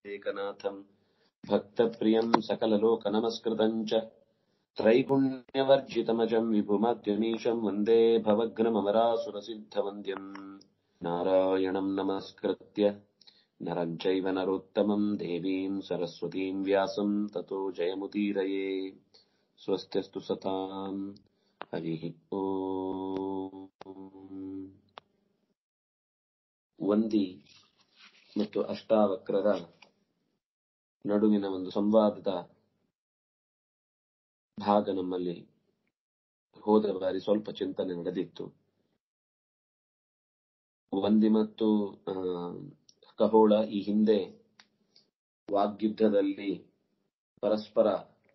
एकनाथम् भक्तप्रियम् सकललोकनमस्कृतम् च त्रैगुण्यवर्जितमजम् विभुमद्यमीशम् वन्दे भवग्नममरासुरसिद्धवन्द्यम् नारायणम् नमस्कृत्य नरम् चैव नरोत्तमम् देवीम् सरस्वतीम् व्यासम् ततो जयमुदीरये स्वस्त्यस्तु सताम् हरिः ಓಂ ವಂದಿ ಮತ್ತು ಅಷ್ಟಾವಕ್ರರ ನಡುವಿನ ಒಂದು ಸಂವಾದದ ಭಾಗ ನಮ್ಮಲ್ಲಿ ಹೋದ ಬಾರಿ ಸ್ವಲ್ಪ ಚಿಂತನೆ ನಡೆದಿತ್ತು ವಂದಿ ಮತ್ತು ಆ, ಕಹೋಳ ಈ ಹಿಂದೆ ವಾಗ್ಯುದ್ಧದಲ್ಲಿ ಪರಸ್ಪರ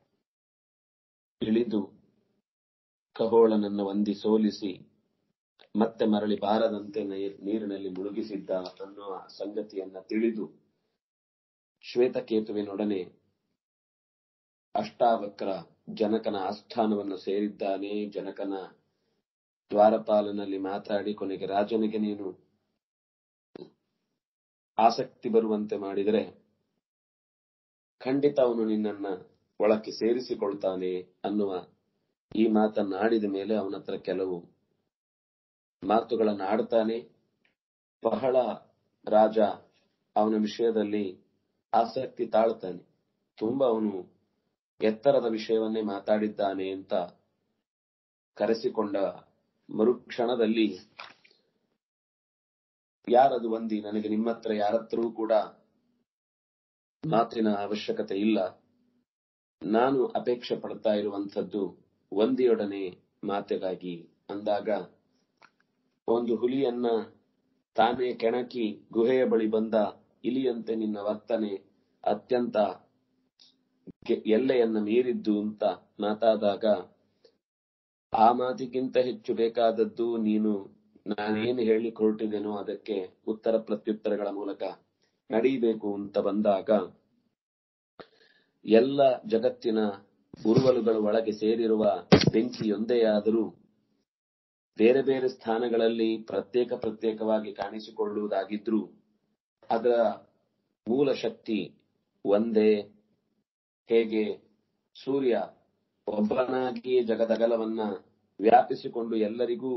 ಇಳಿದು ಖಗೋಳನನ್ನ ವಂದಿ ಸೋಲಿಸಿ ಮತ್ತೆ ಮರಳಿ ಬಾರದಂತೆ ನೀ- ನೀರಿನಲ್ಲಿ ಮುಳುಗಿಸಿದ್ದ ಅನ್ನುವ ಸಂಗತಿಯನ್ನ ತಿಳಿದು ಶ್ವೇತಕೇತುವಿನೊಡನೆ ಅಷ್ಟಾವಕ್ರ ಜನಕನ ಆಸ್ಥಾನವನ್ನು ಸೇರಿದ್ದಾನೆ ಜನಕನ ದ್ವಾರಪಾಲನಲ್ಲಿ ಮಾತಾಡಿ ಕೊನೆಗೆ ರಾಜನಿಗೆ ನೀನು ಆಸಕ್ತಿ ಬರುವಂತೆ ಮಾಡಿದರೆ ಖಂಡಿತ ಅವನು ನಿನ್ನನ್ನ ಒಳಕ್ಕೆ ಸೇರಿಸಿಕೊಳ್ತಾನೆ ಅನ್ನುವ ಈ ಮಾತನ್ನ ಆಡಿದ ಮೇಲೆ ಅವನ ಹತ್ರ ಕೆಲವು ಮಾತುಗಳನ್ನು ಆಡ್ತಾನೆ ಬಹಳ ರಾಜ ಅವನ ವಿಷಯದಲ್ಲಿ ಆಸಕ್ತಿ ತಾಳ್ತಾನೆ ತುಂಬಾ ಅವನು ಎತ್ತರದ ವಿಷಯವನ್ನೇ ಮಾತಾಡಿದ್ದಾನೆ ಅಂತ ಕರೆಸಿಕೊಂಡ ಮರುಕ್ಷಣದಲ್ಲಿ ಯಾರದು ವಂದಿ ನನಗೆ ನಿಮ್ಮ ಹತ್ರ ಯಾರತ್ರವೂ ಕೂಡ ಮಾತಿನ ಅವಶ್ಯಕತೆ ಇಲ್ಲ ನಾನು ಅಪೇಕ್ಷೆ ಪಡ್ತಾ ಇರುವಂತದ್ದು ವಂದಿಯೊಡನೆ ಮಾತಿಗಾಗಿ ಅಂದಾಗ ಒಂದು ಹುಲಿಯನ್ನ ತಾನೇ ಕೆಣಕಿ ಗುಹೆಯ ಬಳಿ ಬಂದ ಇಲಿಯಂತೆ ನಿನ್ನ ವರ್ತನೆ ಅತ್ಯಂತ ಗೆ- ಎಲ್ಲೆಯನ್ನ ಮೀರಿದ್ದು ಅಂತ ಮಾತಾದಾಗ ಆ ಮಾತಿಗಿಂತ ಹೆಚ್ಚು ಬೇಕಾದದ್ದು ನೀನು ನಾನೇನು ಹೇಳಿ ಹೊರಟಿದ್ದೇನೋ ಅದಕ್ಕೆ ಉತ್ತರ ಪ್ರತ್ಯುತ್ತರಗಳ ಮೂಲಕ ನಡೀಬೇಕು ಅಂತ ಬಂದಾಗ ಎಲ್ಲ ಜಗತ್ತಿನ ಉರುವಲುಗಳ ಒಳಗೆ ಸೇರಿರುವ ಬೆಂಕಿಯೊಂದೇ ಆದರೂ ಬೇರೆ ಬೇರೆ ಸ್ಥಾನಗಳಲ್ಲಿ ಪ್ರತ್ಯೇಕ ಪ್ರತ್ಯೇಕವಾಗಿ ಕಾಣಿಸಿಕೊಳ್ಳುವುದಾಗಿದ್ರೂ ಅದರ ಮೂಲ ಶಕ್ತಿ ಒಂದೇ ಹೇಗೆ ಸೂರ್ಯ ಒಬ್ಬನಾಗಿಯೇ ಜಗದಗಲವನ್ನ ವ್ಯಾಪಿಸಿಕೊಂಡು ಎಲ್ಲರಿಗೂ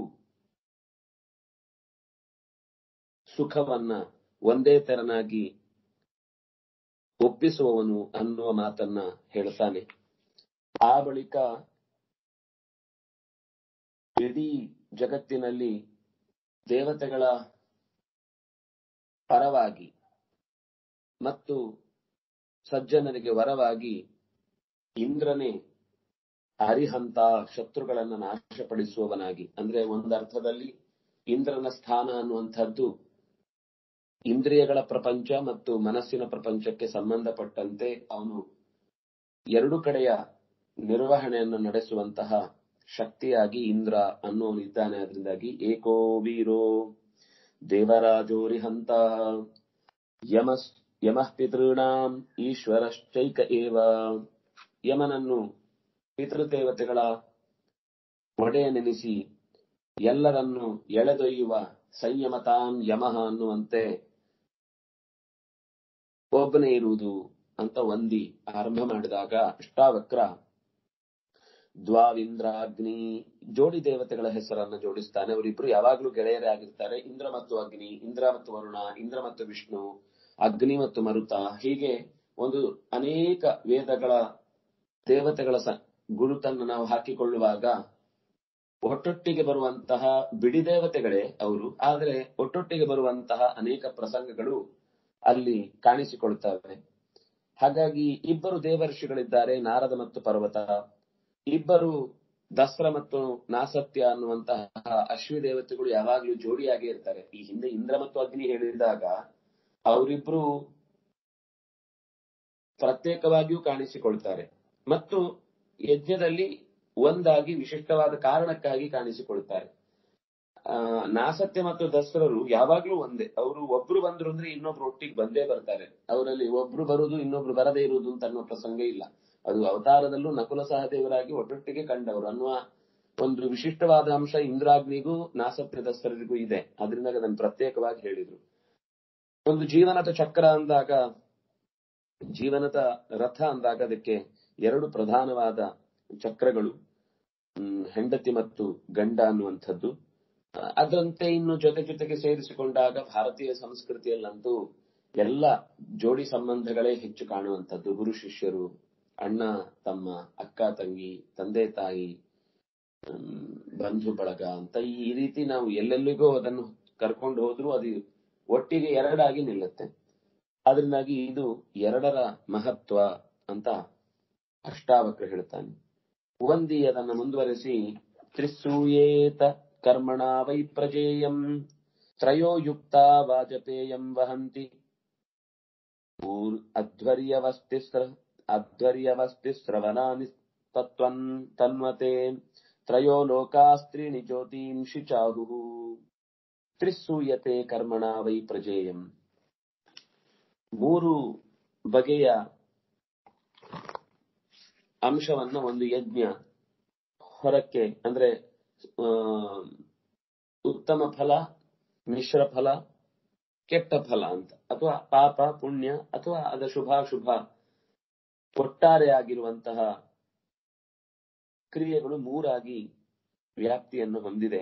ಸುಖವನ್ನ ಒಂದೇ ತೆರನಾಗಿ ಒಪ್ಪಿಸುವವನು ಅನ್ನುವ ಮಾತನ್ನ ಹೇಳ್ತಾನೆ ಆ ಬಳಿಕ ಇಡೀ ಜಗತ್ತಿನಲ್ಲಿ ದೇವತೆಗಳ ಪರವಾಗಿ ಮತ್ತು ಸಜ್ಜನರಿಗೆ ವರವಾಗಿ ಇಂದ್ರನೇ ಅರಿಹಂತ ಶತ್ರುಗಳನ್ನ ನಾಶಪಡಿಸುವವನಾಗಿ ಅಂದ್ರೆ ಒಂದರ್ಥದಲ್ಲಿ ಇಂದ್ರನ ಸ್ಥಾನ ಅನ್ನುವಂಥದ್ದು ಇಂದ್ರಿಯಗಳ ಪ್ರಪಂಚ ಮತ್ತು ಮನಸ್ಸಿನ ಪ್ರಪಂಚಕ್ಕೆ ಸಂಬಂಧಪಟ್ಟಂತೆ ಅವನು ಎರಡು ಕಡೆಯ ನಿರ್ವಹಣೆಯನ್ನು ನಡೆಸುವಂತಹ ಶಕ್ತಿಯಾಗಿ ಇಂದ್ರ ಅನ್ನೋನು ಇದ್ದಾನೆ ಅದರಿಂದಾಗಿ ಏಕೋ ವೀರೋ ದೇವರಾಜೋರಿಹಂತ ಯಮಸ್ ಯಮಃ ಪಿತೃಣಾಂ ಈಶ್ವರಶ್ಚೈಕ ಏವ ಯಮನನ್ನು ಪಿತೃದೇವತೆಗಳ ಒಡೆಯನೆನಿಸಿ ಎಲ್ಲರನ್ನು ಎಳೆದೊಯ್ಯುವ ಸಂಯಮತಾಂ ಯಮಃ ಅನ್ನುವಂತೆ ಒಬ್ಬನೇ ಇರುವುದು ಅಂತ ಒಂದಿ ಆರಂಭ ಮಾಡಿದಾಗ ಅಷ್ಟಾವಕ್ರ ದ್ವಾವಿಂದ್ರಾಗ್ನಿ ಜೋಡಿ ದೇವತೆಗಳ ಹೆಸರನ್ನ ಜೋಡಿಸ್ತಾನೆ ಅವರಿಬ್ರು ಯಾವಾಗ್ಲೂ ಗೆಳೆಯರೇ ಆಗಿರ್ತಾರೆ ಇಂದ್ರ ಮತ್ತು ಅಗ್ನಿ ಇಂದ್ರ ಮತ್ತು ವರುಣ ಇಂದ್ರ ಮತ್ತು ವಿಷ್ಣು ಅಗ್ನಿ ಮತ್ತು ಮರುತ ಹೀಗೆ ಒಂದು ಅನೇಕ ವೇದಗಳ ದೇವತೆಗಳ ಸ- ಗುರುತನ್ನು ನಾವು ಹಾಕಿಕೊಳ್ಳುವಾಗ ಒಟ್ಟೊಟ್ಟಿಗೆ ಬರುವಂತಹ ಬಿಡಿ ದೇವತೆಗಳೇ ಅವರು ಆದರೆ ಒಟ್ಟೊಟ್ಟಿಗೆ ಬರುವಂತಹ ಅನೇಕ ಪ್ರಸಂಗಗಳು ಅಲ್ಲಿ ಕಾಣಿಸಿಕೊಳ್ತವೆ ಹಾಗಾಗಿ ಇಬ್ಬರು ದೇವರ್ಷಿಗಳಿದ್ದಾರೆ ನಾರದ ಮತ್ತು ಪರ್ವತ ಇಬ್ಬರು ದಸ್ರ ಮತ್ತು ನಾಸತ್ಯ ಅನ್ನುವಂತಹ ಅಶ್ವಿ ದೇವತೆಗಳು ಯಾವಾಗ್ಲೂ ಜೋಡಿಯಾಗೇ ಇರ್ತಾರೆ ಈ ಹಿಂದೆ ಇಂದ್ರ ಮತ್ತು ಅಗ್ನಿ ಹೇಳಿದಾಗ ಅವರಿಬ್ರು ಪ್ರತ್ಯೇಕವಾಗಿಯೂ ಕಾಣಿಸಿಕೊಳ್ತಾರೆ ಮತ್ತು ಯಜ್ಞದಲ್ಲಿ ಒಂದಾಗಿ ವಿಶಿಷ್ಟವಾದ ಕಾರಣಕ್ಕಾಗಿ ಕಾಣಿಸಿಕೊಳ್ತಾರೆ ಆ ನಾಸತ್ಯ ಮತ್ತು ದಸರರು ಯಾವಾಗ್ಲೂ ಒಂದೇ ಅವರು ಒಬ್ರು ಬಂದ್ರು ಅಂದ್ರೆ ಇನ್ನೊಬ್ರು ಒಟ್ಟಿಗೆ ಬಂದೇ ಬರ್ತಾರೆ ಅವರಲ್ಲಿ ಒಬ್ರು ಬರುವುದು ಇನ್ನೊಬ್ರು ಬರದೇ ಇರುವುದು ಅಂತ ಅನ್ನೋ ಪ್ರಸಂಗ ಇಲ್ಲ ಅದು ಅವತಾರದಲ್ಲೂ ನಕುಲ ಸಹದೇವರಾಗಿ ಒಟ್ಟೊಟ್ಟಿಗೆ ಕಂಡವರು ಅನ್ನುವ ಒಂದು ವಿಶಿಷ್ಟವಾದ ಅಂಶ ಇಂದ್ರಾಗ್ನಿಗೂ ನಾಸತ್ಯ ದಸರರಿಗೂ ಇದೆ ಅದರಿಂದ ಅದನ್ನು ಪ್ರತ್ಯೇಕವಾಗಿ ಹೇಳಿದ್ರು ಒಂದು ಜೀವನದ ಚಕ್ರ ಅಂದಾಗ ಜೀವನದ ರಥ ಅಂದಾಗ ಅದಕ್ಕೆ ಎರಡು ಪ್ರಧಾನವಾದ ಚಕ್ರಗಳು ಹ್ಮ್, ಹೆಂಡತಿ ಮತ್ತು ಗಂಡ ಅನ್ನುವಂಥದ್ದು ಆ, ಅದರಂತೆ ಇನ್ನು ಜೊತೆ ಜೊತೆಗೆ ಸೇರಿಸಿಕೊಂಡಾಗ ಭಾರತೀಯ ಸಂಸ್ಕೃತಿಯಲ್ಲಂತೂ ಎಲ್ಲ ಜೋಡಿ ಸಂಬಂಧಗಳೇ ಹೆಚ್ಚು ಕಾಣುವಂಥದ್ದು ಗುರು ಶಿಷ್ಯರು ಅಣ್ಣ ತಮ್ಮ ಅಕ್ಕ ತಂಗಿ ತಂದೆ ತಾಯಿ ಹ್ಮ್, ಬಂಧು ಬಳಗ ಅಂತ ಈ ರೀತಿ ನಾವು ಎಲ್ಲೆಲ್ಲಿಗೋ ಅದನ್ನು ಕರ್ಕೊಂಡು ಹೋದ್ರೂ ಅದು ಒಟ್ಟಿಗೆ ಎರಡಾಗಿ ನಿಲ್ಲುತ್ತೆ ಅದರಿಂದಾಗಿ ಇದು ಎರಡರ ಮಹತ್ವ ಅಂತ ಅಷ್ಟಾವಕ್ರ ಹೇಳ್ತಾನೆ ಒಂದಿ ಅದನ್ನು ಮುಂದುವರೆಸಿ ತ್ರಿಸೂಯೇತ ಕರ್ಮಣ ವೈ ಪ್ರಜೇಯಂ ತ್ರಯೋ ಯುಕ್ತ ವಾಜಪೇಯಂ ವಹಂತಿ ಊರ್ ಅಧ್ವರ್ಯವಸ್ತಿಸ್ರ ಅಧ್ವರ್ಯವಸ್ತಿಸ್ರವನಾನಿ ತತ್ವನ್ ತನ್ವತೆ ತ್ರಯೋ ಲೋಕಾಸ್ತ್ರೀಣಿ ಜ್ಯೋತಿಂಷಿ ಚಾಹುಃ ತ್ರಿಸೂಯತೆ ಕರ್ಮಣ ವೈ ಪ್ರಜೇಯಂ ಮೂರು ಬಗೆಯ ಅಂಶವನ್ನ ಒಂದು ಯಜ್ಞ ಹೊರಕ್ಕೆ ಅಂದ್ರೆ ಆ, ಉತ್ತಮ ಫಲ ಮಿಶ್ರ ಫಲ ಕೆಟ್ಟ ಫಲ ಅಂತ ಅಥವಾ ಪಾಪ ಪುಣ್ಯ ಅಥವಾ ಅದರ ಶುಭಾಶುಭ ಒಟ್ಟಾರೆ ಆಗಿರುವಂತಹ ಕ್ರಿಯೆಗಳು ಮೂರಾಗಿ ವ್ಯಾಪ್ತಿಯನ್ನು ಹೊಂದಿದೆ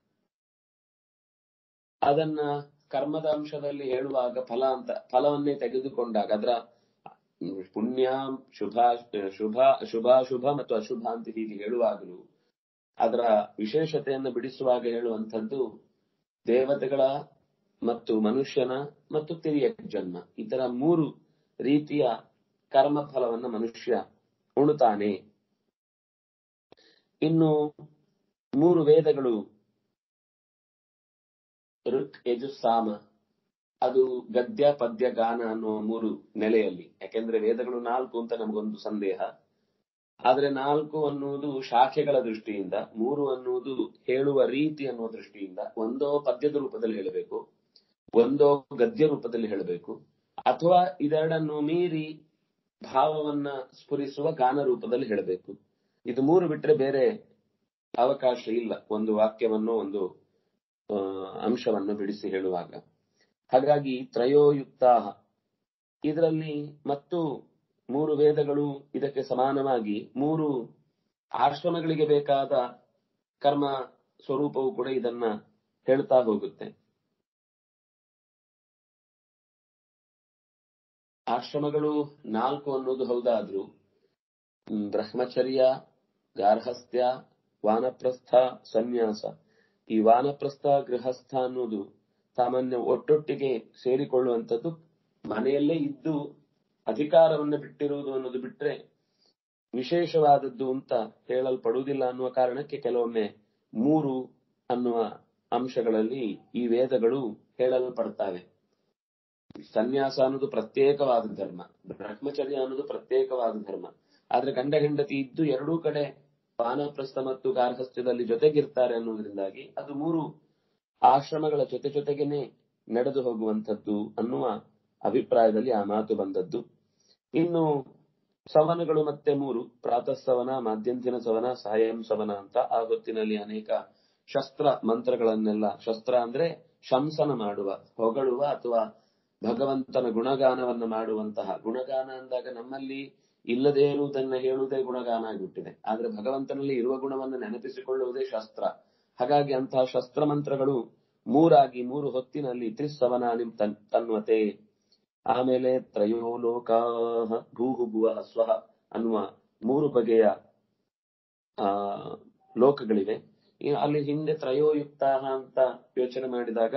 ಅದನ್ನ ಕರ್ಮದ ಅಂಶದಲ್ಲಿ ಹೇಳುವಾಗ ಫಲ ಅಂತ ಫಲವನ್ನೇ ತೆಗೆದುಕೊಂಡಾಗ ಅದರ ಪುಣ್ಯ ಶುಭ ಶುಭ ಶುಭಾಶುಭ ಮತ್ತು ಅಶುಭ ಅಂತ ಹೀಗೆ ಹೇಳುವಾಗಲೂ ಅದರ ವಿಶೇಷತೆಯನ್ನು ಬಿಡಿಸುವಾಗ ಹೇಳುವಂಥದ್ದು ದೇವತೆಗಳ ಮತ್ತು ಮನುಷ್ಯನ ಮತ್ತು ತಿರಿಯ ಜನ್ಮ ಇತರ ಮೂರು ರೀತಿಯ ಕರ್ಮ ಫಲವನ್ನು ಮನುಷ್ಯ ಉಣುತ್ತಾನೆ ಇನ್ನು ಮೂರು ವೇದಗಳು ಋಕ್ ಯಜು ಸಾಮ ಅದು ಗದ್ಯ ಪದ್ಯ ಗಾನ ಅನ್ನುವ ಮೂರು ನೆಲೆಯಲ್ಲಿ ಯಾಕೆಂದ್ರೆ ವೇದಗಳು ನಾಲ್ಕು ಅಂತ ನಮಗೊಂದು ಸಂದೇಹ ಆದ್ರೆ ನಾಲ್ಕು ಅನ್ನುವುದು ಶಾಖೆಗಳ ದೃಷ್ಟಿಯಿಂದ ಮೂರು ಅನ್ನುವುದು ಹೇಳುವ ರೀತಿ ಅನ್ನುವ ದೃಷ್ಟಿಯಿಂದ ಒಂದೋ ಪದ್ಯದ ರೂಪದಲ್ಲಿ ಹೇಳಬೇಕು ಒಂದೋ ಗದ್ಯ ರೂಪದಲ್ಲಿ ಹೇಳಬೇಕು ಅಥವಾ ಇದೆರಡನ್ನು ಮೀರಿ ಭಾವವನ್ನ ಸ್ಫುರಿಸುವ ಗಾನ ರೂಪದಲ್ಲಿ ಹೇಳಬೇಕು ಇದು ಮೂರು ಬಿಟ್ರೆ ಬೇರೆ ಅವಕಾಶ ಇಲ್ಲ ಒಂದು ವಾಕ್ಯವನ್ನು ಒಂದು ಆ, ಅಂಶವನ್ನು ಬಿಡಿಸಿ ಹೇಳುವಾಗ ಹಾಗಾಗಿ ತ್ರಯೋಯುಕ್ತ ಇದರಲ್ಲಿ ಮತ್ತು ಮೂರು ವೇದಗಳು ಇದಕ್ಕೆ ಸಮಾನವಾಗಿ ಮೂರು ಆಶ್ರಮಗಳಿಗೆ ಬೇಕಾದ ಕರ್ಮ ಸ್ವರೂಪವು ಕೂಡ ಇದನ್ನ ಹೇಳ್ತಾ ಹೋಗುತ್ತೆ ಆಶ್ರಮಗಳು ನಾಲ್ಕು ಅನ್ನೋದು ಹೌದಾದ್ರೂ ಹ್ಮ್, ಬ್ರಹ್ಮಚರ್ಯ ಗಾರ್ಹಸ್ಥ್ಯ ವಾನಪ್ರಸ್ಥ ಸನ್ಯಾಸ ಈ ವಾನಪ್ರಸ್ಥ ಗೃಹಸ್ಥ ಅನ್ನೋದು ಸಾಮಾನ್ಯ ಒಟ್ಟೊಟ್ಟಿಗೆ ಸೇರಿಕೊಳ್ಳುವಂಥದ್ದು ಮನೆಯಲ್ಲೇ ಇದ್ದು ಅಧಿಕಾರವನ್ನು ಬಿಟ್ಟಿರುವುದು ಅನ್ನೋದು ಬಿಟ್ರೆ ವಿಶೇಷವಾದದ್ದು ಅಂತ ಹೇಳಲ್ಪಡುವುದಿಲ್ಲ ಅನ್ನುವ ಕಾರಣಕ್ಕೆ ಕೆಲವೊಮ್ಮೆ ಮೂರು ಅನ್ನುವ ಅಂಶಗಳಲ್ಲಿ ಈ ವೇದಗಳು ಹೇಳಲ್ಪಡ್ತವೆ ಸನ್ಯಾಸ ಅನ್ನೋದು ಪ್ರತ್ಯೇಕವಾದ ಧರ್ಮ ಬ್ರಹ್ಮಚರ್ಯ ಅನ್ನೋದು ಪ್ರತ್ಯೇಕವಾದ ಧರ್ಮ ಆದ್ರೆ ಗಂಡ ಹೆಂಡತಿ ಇದ್ದು ಎರಡೂ ಕಡೆ ವಾನಪ್ರಸ್ಥ ಮತ್ತು ಗಾರ್ಹಸ್ಥ್ಯದಲ್ಲಿ ಜೊತೆಗಿರ್ತಾರೆ ಅನ್ನೋದ್ರಿಂದಾಗಿ ಅದು ಮೂರು ಆಶ್ರಮಗಳ ಜೊತೆ ಜೊತೆಗೇನೆ ನಡೆದು ಹೋಗುವಂಥದ್ದು ಅನ್ನುವ ಅಭಿಪ್ರಾಯದಲ್ಲಿ ಆ ಮಾತು ಬಂದದ್ದು ಇನ್ನು ಸವನಗಳು ಮತ್ತೆ ಮೂರು ಪ್ರಾತಃ ಸವನ ಮಾಧ್ಯಂತಿನ ಸವನ ಸಾಯಂ ಸವನ ಅಂತ ಆ ಹೊತ್ತಿನಲ್ಲಿ ಅನೇಕ ಶಸ್ತ್ರ ಮಂತ್ರಗಳನ್ನೆಲ್ಲ ಶಸ್ತ್ರ ಅಂದ್ರೆ ಶಂಸನ ಮಾಡುವ ಹೊಗಳುವ ಅಥವಾ ಭಗವಂತನ ಗುಣಗಾನವನ್ನ ಮಾಡುವಂತಹ ಗುಣಗಾನ ಅಂದಾಗ ನಮ್ಮಲ್ಲಿ ಇಲ್ಲದೇ ಇರುವುದನ್ನ ಹೇಳುವುದೇ ಗುಣಗಾನ ಆಗಿಬಿಟ್ಟಿದೆ ಆದ್ರೆ ಭಗವಂತನಲ್ಲಿ ಇರುವ ಗುಣವನ್ನು ನೆನಪಿಸಿಕೊಳ್ಳುವುದೇ ಶಸ್ತ್ರ ಹಾಗಾಗಿ ಅಂತಹ ಶಸ್ತ್ರ ಮಂತ್ರಗಳು ಮೂರಾಗಿ ಮೂರು ಹೊತ್ತಿನಲ್ಲಿ ತ್ರಿಸವನಾನಿ ತನ್ ತನ್ವತೆ ಆಮೇಲೆ ತ್ರಯೋ ಲೋಕಾ ಭೂಹು ಭುವ ಸ್ವಹ ಅನ್ನುವ ಮೂರು ಬಗೆಯ ಆ ಲೋಕಗಳಿವೆ ಈ- ಅಲ್ಲಿ ಹಿಂದೆ ತ್ರಯೋಯುಕ್ತ ಅಂತ ಯೋಚನೆ ಮಾಡಿದಾಗ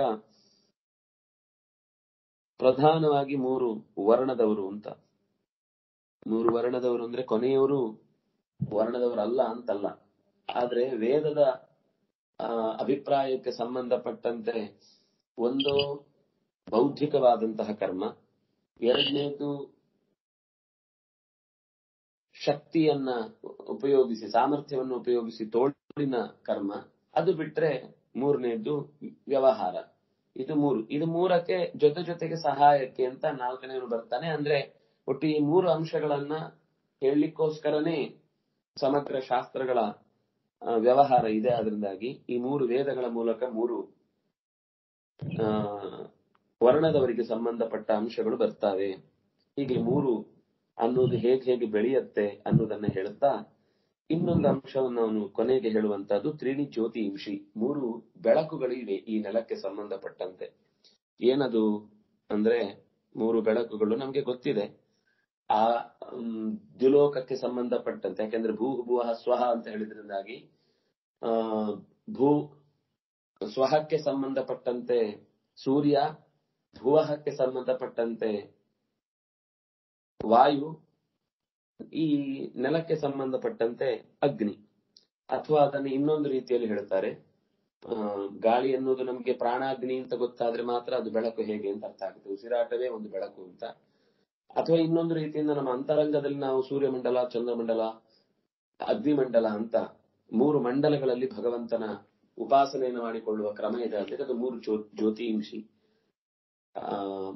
ಪ್ರಧಾನವಾಗಿ ಮೂರು ವರ್ಣದವರು ಅಂತ ಮೂರು ವರ್ಣದವರು ಅಂದ್ರೆ ಕೊನೆಯವರು ವರ್ಣದವರಲ್ಲ ಅಂತಲ್ಲ ಆದ್ರೆ ವೇದದ ಆ, ಅಭಿಪ್ರಾಯಕ್ಕೆ ಸಂಬಂಧಪಟ್ಟಂತೆ ಒಂದು ಬೌದ್ಧಿಕವಾದಂತಹ ಕರ್ಮ ಎರಡನೇದು ಶಕ್ತಿಯನ್ನ ಉಪಯೋಗಿಸಿ ಸಾಮರ್ಥ್ಯವನ್ನು ಉಪಯೋಗಿಸಿ ತೋಳಿನ ಕರ್ಮ ಅದು ಬಿಟ್ರೆ ಮೂರನೇದು ವ್ಯವಹಾರ ಇದು ಮೂರು ಇದು ಮೂರಕ್ಕೆ ಜೊತೆ ಜೊತೆಗೆ ಸಹಾಯಕ್ಕೆ ಅಂತ ನಾಲ್ಕನೇನು ಬರ್ತಾನೆ ಅಂದ್ರೆ ಒಟ್ಟು ಈ ಮೂರು ಅಂಶಗಳನ್ನ ಹೇಳಲಿಕ್ಕೋಸ್ಕರನೇ ಸಮಗ್ರ ಶಾಸ್ತ್ರಗಳ ಆ, ವ್ಯವಹಾರ ಇದೆ ಅದರಿಂದಾಗಿ ಈ ಮೂರು ವೇದಗಳ ಮೂಲಕ ಮೂರು ಆ, ವರ್ಣದವರಿಗೆ ಸಂಬಂಧಪಟ್ಟ ಅಂಶಗಳು ಬರ್ತಾವೆ ಹೀಗೆ ಮೂರು ಅನ್ನೋದು ಹೇಗೆ ಹೇಗೆ ಬೆಳೆಯುತ್ತೆ ಅನ್ನೋದನ್ನ ಹೇಳುತ್ತಾ ಇನ್ನೊಂದು ಅಂಶವನ್ನು ಅವನು ಕೊನೆಗೆ ಹೇಳುವಂತಹದ್ದು ತ್ರೀಣಿ ಜ್ಯೋತಿ ಹಿಂಷಿ ಮೂರು ಬೆಳಕುಗಳಿವೆ ಈ ನೆಲಕ್ಕೆ ಸಂಬಂಧಪಟ್ಟಂತೆ ಏನದು ಅಂದ್ರೆ ಮೂರು ಬೆಳಕುಗಳು ನಮ್ಗೆ ಗೊತ್ತಿದೆ ಆ ಮ್, ದ್ಯುಲೋಕಕ್ಕೆ ಸಂಬಂಧಪಟ್ಟಂತೆ ಯಾಕೆಂದ್ರೆ ಭೂ ಭುವ ಸ್ವಹ ಅಂತ ಹೇಳಿದ್ರಿಂದಾಗಿ ಆ ಭೂ ಸ್ವಹಕ್ಕೆ ಸಂಬಂಧಪಟ್ಟಂತೆ ಸೂರ್ಯ ಭುವಹಕ್ಕೆ ಸಂಬಂಧಪಟ್ಟಂತೆ ವಾಯು ಈ ನೆಲಕ್ಕೆ ಸಂಬಂಧಪಟ್ಟಂತೆ ಅಗ್ನಿ ಅಥವಾ ಅದನ್ನು ಇನ್ನೊಂದು ರೀತಿಯಲ್ಲಿ ಹೇಳ್ತಾರೆ ಆ, ಗಾಳಿ ಅನ್ನೋದು ನಮಗೆ ಪ್ರಾಣಾಗ್ನಿ ಅಂತ ಗೊತ್ತಾದ್ರೆ ಮಾತ್ರ ಅದು ಬೆಳಕು ಹೇಗೆ ಅಂತ ಅರ್ಥ ಆಗುತ್ತೆ ಉಸಿರಾಟವೇ ಒಂದು ಬೆಳಕು ಅಂತ ಅಥವಾ ಇನ್ನೊಂದು ರೀತಿಯಿಂದ ನಮ್ಮ ಅಂತರಂಗದಲ್ಲಿ ನಾವು ಸೂರ್ಯಮಂಡಲ ಚಂದ್ರಮಂಡಲ ಅಗ್ನಿಮಂಡಲ ಅಂತ ಮೂರು ಮಂಡಲಗಳಲ್ಲಿ ಭಗವಂತನ ಉಪಾಸನೆಯನ್ನು ಮಾಡಿಕೊಳ್ಳುವ ಕ್ರಮ ಇದೆ ಅಂದ್ರೆ ಅದು ಮೂರು ಜ್ಯೋ ಜ್ಯೋತಿಂಶಿ ಆ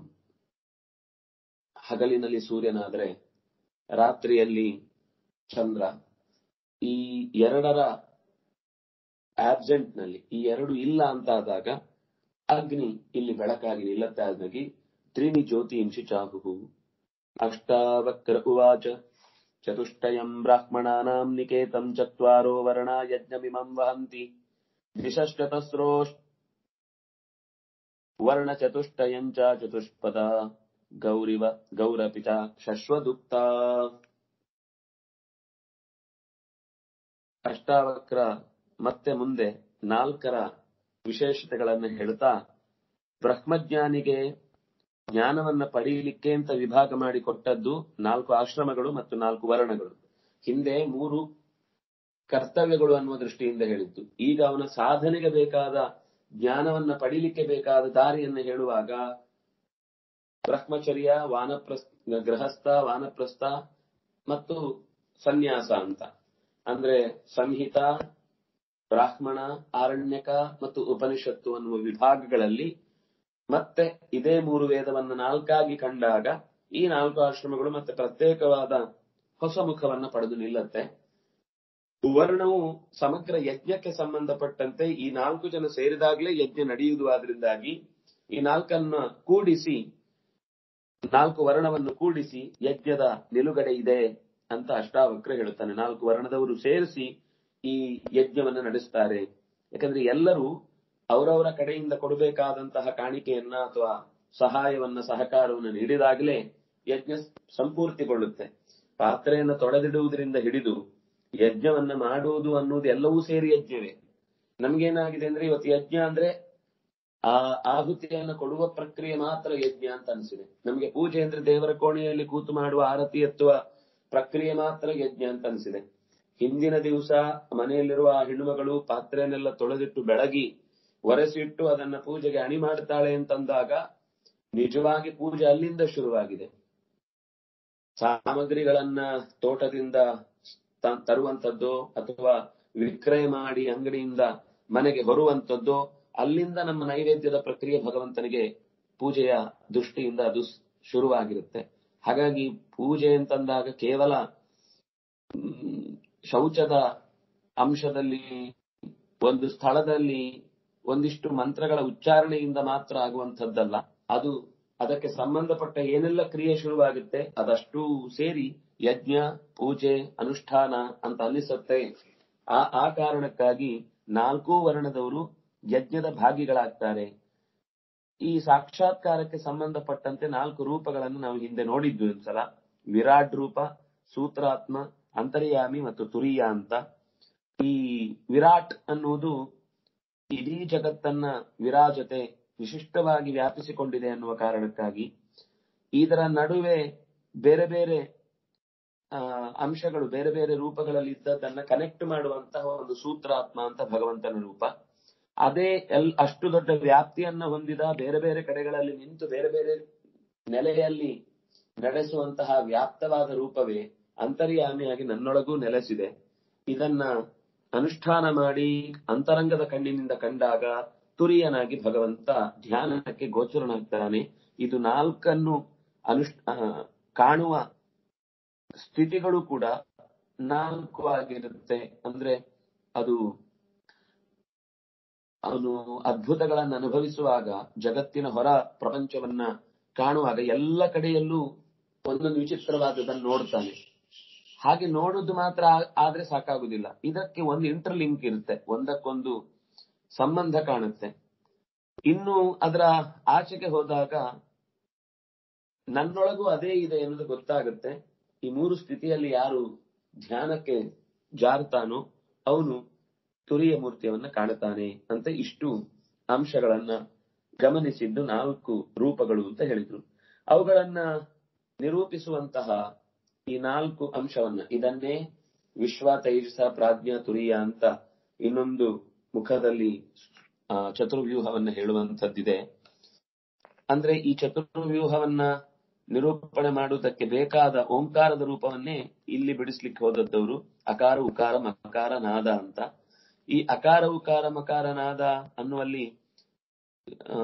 ಹಗಲಿನಲ್ಲಿ ಸೂರ್ಯನಾದ್ರೆ ರಾತ್ರಿಯಲ್ಲಿ ಚಂದ್ರ ಈ ಎರಡರ ಆಬ್ಸೆಂಟ್ ನಲ್ಲಿ ಈ ಎರಡು ಇಲ್ಲ ಅಂತ ಆದಾಗ ಅಗ್ನಿ ಇಲ್ಲಿ ಬೆಳಕಾಗಿ ನಿಲ್ಲತ್ತಾಗಿ ತ್ರೀಣಿ ಜ್ಯೋತಿ ಹಿಂಸಿ ಚಾಹು ಅಷ್ಟಾವಕ್ರ ಉವಾಚ ಚತುಷ್ಟಯಂ ಬ್ರಾಹ್ಮಣಾನಾಂ ನಿಕೇತಂ ಚತ್ವಾರೋ ವರ್ಣಾ ಯಜ್ಞಮಿಮಂ ವಹಂತಿ ದಿಶಶ್ಚತಸ್ರೋಷ್ ವರ್ಣ ಚತುಷ್ಟಯಂ ಚ ಚತುಷ್ಪದ ಗೌರಿವ ಗೌರಪಿ ಚ ಶಶ್ವದುಕ್ತ ಅಷ್ಟಾವಕ್ರ ಮತ್ತೆ ಮುಂದೆ ನಾಲ್ಕರ ವಿಶೇಷತೆಗಳನ್ನು ಹೇಳ್ತಾ ಬ್ರಹ್ಮಜ್ಞಾನಿಗೆ ಜ್ಞಾನವನ್ನ ಪಡೆಯಲಿಕ್ಕೆ ಅಂತ ವಿಭಾಗ ಮಾಡಿ ಕೊಟ್ಟದ್ದು ನಾಲ್ಕು ಆಶ್ರಮಗಳು ಮತ್ತು ನಾಲ್ಕು ವರ್ಣಗಳು ಹಿಂದೆ ಮೂರು ಕರ್ತವ್ಯಗಳು ಅನ್ನುವ ದೃಷ್ಟಿಯಿಂದ ಹೇಳಿದ್ದು ಈಗ ಅವನ ಸಾಧನೆಗೆ ಬೇಕಾದ ಜ್ಞಾನವನ್ನ ಪಡೀಲಿಕ್ಕೆ ಬೇಕಾದ ದಾರಿಯನ್ನು ಹೇಳುವಾಗ ಬ್ರಹ್ಮಚರ್ಯ ವಾನಪ್ರಸ್ ಗೃಹಸ್ಥ ವಾನಪ್ರಸ್ಥ ಮತ್ತು ಸನ್ಯಾಸ ಅಂತ ಅಂದ್ರೆ ಸಂಹಿತ ಬ್ರಾಹ್ಮಣ ಆರಣ್ಯಕ ಮತ್ತು ಉಪನಿಷತ್ತು ಅನ್ನುವ ವಿಭಾಗಗಳಲ್ಲಿ ಮತ್ತೆ ಇದೇ ಮೂರು ವೇದವನ್ನ ನಾಲ್ಕಾಗಿ ಕಂಡಾಗ ಈ ನಾಲ್ಕು ಆಶ್ರಮಗಳು ಮತ್ತೆ ಪ್ರತ್ಯೇಕವಾದ ಹೊಸ ಮುಖವನ್ನ ಪಡೆದು ನಿಲ್ಲತ್ತೆ ವರ್ಣವು ಸಮಗ್ರ ಯಜ್ಞಕ್ಕೆ ಸಂಬಂಧಪಟ್ಟಂತೆ ಈ ನಾಲ್ಕು ಜನ ಸೇರಿದಾಗಲೇ ಯಜ್ಞ ನಡೆಯುವುದು ಆದ್ರಿಂದಾಗಿ ಈ ನಾಲ್ಕನ್ನ ಕೂಡಿಸಿ ನಾಲ್ಕು ವರ್ಣವನ್ನು ಕೂಡಿಸಿ ಯಜ್ಞದ ನಿಲುಗಡೆ ಇದೆ ಅಂತ ಅಷ್ಟಾವಕ್ರ ಹೇಳುತ್ತಾನೆ ನಾಲ್ಕು ವರ್ಣದವರು ಸೇರಿಸಿ ಈ ಯಜ್ಞವನ್ನು ನಡೆಸ್ತಾರೆ ಯಾಕಂದ್ರೆ ಎಲ್ಲರೂ ಅವರವರ ಕಡೆಯಿಂದ ಕೊಡಬೇಕಾದಂತಹ ಕಾಣಿಕೆಯನ್ನ ಅಥವಾ ಸಹಾಯವನ್ನ ಸಹಕಾರವನ್ನು ನೀಡಿದಾಗಲೇ ಯಜ್ಞ ಸಂಪೂರ್ತಿಗೊಳ್ಳುತ್ತೆ ಪಾತ್ರೆಯನ್ನು ತೊಳೆದಿಡುವುದರಿಂದ ಹಿಡಿದು ಯಜ್ಞವನ್ನ ಮಾಡುವುದು ಅನ್ನುವುದು ಎಲ್ಲವೂ ಸೇರಿ ಯಜ್ಞವೇ ನಮ್ಗೇನಾಗಿದೆ ಅಂದ್ರೆ ಇವತ್ತು ಯಜ್ಞ ಅಂದ್ರೆ ಆ ಆಹುತಿಯನ್ನು ಕೊಡುವ ಪ್ರಕ್ರಿಯೆ ಮಾತ್ರ ಯಜ್ಞ ಅಂತ ಅನಿಸಿದೆ ನಮಗೆ ಪೂಜೆ ಅಂದ್ರೆ ದೇವರ ಕೋಣೆಯಲ್ಲಿ ಕೂತು ಮಾಡುವ ಆರತಿ ಎತ್ತುವ ಪ್ರಕ್ರಿಯೆ ಮಾತ್ರ ಯಜ್ಞ ಅಂತ ಅನಿಸಿದೆ ಹಿಂದಿನ ದಿವಸ ಮನೆಯಲ್ಲಿರುವ ಆ ಹೆಣ್ಣುಮಗಳು ಪಾತ್ರೆಯನ್ನೆಲ್ಲ ತೊಳೆದಿಟ್ಟು ಬೆಳಗಿ ಒರೆಸಿಟ್ಟು ಅದನ್ನ ಪೂಜೆಗೆ ಅಣಿ ಮಾಡ್ತಾಳೆ ಅಂತಂದಾಗ ನಿಜವಾಗಿ ಪೂಜೆ ಅಲ್ಲಿಂದ ಶುರುವಾಗಿದೆ ಸಾಮಗ್ರಿಗಳನ್ನ ತೋಟದಿಂದ ತ- ತರುವಂತದ್ದು ಅಥವಾ ವಿಕ್ರಯ ಮಾಡಿ ಅಂಗಡಿಯಿಂದ ಮನೆಗೆ ಹೊರುವಂತದ್ದು ಅಲ್ಲಿಂದ ನಮ್ಮ ನೈವೇದ್ಯದ ಪ್ರಕ್ರಿಯೆ ಭಗವಂತನಿಗೆ ಪೂಜೆಯ ದೃಷ್ಟಿಯಿಂದ ಅದು ಸ್- ಶುರುವಾಗಿರುತ್ತೆ ಹಾಗಾಗಿ ಪೂಜೆ ಅಂತಂದಾಗ ಕೇವಲ ಮ್, ಶೌಚದ ಅಂಶದಲ್ಲಿ ಒಂದು ಸ್ಥಳದಲ್ಲಿ ಒಂದಿಷ್ಟು ಮಂತ್ರಗಳ ಉಚ್ಚಾರಣೆಯಿಂದ ಮಾತ್ರ ಆಗುವಂತದ್ದಲ್ಲ ಅದು ಅದಕ್ಕೆ ಸಂಬಂಧಪಟ್ಟ ಏನೆಲ್ಲ ಕ್ರಿಯೆ ಶುರುವಾಗುತ್ತೆ ಅದಷ್ಟು ಸೇರಿ ಯಜ್ಞ ಪೂಜೆ ಅನುಷ್ಠಾನ ಅಂತ ಅನಿಸುತ್ತೆ ಆ ಆ ಕಾರಣಕ್ಕಾಗಿ ನಾಲ್ಕೂ ವರ್ಣದವರು ಯಜ್ಞದ ಭಾಗಿಗಳಾಗ್ತಾರೆ ಈ ಸಾಕ್ಷಾತ್ಕಾರಕ್ಕೆ ಸಂಬಂಧಪಟ್ಟಂತೆ ನಾಲ್ಕು ರೂಪಗಳನ್ನು ನಾವು ಹಿಂದೆ ನೋಡಿದ್ವಿ ಒಂದ್ಸಲ ವಿರಾಟ್ ರೂಪ ಸೂತ್ರಾತ್ಮ ಅಂತರ್ಯಾಮಿ ಮತ್ತು ತುರಿಯ ಅಂತ ಈ ವಿರಾಟ್ ಅನ್ನುವುದು ಇಡೀ ಜಗತ್ತನ್ನ ವಿರಾಜತೆ ವಿಶಿಷ್ಟವಾಗಿ ವ್ಯಾಪಿಸಿಕೊಂಡಿದೆ ಅನ್ನುವ ಕಾರಣಕ್ಕಾಗಿ ಇದರ ನಡುವೆ ಬೇರೆ ಬೇರೆ ಆ, ಅಂಶಗಳು ಬೇರೆ ಬೇರೆ ರೂಪಗಳಲ್ಲಿ ಇದ್ದದ್ದನ್ನ ಕನೆಕ್ಟ್ ಮಾಡುವಂತಹ ಒಂದು ಸೂತ್ರಾತ್ಮ ಅಂತ ಭಗವಂತನ ರೂಪ ಅದೇ ಎಲ್ ಅಷ್ಟು ದೊಡ್ಡ ವ್ಯಾಪ್ತಿಯನ್ನ ಹೊಂದಿದ ಬೇರೆ ಬೇರೆ ಕಡೆಗಳಲ್ಲಿ ನಿಂತು ಬೇರೆ ಬೇರೆ ನೆಲೆಯಲ್ಲಿ ನಡೆಸುವಂತಹ ವ್ಯಾಪ್ತವಾದ ರೂಪವೇ ಅಂತರ್ಯಾಮಿಯಾಗಿ ನನ್ನೊಳಗೂ ನೆಲೆಸಿದೆ ಇದನ್ನ ಅನುಷ್ಠಾನ ಮಾಡಿ ಅಂತರಂಗದ ಕಣ್ಣಿನಿಂದ ಕಂಡಾಗ ತುರಿಯನಾಗಿ ಭಗವಂತ ಧ್ಯಾನಕ್ಕೆ ಗೋಚರನಾಗ್ತಾನೆ ಇದು ನಾಲ್ಕನ್ನು ಅನುಷ್ಠ ಆ, ಕಾಣುವ ಸ್ಥಿತಿಗಳು ಕೂಡ ನಾಲ್ಕು ಆಗಿರುತ್ತೆ ಅಂದ್ರೆ ಅದು ಅವನು ಅದ್ಭುತಗಳನ್ನು ಅನುಭವಿಸುವಾಗ ಜಗತ್ತಿನ ಹೊರ ಪ್ರಪಂಚವನ್ನ ಕಾಣುವಾಗ ಎಲ್ಲ ಕಡೆಯಲ್ಲೂ ಒಂದೊಂದು ವಿಚಿತ್ರವಾದದನ್ನು ನೋಡ್ತಾನೆ ಹಾಗೆ ನೋಡುದು ಮಾತ್ರ ಆ- ಆದ್ರೆ ಸಾಕಾಗುದಿಲ್ಲ ಇದಕ್ಕೆ ಒಂದು ಇಂಟರ್ಲಿಂಕ್ ಇರುತ್ತೆ ಒಂದಕ್ಕೊಂದು ಸಂಬಂಧ ಕಾಣುತ್ತೆ ಇನ್ನು ಅದರ ಆಚೆಗೆ ಹೋದಾಗ ನನ್ನೊಳಗೂ ಅದೇ ಇದೆ ಎನ್ನುವುದು ಗೊತ್ತಾಗುತ್ತೆ ಈ ಮೂರು ಸ್ಥಿತಿಯಲ್ಲಿ ಯಾರು ಧ್ಯಾನಕ್ಕೆ ಜಾರ್ತಾನೋ ಅವನು ತುರಿಯ ಮೂರ್ತಿಯವನ್ನ ಕಾಣುತ್ತಾನೆ ಅಂತ ಇಷ್ಟು ಅಂಶಗಳನ್ನ ಗಮನಿಸಿದ್ದು ನಾಲ್ಕು ರೂಪಗಳು ಅಂತ ಹೇಳಿದ್ರು ಅವುಗಳನ್ನ ನಿರೂಪಿಸುವಂತಹ ಈ ನಾಲ್ಕು ಅಂಶವನ್ನ ಇದನ್ನೇ ವಿಶ್ವ ತೈಜಸ ಪ್ರಾಜ್ಞಾ ತುರಿಯ ಅಂತ ಇನ್ನೊಂದು ಮುಖದಲ್ಲಿ ಆ, ಚತುರ್ವ್ಯೂಹವನ್ನ ಹೇಳುವಂತದ್ದಿದೆ ಅಂದ್ರೆ ಈ ಚತುರ್ವ್ಯೂಹವನ್ನ ನಿರೂಪಣೆ ಮಾಡುವುದಕ್ಕೆ ಬೇಕಾದ ಓಂಕಾರದ ರೂಪವನ್ನೇ ಇಲ್ಲಿ ಬಿಡಿಸ್ಲಿಕ್ಕೆ ಹೋದದ್ದವರು ಅಕಾರ ಉಕಾರ ಮಕಾರ ನಾದ ಅಂತ ಈ ಅಕಾರ ಉಕಾರ ಮಕಾರ ನಾದ ಅನ್ನುವಲ್ಲಿ ಆ,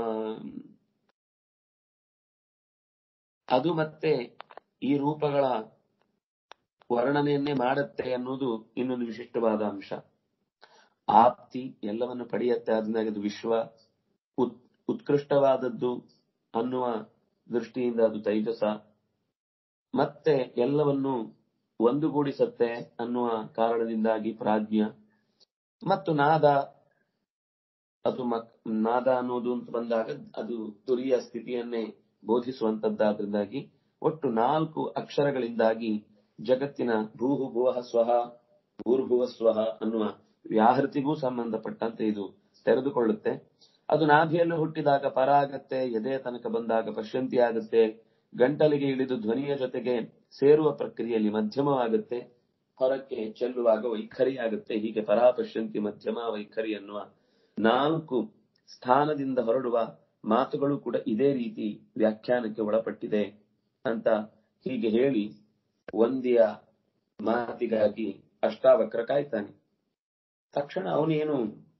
ಅದು ಮತ್ತೆ ಈ ರೂಪಗಳ ವರ್ಣನೆಯನ್ನೇ ಮಾಡುತ್ತೆ ಅನ್ನೋದು ಇನ್ನೊಂದು ವಿಶಿಷ್ಟವಾದ ಅಂಶ ಆಪ್ತಿ ಎಲ್ಲವನ್ನು ಪಡೆಯತ್ತೆ ಅದನ್ನಾಗಿ ಅದು ವಿಶ್ವ ಉತ್ ಉತ್ಕೃಷ್ಟವಾದದ್ದು ಅನ್ನುವ ದೃಷ್ಟಿಯಿಂದ ಅದು ತೈಜಸ ಮತ್ತೆ ಎಲ್ಲವನ್ನು ಒಂದುಗೂಡಿಸತ್ತೆ ಅನ್ನುವ ಕಾರಣದಿಂದಾಗಿ ಪ್ರಾಜ್ಞ ಮತ್ತು ನಾದ ಅದು ಮಕ್ ನಾದ ಅನ್ನೋದು ಅಂತ ಬಂದಾಗ ಅದು ತುರಿಯ ಸ್ಥಿತಿಯನ್ನೇ ಬೋಧಿಸುವಂತದ್ದಾದ್ರಿಂದಾಗಿ ಒಟ್ಟು ನಾಲ್ಕು ಅಕ್ಷರಗಳಿಂದಾಗಿ ಜಗತ್ತಿನ ಭೂಹು ಭುವಃ ಸ್ವಹ ಭೂರ್ಭುವ ಸ್ವಹ ಅನ್ನುವ ವ್ಯಾಹೃತಿಗೂ ಸಂಬಂಧಪಟ್ಟಂತೆ ಇದು ತೆರೆದುಕೊಳ್ಳುತ್ತೆ ಅದು ನಾಭಿಯಲ್ಲಿ ಹುಟ್ಟಿದಾಗ ಪರ ಆಗತ್ತೆ ಎದೆಯ ತನಕ ಬಂದಾಗ ಪಶ್ಯಂತಿ ಆಗುತ್ತೆ ಗಂಟಲಿಗೆ ಇಳಿದು ಧ್ವನಿಯ ಜೊತೆಗೆ ಸೇರುವ ಪ್ರಕ್ರಿಯೆಯಲ್ಲಿ ಮಧ್ಯಮವಾಗುತ್ತೆ ಹೊರಕ್ಕೆ ಚೆಲ್ಲುವಾಗ ವೈಖರಿ ಆಗುತ್ತೆ ಹೀಗೆ ಪರಾ ಪಶ್ಯಂತಿ ಮಧ್ಯಮ ವೈಖರಿ ಅನ್ನುವ ನಾಲ್ಕು ಸ್ಥಾನದಿಂದ ಹೊರಡುವ ಮಾತುಗಳು ಕೂಡ ಇದೇ ರೀತಿ ವ್ಯಾಖ್ಯಾನಕ್ಕೆ ಒಳಪಟ್ಟಿದೆ ಅಂತ ಹೀಗೆ ಹೇಳಿ ಒಂದಿಯ ಮಾತಿಗಾಗಿ ಅಷ್ಟಾವಕ್ರ ಕಾಯ್ತಾನೆ ತಕ್ಷಣ ಅವನೇನು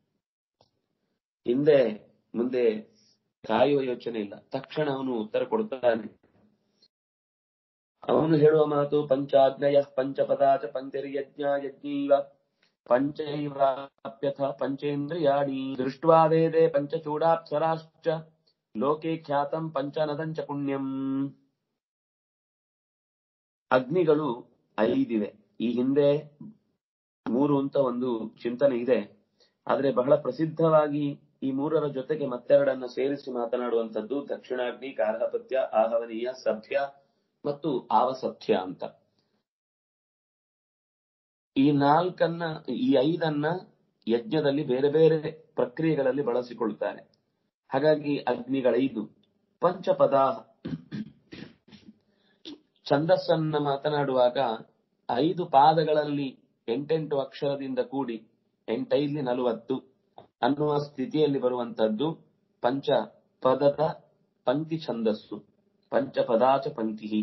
ಹಿಂದೆ ಮುಂದೆ ಕಾಯುವ ಯೋಚನೆ ಇಲ್ಲ ತಕ್ಷಣ ಅವನು ಉತ್ತರ ಕೊಡ್ತಾನೆ ಅವನು ಹೇಳುವ ಮಾತು ಪಂಚಾಗ್ನಯ ಪಂಚಪದಾಚ ಪಂಚರ್ಯಜ್ಞ ಯಜ್ಞೀವ ಪಂಚೈವಾಪ್ಯಥ ಪಂಚೇಂದ್ರಿಯಾಣಿ ದೃಷ್ಟ್ವಾ ವೇದೆ ಪಂಚಚೂಡಾಪ್ಸರಾಶ್ಚ ಲೋಕೆ ಖ್ಯಾತಂ ಪಂಚನದಂಚ ಪುಣ್ಯಂ ಅಗ್ನಿಗಳು ಐದಿವೆ ಈ ಹಿಂದೆ ಮೂರು ಅಂತ ಒಂದು ಚಿಂತನೆ ಇದೆ ಆದ್ರೆ ಬಹಳ ಪ್ರಸಿದ್ಧವಾಗಿ ಈ ಮೂರರ ಜೊತೆಗೆ ಮತ್ತೆರಡನ್ನ ಸೇರಿಸಿ ಮಾತನಾಡುವಂತದ್ದು ದಕ್ಷಿಣಾಗ್ನಿ ಗಾರ್ಹಪತ್ಯ ಆಹವನೀಯ ಸಭ್ಯ ಮತ್ತು ಆವಸಥ್ಯ ಅಂತ ಈ ನಾಲ್ಕನ್ನ ಈ ಐದನ್ನ ಯಜ್ಞದಲ್ಲಿ ಬೇರೆ ಬೇರೆ ಪ್ರಕ್ರಿಯೆಗಳಲ್ಲಿ ಬಳಸಿಕೊಳ್ತಾರೆ ಹಾಗಾಗಿ ಅಗ್ನಿಗಳೈದು ಪಂಚಪದ ಛಂದಸ್ಸನ್ನ ಮಾತನಾಡುವಾಗ ಐದು ಪಾದಗಳಲ್ಲಿ ಎಂಟೆಂಟು ಅಕ್ಷರದಿಂದ ಕೂಡಿ ಎಂಟೈಲಿ ನಲವತ್ತು ಅನ್ನುವ ಸ್ಥಿತಿಯಲ್ಲಿ ಬರುವಂತದ್ದು ಪಂಚ ಪದದ ಪಂಕ್ತಿ ಛಂದಸ್ಸು ಪಂಚಪದಾಚ ಪಂಕ್ತಿ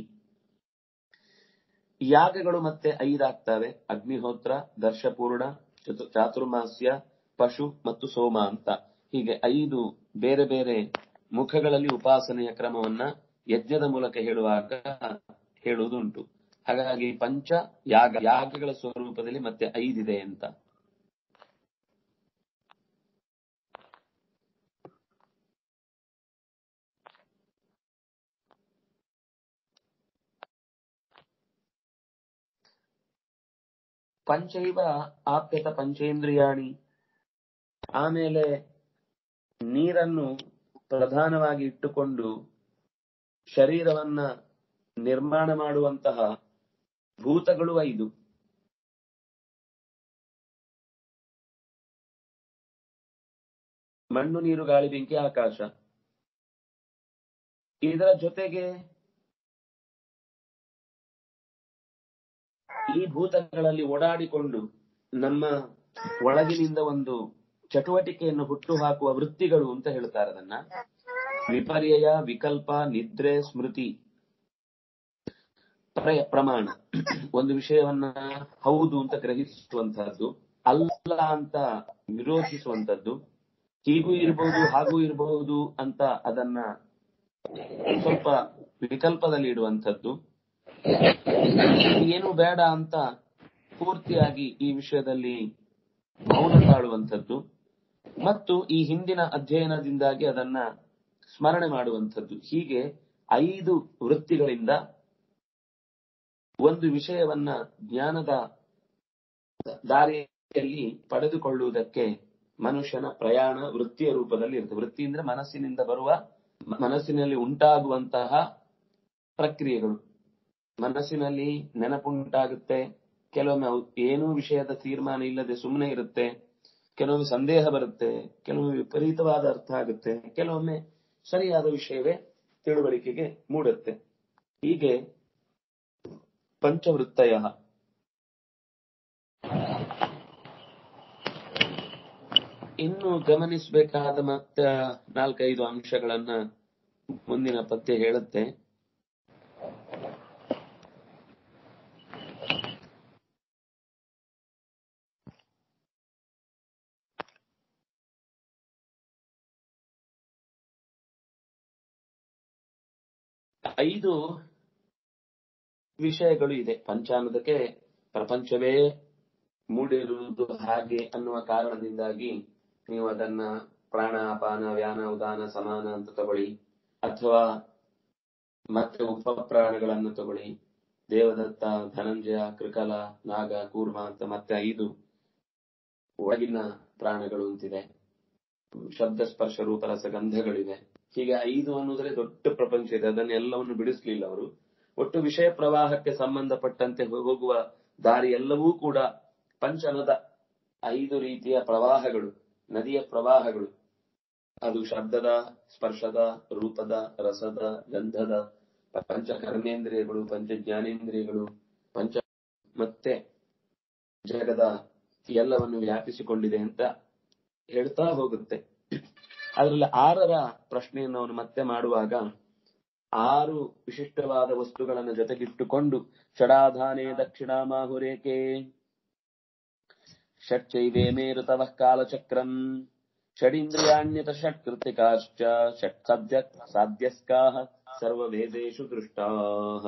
ಯಾಗಗಳು ಮತ್ತೆ ಐದಾಗ್ತವೆ ಅಗ್ನಿಹೋತ್ರ ದರ್ಶಪೂರ್ಣ ಚತು ಚಾತುರ್ಮಾಸ್ಯ ಪಶು ಮತ್ತು ಸೋಮ ಅಂತ ಹೀಗೆ ಐದು ಬೇರೆ ಬೇರೆ ಮುಖಗಳಲ್ಲಿ ಉಪಾಸನೆಯ ಕ್ರಮವನ್ನ ಯಜ್ಞದ ಮೂಲಕ ಹೇಳುವಾಗ ಹೇಳುವುದುಂಟು ಹಾಗಾಗಿ ಪಂಚ ಯಾಗ ಯಾಗಗಳ ಸ್ವರೂಪದಲ್ಲಿ ಮತ್ತೆ ಐದಿದೆ ಅಂತ ಪಂಚೈವ ಆಪ್ಯತ ಪಂಚೇಂದ್ರಿಯಾಣಿ ಆಮೇಲೆ ನೀರನ್ನು ಪ್ರಧಾನವಾಗಿ ಇಟ್ಟುಕೊಂಡು ಶರೀರವನ್ನ ನಿರ್ಮಾಣ ಮಾಡುವಂತಹ ಭೂತಗಳು ಐದು ಮಣ್ಣು ನೀರು ಗಾಳಿ ಬೆಂಕಿ ಆಕಾಶ ಇದರ ಜೊತೆಗೆ ಈ ಭೂತಗಳಲ್ಲಿ ಓಡಾಡಿಕೊಂಡು ನಮ್ಮ ಒಳಗಿನಿಂದ ಒಂದು ಚಟುವಟಿಕೆಯನ್ನು ಹುಟ್ಟು ಹಾಕುವ ವೃತ್ತಿಗಳು ಅಂತ ಹೇಳ್ತಾರೆ ಅದನ್ನ ವಿಪರ್ಯಯ ವಿಕಲ್ಪ ನಿದ್ರೆ ಸ್ಮೃತಿ ಪ್ರಯ- ಪ್ರಮಾಣ ಒಂದು ವಿಷಯವನ್ನ ಹೌದು ಅಂತ ಗ್ರಹಿಸುವಂತಹದ್ದು ಅಲ್ಲ ಅಂತ ವಿರೋಧಿಸುವಂತದ್ದು ಹೀಗೂ ಇರಬಹುದು ಹಾಗೂ ಇರಬಹುದು ಅಂತ ಅದನ್ನ ಸ್ವಲ್ಪ ವಿಕಲ್ಪದಲ್ಲಿ ಇಡುವಂಥದ್ದು ಏನು ಬೇಡ ಅಂತ ಪೂರ್ತಿಯಾಗಿ ಈ ವಿಷಯದಲ್ಲಿ ಮೌನ ತಾಳುವಂಥದ್ದು ಮತ್ತು ಈ ಹಿಂದಿನ ಅಧ್ಯಯನದಿಂದಾಗಿ ಅದನ್ನ ಸ್ಮರಣೆ ಮಾಡುವಂಥದ್ದು ಹೀಗೆ ಐದು ವೃತ್ತಿಗಳಿಂದ ಒಂದು ವಿಷಯವನ್ನ ಜ್ಞಾನದ ದಾರಿಯಲ್ಲಿ ಪಡೆದುಕೊಳ್ಳುವುದಕ್ಕೆ ಮನುಷ್ಯನ ಪ್ರಯಾಣ ವೃತ್ತಿಯ ರೂಪದಲ್ಲಿ ಇರುತ್ತೆ ವೃತ್ತಿ ಅಂದ್ರೆ ಮನಸ್ಸಿನಿಂದ ಬರುವ ಮ- ಮನಸ್ಸಿನಲ್ಲಿ ಉಂಟಾಗುವಂತಹ ಪ್ರಕ್ರಿಯೆಗಳು ಮನಸ್ಸಿನಲ್ಲಿ ನೆನಪುಂಟಾಗುತ್ತೆ ಕೆಲವೊಮ್ಮೆ ಅವು ಏನೂ ವಿಷಯದ ತೀರ್ಮಾನ ಇಲ್ಲದೆ ಸುಮ್ಮನೆ ಇರುತ್ತೆ ಕೆಲವೊಮ್ಮೆ ಸಂದೇಹ ಬರುತ್ತೆ ಕೆಲವೊಮ್ಮೆ ವಿಪರೀತವಾದ ಅರ್ಥ ಆಗುತ್ತೆ ಕೆಲವೊಮ್ಮೆ ಸರಿಯಾದ ವಿಷಯವೇ ತಿಳುವಳಿಕೆಗೆ ಮೂಡುತ್ತೆ ಹೀಗೆ ಪಂಚವೃತ್ತಯ ಇನ್ನು ಗಮನಿಸಬೇಕಾದ ಮತ್ತ ನಾಲ್ಕೈದು ಅಂಶಗಳನ್ನ ಮುಂದಿನ ಪದ್ಯ ಹೇಳುತ್ತೆ ಐದು ವಿಷಯಗಳು ಇದೆ ಪಂಚಾನದಕ್ಕೆ ಪ್ರಪಂಚವೇ ಮೂಡಿರುವುದು ಹಾಗೆ ಅನ್ನುವ ಕಾರಣದಿಂದಾಗಿ ನೀವು ಅದನ್ನ ಪ್ರಾಣ ಅಪಾನ ವ್ಯಾನ ಉದಾನ ಸಮಾನ ಅಂತ ತಗೊಳ್ಳಿ ಅಥವಾ ಮತ್ತೆ ಉಪಪ್ರಾಣಗಳನ್ನು ತಗೊಳ್ಳಿ ದೇವದತ್ತ ಧನಂಜಯ ಕೃಕಲ ನಾಗ ಕೂರ್ಮ ಅಂತ ಮತ್ತೆ ಐದು ಒಳಗಿನ ಪ್ರಾಣಗಳು ಅಂತಿದೆ ಶಬ್ದ ಸ್ಪರ್ಶ ರೂಪರಸ ಗಂಧಗಳಿವೆ ಹೀಗೆ ಐದು ಅನ್ನೋದ್ರೆ ದೊಡ್ಡ ಪ್ರಪಂಚ ಇದೆ ಅದನ್ನೆಲ್ಲವನ್ನು ಬಿಡಿಸ್ಲಿಲ್ಲ ಅವರು ಒಟ್ಟು ವಿಷಯ ಪ್ರವಾಹಕ್ಕೆ ಸಂಬಂಧಪಟ್ಟಂತೆ ಹೋಗುವ ದಾರಿ ಎಲ್ಲವೂ ಕೂಡ ಪಂಚನದ ಐದು ರೀತಿಯ ಪ್ರವಾಹಗಳು ನದಿಯ ಪ್ರವಾಹಗಳು ಅದು ಶಬ್ದದ ಸ್ಪರ್ಶದ ರೂಪದ ರಸದ ಗಂಧದ ಪಂಚ ಕರ್ಮೇಂದ್ರಿಯಗಳು ಪಂಚ ಜ್ಞಾನೇಂದ್ರಿಯಗಳು ಪಂಚ ಮತ್ತೆ ಜಗದ ಎಲ್ಲವನ್ನು ವ್ಯಾಪಿಸಿಕೊಂಡಿದೆ ಅಂತ ಹೇಳ್ತಾ ಹೋಗುತ್ತೆ ಅದರಲ್ಲಿ ಆರರ ಪ್ರಶ್ನೆಯನ್ನು ಅವನು ಮತ್ತೆ ಮಾಡುವಾಗ ಆರು ವಿಶಿಷ್ಟವಾದ ವಸ್ತುಗಳನ್ನು ಜೊತೆಗಿಟ್ಟುಕೊಂಡು ಷಡಾಧಾನೆ ದಕ್ಷಿಣ ಮಾಹುರೇಕೆ ಷಟ್ಚೈವೇಮೇ ಋತವಃ ಕಾಲಚಕ್ರಂ ಷಡಿಂದ್ರಿಯಾಣ್ಯತ ಷಟ್ಕೃತಿಕಾಶ್ಚ ಷಟ್ ಸದ್ಯ ಸಾಧ್ಯಸ್ಕಾಹ ಸರ್ವವೇದೇಶು ದೃಷ್ಟಾಃ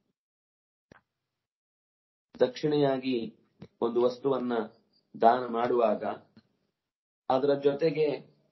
ದಕ್ಷಿಣೆಯಾಗಿ ಒಂದು ವಸ್ತುವನ್ನ ದಾನ ಮಾಡುವಾಗ ಅದರ ಜೊತೆಗೆ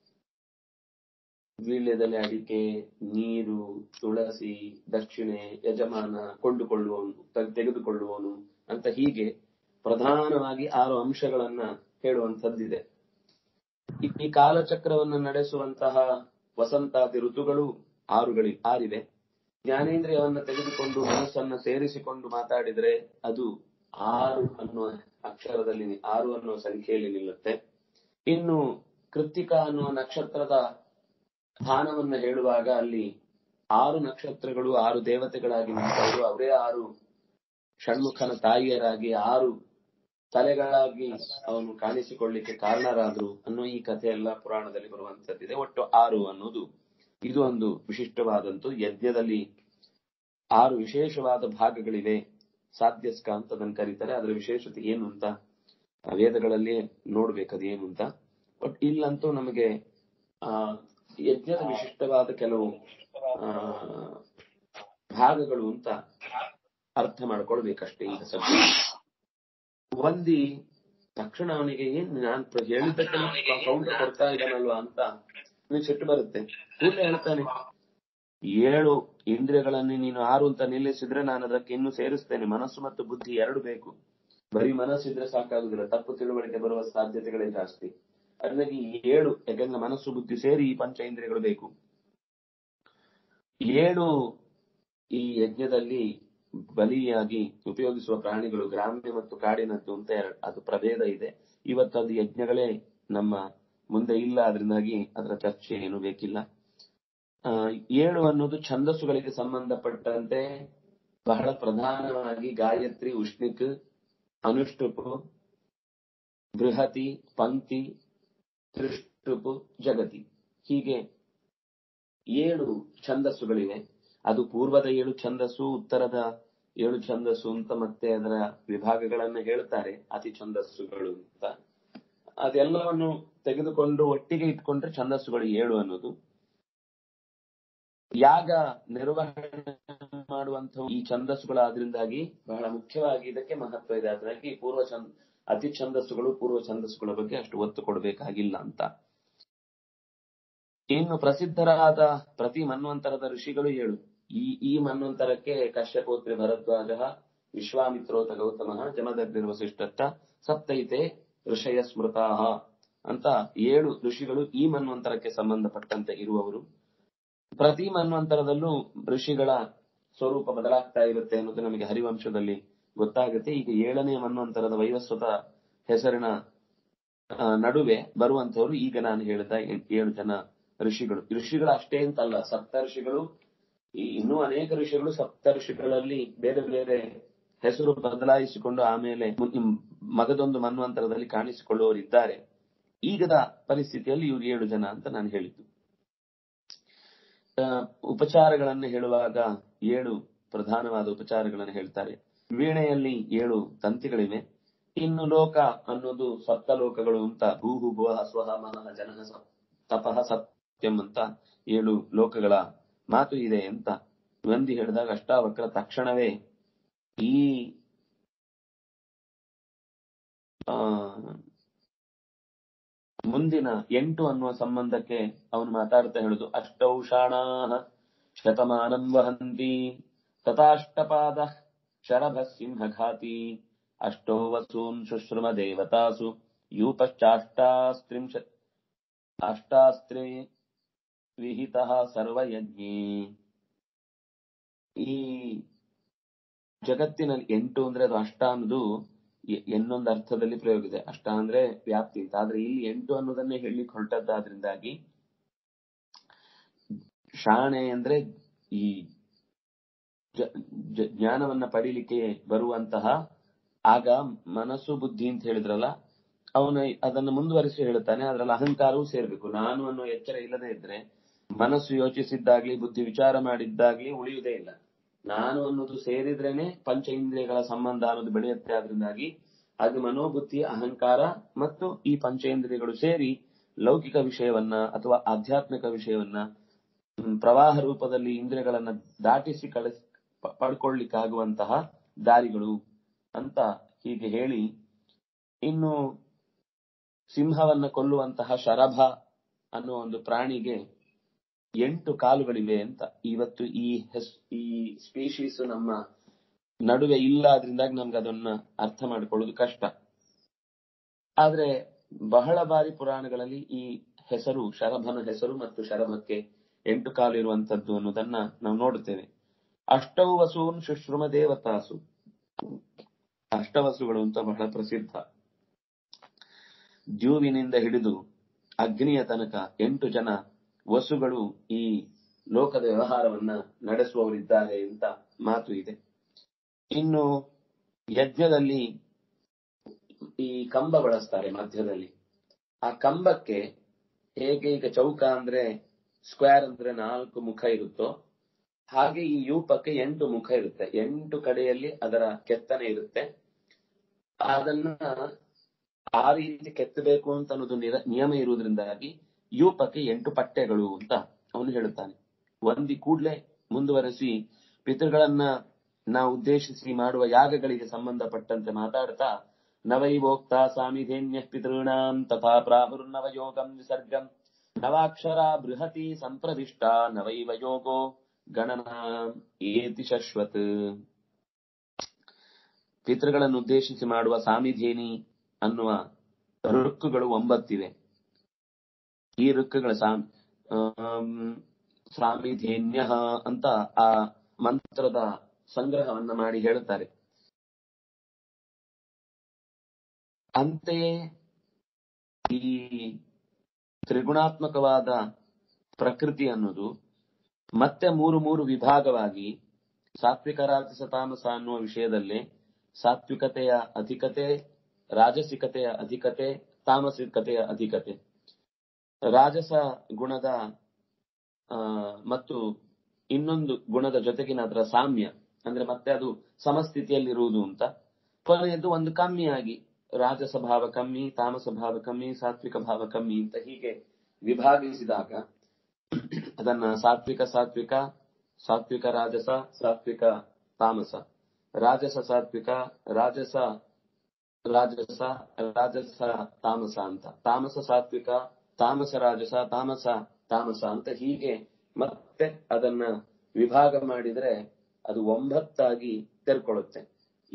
ವೀಳ್ಯದೆಲೆ ಅಡಿಕೆ ನೀರು ತುಳಸಿ ದಕ್ಷಿಣೆ ಯಜಮಾನ ಕೊಂಡುಕೊಳ್ಳುವವನು ತ- ತೆಗೆದುಕೊಳ್ಳುವವನು ಅಂತ ಹೀಗೆ ಪ್ರಧಾನವಾಗಿ ಆರು ಅಂಶಗಳನ್ನ ಹೇಳುವಂತದ್ದಿದೆ ಈ- ಈ ಕಾಲಚಕ್ರವನ್ನು ನಡೆಸುವಂತಹ ವಸಂತಾದಿ ಋತುಗಳು ಆರುಗಳಿ ಆರಿವೆ ಜ್ಞಾನೇಂದ್ರಿಯವನ್ನ ತೆಗೆದುಕೊಂಡು ಮನಸ್ಸನ್ನ ಸೇರಿಸಿಕೊಂಡು ಮಾತಾಡಿದ್ರೆ ಅದು ಆರು ಅನ್ನುವ ಅಕ್ಷರದಲ್ಲಿ ಆರು ಅನ್ನುವ ಸಂಖ್ಯೆಯಲ್ಲಿ ನಿಲ್ಲುತ್ತೆ ಇನ್ನು ಕೃತ್ತಿಕ ಅನ್ನುವ ನಕ್ಷತ್ರದ ಸ್ಥಾನವನ್ನ ಹೇಳುವಾಗ ಅಲ್ಲಿ ಆರು ನಕ್ಷತ್ರಗಳು ಆರು ದೇವತೆಗಳಾಗಿ ನಿಂತವರು ಅವರೇ ಆರು ಷಣ್ಮುಖನ ತಾಯಿಯರಾಗಿ ಆರು ತಲೆಗಳಾಗಿ ಅವನು ಕಾಣಿಸಿಕೊಳ್ಳಿಕ್ಕೆ ಕಾರಣರಾದ್ರು ಅನ್ನೋ ಈ ಕಥೆ ಎಲ್ಲ ಪುರಾಣದಲ್ಲಿ ಬರುವಂತದ್ದಿದೆ ಒಟ್ಟು ಆರು ಅನ್ನೋದು ಇದು ಒಂದು ವಿಶಿಷ್ಟವಾದಂತು ಯಜ್ಞದಲ್ಲಿ ಆರು ವಿಶೇಷವಾದ ಭಾಗಗಳಿವೆ ಸಾಧ್ಯಸ್ಕ ಅಂತ ಅದನ್ನು ಕರೀತಾರೆ ಅದರ ವಿಶೇಷತೆ ಏನು ಅಂತ ಆ ವೇದಗಳಲ್ಲಿ ನೋಡ್ಬೇಕು ಅದೇನು ಅಂತ ಬಟ್ ಇಲ್ಲಂತೂ ನಮಗೆ ಆ ಯಜ್ಞದ ವಿಶಿಷ್ಟವಾದ ಕೆಲವು ಆ ಭಾಗಗಳು ಅಂತ ಅರ್ಥ ಮಾಡ್ಕೊಳ್ಬೇಕಷ್ಟೇ ಈಗ ಸದ್ಯ ಒಂದಿ ತಕ್ಷಣ ಅವನಿಗೆ ಏನ್ ನಾನ್ ಪ್ರ- ಹೇಳಿದ್ದಕ್ಕೆ ಕೌಂಟರ್ ಕೊಡ್ತಾ ಇದ್ದಾನಲ್ವಾ ಅಂತ ಅವನಿಗೆ ಸಿಟ್ಟು ಬರುತ್ತೆ ಕೂಡಲೇ ಹೇಳ್ತಾನೆ ಏಳು ಇಂದ್ರಿಯಗಳನ್ನು ನೀನು ಆರು ಅಂತ ನಿಲ್ಲಿಸಿದ್ರೆ ನಾನು ಅದಕ್ಕೆ ಇನ್ನೂ ಸೇರಿಸ್ತೇನೆ ಮನಸ್ಸು ಮತ್ತು ಬುದ್ಧಿ ಎರಡು ಬೇಕು ಬರೀ ಮನಸ್ಸಿದ್ರೆ ಸಾಕಾಗುದಿಲ್ಲ ತಪ್ಪು ತಿಳುವಳಿಕೆ ಬರುವ ಸಾಧ್ಯತೆಗಳೇ ಜಾಸ್ತಿ ಅದನ್ನಾಗಿ ಏಳು ಯಾಕಂದ್ರೆ ಮನಸ್ಸು ಬುದ್ಧಿ ಸೇರಿ ಈ ಪಂಚ ಇಂದ್ರಿಯಗಳು ಬೇಕು ಏಳು ಈ ಯಜ್ಞದಲ್ಲಿ ಬಲಿಯಾಗಿ ಉಪಯೋಗಿಸುವ ಪ್ರಾಣಿಗಳು ಗ್ರಾಮ್ಯ ಮತ್ತು ಕಾಡಿನದ್ದು ಅಂತ ಎರಡು ಅದು ಪ್ರಭೇದ ಇದೆ ಇವತ್ತು ಅದು ಯಜ್ಞಗಳೇ ನಮ್ಮ ಮುಂದೆ ಇಲ್ಲ ಅದರಿಂದಾಗಿ ಅದರ ಚರ್ಚೆ ಏನು ಬೇಕಿಲ್ಲ ಆ, ಏಳು ಅನ್ನೋದು ಛಂದಸ್ಸುಗಳಿಗೆ ಸಂಬಂಧಪಟ್ಟಂತೆ ಬಹಳ ಪ್ರಧಾನವಾಗಿ ಗಾಯತ್ರಿ ಉಷ್ಣಿಕ್ ಅನುಷ್ಠುಪು ಬೃಹತಿ ಪಂಕ್ತಿ ತ್ರಿಷ್ಟುಪು ಜಗತಿ ಹೀಗೆ ಏಳು ಛಂದಸ್ಸುಗಳಿವೆ ಅದು ಪೂರ್ವದ ಏಳು ಛಂದಸ್ಸು ಉತ್ತರದ ಏಳು ಛಂದಸ್ಸು ಅಂತ ಮತ್ತೆ ಅದರ ವಿಭಾಗಗಳನ್ನ ಹೇಳ್ತಾರೆ ಅತಿ ಛಂದಸ್ಸುಗಳು ಅಂತ ಅದೆಲ್ಲವನ್ನು ತೆಗೆದುಕೊಂಡು ಒಟ್ಟಿಗೆ ಇಟ್ಕೊಂಡ್ರೆ ಛಂದಸ್ಸುಗಳು ಏಳು ಅನ್ನೋದು ಯಾಗ ನಿರ್ವಹಣೆ ಮಾಡುವಂತಹ ಈ ಛಂದಸ್ಸುಗಳಾದ್ರಿಂದಾಗಿ ಬಹಳ ಮುಖ್ಯವಾಗಿ ಇದಕ್ಕೆ ಮಹತ್ವ ಇದೆ ಅದರಾಗಿ ಪೂರ್ವ ಛಂದ ಅತಿ ಛಂದಸ್ಸುಗಳು ಪೂರ್ವ ಛಂದಸ್ಸುಗಳ ಬಗ್ಗೆ ಅಷ್ಟು ಒತ್ತು ಕೊಡಬೇಕಾಗಿಲ್ಲ ಅಂತ ಇನ್ನು ಪ್ರಸಿದ್ಧರಾದ ಪ್ರತಿ ಮನ್ವಂತರದ ಋಷಿಗಳು ಏಳು ಈ ಈ ಮನ್ವಂತರಕ್ಕೆ ಕಶ್ಯಪೋತ್ರಿ ಭರದ್ವಾಜ ವಿಶ್ವಾಮಿತ್ರೋತ ಗೌತಮ ಜಮದಗ್ನಿರ್ವಸಿಷ್ಠತ್ತ ಸಪ್ತೈತೆ ಋಷಯ ಸ್ಮೃತಾಹ ಅಂತ ಏಳು ಋಷಿಗಳು ಈ ಮನ್ವಂತರಕ್ಕೆ ಸಂಬಂಧಪಟ್ಟಂತೆ ಇರುವವರು ಪ್ರತಿ ಮನ್ವಂತರದಲ್ಲೂ ಋಷಿಗಳ ಸ್ವರೂಪ ಬದಲಾಗ್ತಾ ಇರುತ್ತೆ ಅನ್ನೋದು ನಮಗೆ ಹರಿವಂಶದಲ್ಲಿ ಗೊತ್ತಾಗುತ್ತೆ ಈಗ ಏಳನೇ ಮನ್ವಂತರದ ವೈವಸ್ವತ ಹೆಸರಿನ ಆ, ನಡುವೆ ಬರುವಂತವರು ಈಗ ನಾನು ಹೇಳಿದ ಏ- ಏಳು ಜನ ಋಷಿಗಳು ಋಷಿಗಳು ಅಷ್ಟೇ ಅಂತಲ್ಲ ಸಪ್ತ ಋಷಿಗಳು ಈ- ಇನ್ನೂ ಅನೇಕ ಋಷಿಗಳು ಸಪ್ತ ಋಷಿಗಳಲ್ಲಿ ಬೇರೆ ಬೇರೆ ಹೆಸರು ಬದಲಾಯಿಸಿಕೊಂಡು ಆಮೇಲೆ ಮುನ್- ಮಗದೊಂದು ಮನ್ವಂತರದಲ್ಲಿ ಕಾಣಿಸಿಕೊಳ್ಳುವವರಿದ್ದಾರೆ ಈಗದ ಪರಿಸ್ಥಿತಿಯಲ್ಲಿ ಇವರು ಏಳು ಜನ ಅಂತ ನಾನು ಹೇಳಿದ್ದು ಆ, ಉಪಚಾರಗಳನ್ನು ಹೇಳುವಾಗ ಏಳು ಪ್ರಧಾನವಾದ ಉಪಚಾರಗಳನ್ನು ಹೇಳ್ತಾರೆ ವೀಣೆಯಲ್ಲಿ ಏಳು ತಂತಿಗಳಿವೆ ಇನ್ನು ಲೋಕ ಅನ್ನೋದು ಸಪ್ತ ಲೋಕಗಳು ಅಂತ ಭೂಹು ಭುವ ಸ್ವಹ ಮನಃ ಜನಃ ಸ- ತಪಃ ಸತ್ಯಂ ಅಂತ ಏಳು ಲೋಕಗಳ ಮಾತು ಇದೆ ಅಂತ ವಂದಿ ಹೇಳಿದಾಗ ಅಷ್ಟಾವಕ್ರ ತಕ್ಷಣವೇ ಈ ಆ ಮುಂದಿನ ಎಂಟು ಅನ್ನುವ ಸಂಬಂಧಕ್ಕೆ ಅವನು ಮಾತಾಡ್ತಾ ಹೇಳುದು ಅಷ್ಟೌಷಾಣಾಹ ಶತಮಾನಂ ವಹಂತಿ ತಥಾಷ್ಟಪಾದ ಶರಭ ಸಿಂಹಘಾತಿ ಅಷ್ಟೋ ವಸೂನ್ ಶುಶ್ರಮ ದೇವತಾಸು ಯೂಪಶ್ಚಾಷ್ಟಾಸ್ತ್ರಿಂಶ ಅಷ್ಟಾಸ್ತ್ರೇ ವಿಹಿತ ಸರ್ವಯಜ್ಞೇ ಈ ಜಗತ್ತಿನಲ್ಲಿ ಎಂಟು ಅಂದ್ರೆ ಅದು ಅಷ್ಟ ಅನ್ನೋದು ಎ- ಎನ್ನೊಂದು ಅರ್ಥದಲ್ಲಿ ಪ್ರಯೋಗ ಇದೆ ಅಷ್ಟ ಅಂದ್ರೆ ವ್ಯಾಪ್ತಿ ಅಂತ ಆದ್ರೆ ಇಲ್ಲಿ ಎಂಟು ಅನ್ನೋದನ್ನೇ ಹೇಳಲಿಕ್ಕೆ ಹೊರಟದ್ದಾದ್ರಿಂದಾಗಿ ಶಾಣೆ ಅಂದ್ರೆ ಈ ಜ- ಜ- ಜ್ಞಾನವನ್ನ ಪಡಿಲಿಕ್ಕೆ ಬರುವಂತಹ ಆಗ ಮನಸ್ಸು ಬುದ್ಧಿ ಅಂತ ಹೇಳಿದ್ರಲ್ಲ ಅವನು ಅದನ್ನು ಮುಂದುವರಿಸಿ ಹೇಳ್ತಾನೆ ಅದ್ರಲ್ಲಿ ಅಹಂಕಾರವೂ ಸೇರ್ಬೇಕು ನಾನು ಅನ್ನೋ ಎಚ್ಚರ ಇಲ್ಲದೆ ಇದ್ರೆ ಮನಸ್ಸು ಯೋಚಿಸಿದ್ದಾಗ್ಲಿ ಬುದ್ಧಿ ವಿಚಾರ ಮಾಡಿದ್ದಾಗ್ಲಿ ಉಳಿಯುವುದೇ ಇಲ್ಲ ನಾನು ಅನ್ನೋದು ಸೇರಿದ್ರೇನೆ ಪಂಚ ಇಂದ್ರಿಯಗಳ ಸಂಬಂಧ ಅನ್ನೋದು ಬೆಳೆಯುತ್ತೆ ಆದ್ರಿಂದಾಗಿ ಅದು ಮನೋಬುದ್ಧಿ ಅಹಂಕಾರ ಮತ್ತು ಈ ಪಂಚೇಂದ್ರಿಯಗಳು ಸೇರಿ ಲೌಕಿಕ ವಿಷಯವನ್ನ ಅಥವಾ ಆಧ್ಯಾತ್ಮಿಕ ವಿಷಯವನ್ನ ಹ್ಮ್, ಪ್ರವಾಹ ರೂಪದಲ್ಲಿ ಇಂದ್ರಿಯಗಳನ್ನ ದಾಟಿಸಿ ಕಳಿಸ್ ಪ- ಪಡ್ಕೊಳ್ಳಿಕ್ಕಾಗುವಂತಹ ದಾರಿಗಳು ಅಂತ ಹೀಗೆ ಹೇಳಿ ಇನ್ನು ಸಿಂಹವನ್ನ ಕೊಲ್ಲುವಂತಹ ಶರಭ ಅನ್ನೋ ಒಂದು ಪ್ರಾಣಿಗೆ ಎಂಟು ಕಾಲುಗಳಿವೆ ಅಂತ ಇವತ್ತು ಈ ಹೆಸ್ ಈ ಸ್ಪೀಶೀಸ್ ನಮ್ಮ ನಡುವೆ ಇಲ್ಲ ಆದ್ರಿಂದಾಗಿ ನಮ್ಗೆ ಅದನ್ನ ಅರ್ಥ ಮಾಡಿಕೊಳ್ಳೋದು ಕಷ್ಟ ಆದ್ರೆ ಬಹಳ ಬಾರಿ ಪುರಾಣಗಳಲ್ಲಿ ಈ ಹೆಸರು ಶರಭನ ಹೆಸರು ಮತ್ತು ಶರಭಕ್ಕೆ ಎಂಟು ಕಾಲು ಇರುವಂತದ್ದು ಅನ್ನೋದನ್ನ ನಾವು ನೋಡುತ್ತೇವೆ ಅಷ್ಟೌ ವಸೂನ್ ಶುಶ್ರುಮ ದೇವತಾಸು ಅಷ್ಟವಸುಗಳು ಅಂತ ಬಹಳ ಪ್ರಸಿದ್ಧ ದ್ಯೂವಿನಿಂದ ಹಿಡಿದು ಅಗ್ನಿಯ ತನಕ ಎಂಟು ಜನ ವಸುಗಳು ಈ ಲೋಕದ ವ್ಯವಹಾರವನ್ನ ನಡೆಸುವವರಿದ್ದಾರೆ ಅಂತ ಮಾತು ಇದೆ ಇನ್ನು ಯಜ್ಞದಲ್ಲಿ ಈ ಕಂಬ ಬಳಸ್ತಾರೆ ಮಧ್ಯದಲ್ಲಿ ಆ ಕಂಬಕ್ಕೆ ಹೇಗೆ ಈಗ ಚೌಕ ಅಂದ್ರೆ ಸ್ಕ್ವೇರ್ ಅಂದ್ರೆ ನಾಲ್ಕು ಮುಖ ಇರುತ್ತೋ ಹಾಗೆ ಈ ಯೂಪಕ್ಕೆ ಎಂಟು ಮುಖ ಇರುತ್ತೆ ಎಂಟು ಕಡೆಯಲ್ಲಿ ಅದರ ಕೆತ್ತನೆ ಇರುತ್ತೆ ಅದನ್ನ ಆ ರೀತಿ ಕೆತ್ತಬೇಕು ಅಂತ ಅನ್ನೋದು ನಿರ- ನಿಯಮ ಇರುವುದರಿಂದಾಗಿ ಯೂಪಕ್ಕೆ ಎಂಟು ಪಟ್ಟೆಗಳು ಅಂತ ಅವನು ಹೇಳುತ್ತಾನೆ ಒಂದಿ ಕೂಡ್ಲೆ ಮುಂದುವರೆಸಿ ಪಿತೃಗಳನ್ನ ನಾವು ಉದ್ದೇಶಿಸಿ ಮಾಡುವ ಯಾಗಗಳಿಗೆ ಸಂಬಂಧಪಟ್ಟಂತೆ ಮಾತಾಡ್ತಾ ನವೈವೋಕ್ತ ಸಾಮಿಧೇನ್ಯ ಪಿತॄಣಾಂ ತಥಾ ಪ್ರಾಹುರ್ನವಯೋಗಂ ವಿಸರ್ಗಂ ನವಾಕ್ಷರ ಬೃಹತಿ ಸಂಪ್ರದಿಷ್ಟ ನವೈವ ಯೋಗೋ ಗಣನಾ ಏತಿ ಶಶ್ವತ್ ಪಿತೃಗಳನ್ನು ಉದ್ದೇಶಿಸಿ ಮಾಡುವ ಸಾಮಿಧೇನಿ ಅನ್ನುವ ಋಕ್ಕುಗಳು ಒಂಬತ್ತಿವೆ ಈ ಋಕ್ಕುಗಳ ಸಾಮ್ ಆಮ್, ಸಾಮಿಧೇನ್ಯ ಅಂತ ಆ ಮಂತ್ರದ ಸಂಗ್ರಹವನ್ನ ಮಾಡಿ ಹೇಳುತ್ತಾರೆ ಅಂತೆಯೇ ಈ ತ್ರಿಗುಣಾತ್ಮಕವಾದ ಪ್ರಕೃತಿ ಅನ್ನೋದು ಮತ್ತೆ ಮೂರು ಮೂರು ವಿಭಾಗವಾಗಿ ಸಾತ್ವಿಕ ರಾಜಸ ತಾಮಸ ಅನ್ನುವ ವಿಷಯದಲ್ಲಿ ಸಾತ್ವಿಕತೆಯ ಅಧಿಕತೆ ರಾಜಸಿಕತೆಯ ಅಧಿಕತೆ ತಾಮಸಿಕತೆಯ ಅಧಿಕತೆ ರಾಜಸ ಗುಣದ ಆ, ಮತ್ತು ಇನ್ನೊಂದು ಗುಣದ ಜೊತೆಗಿನ ಅದರ ಸಾಮ್ಯ ಅಂದ್ರೆ ಮತ್ತೆ ಅದು ಸಮಸ್ಥಿತಿಯಲ್ಲಿರುವುದು ಅಂತ ಕೊನೆಯದು ಒಂದು ಕಮ್ಮಿಯಾಗಿ ರಾಜಸ ಭಾವ ಕಮ್ಮಿ ತಾಮಸ ಭಾವ ಕಮ್ಮಿ ಸಾತ್ವಿಕ ಭಾವ ಕಮ್ಮಿ ಅಂತ ಹೀಗೆ ವಿಭಾಗಿಸಿದಾಗ ಅದನ್ನ ಸಾತ್ವಿಕ ಸಾತ್ವಿಕ ಸಾತ್ವಿಕ ರಾಜಸ ಸಾತ್ವಿಕ ತಾಮಸ ರಾಜಸ ಸಾತ್ವಿಕ ರಾಜಸ ರಾಜಸ ರಾಜಸ ತಾಮಸ ಅಂತ ತಾಮಸ ಸಾತ್ವಿಕ ತಾಮಸ ರಾಜಸ ತಾಮಸ ತಾಮಸ ಅಂತ ಹೀಗೆ ಮತ್ತೆ ಅದನ್ನ ವಿಭಾಗ ಮಾಡಿದ್ರೆ ಅದು ಒಂಬತ್ತಾಗಿ ತೆರ್ಕೊಳ್ಳುತ್ತೆ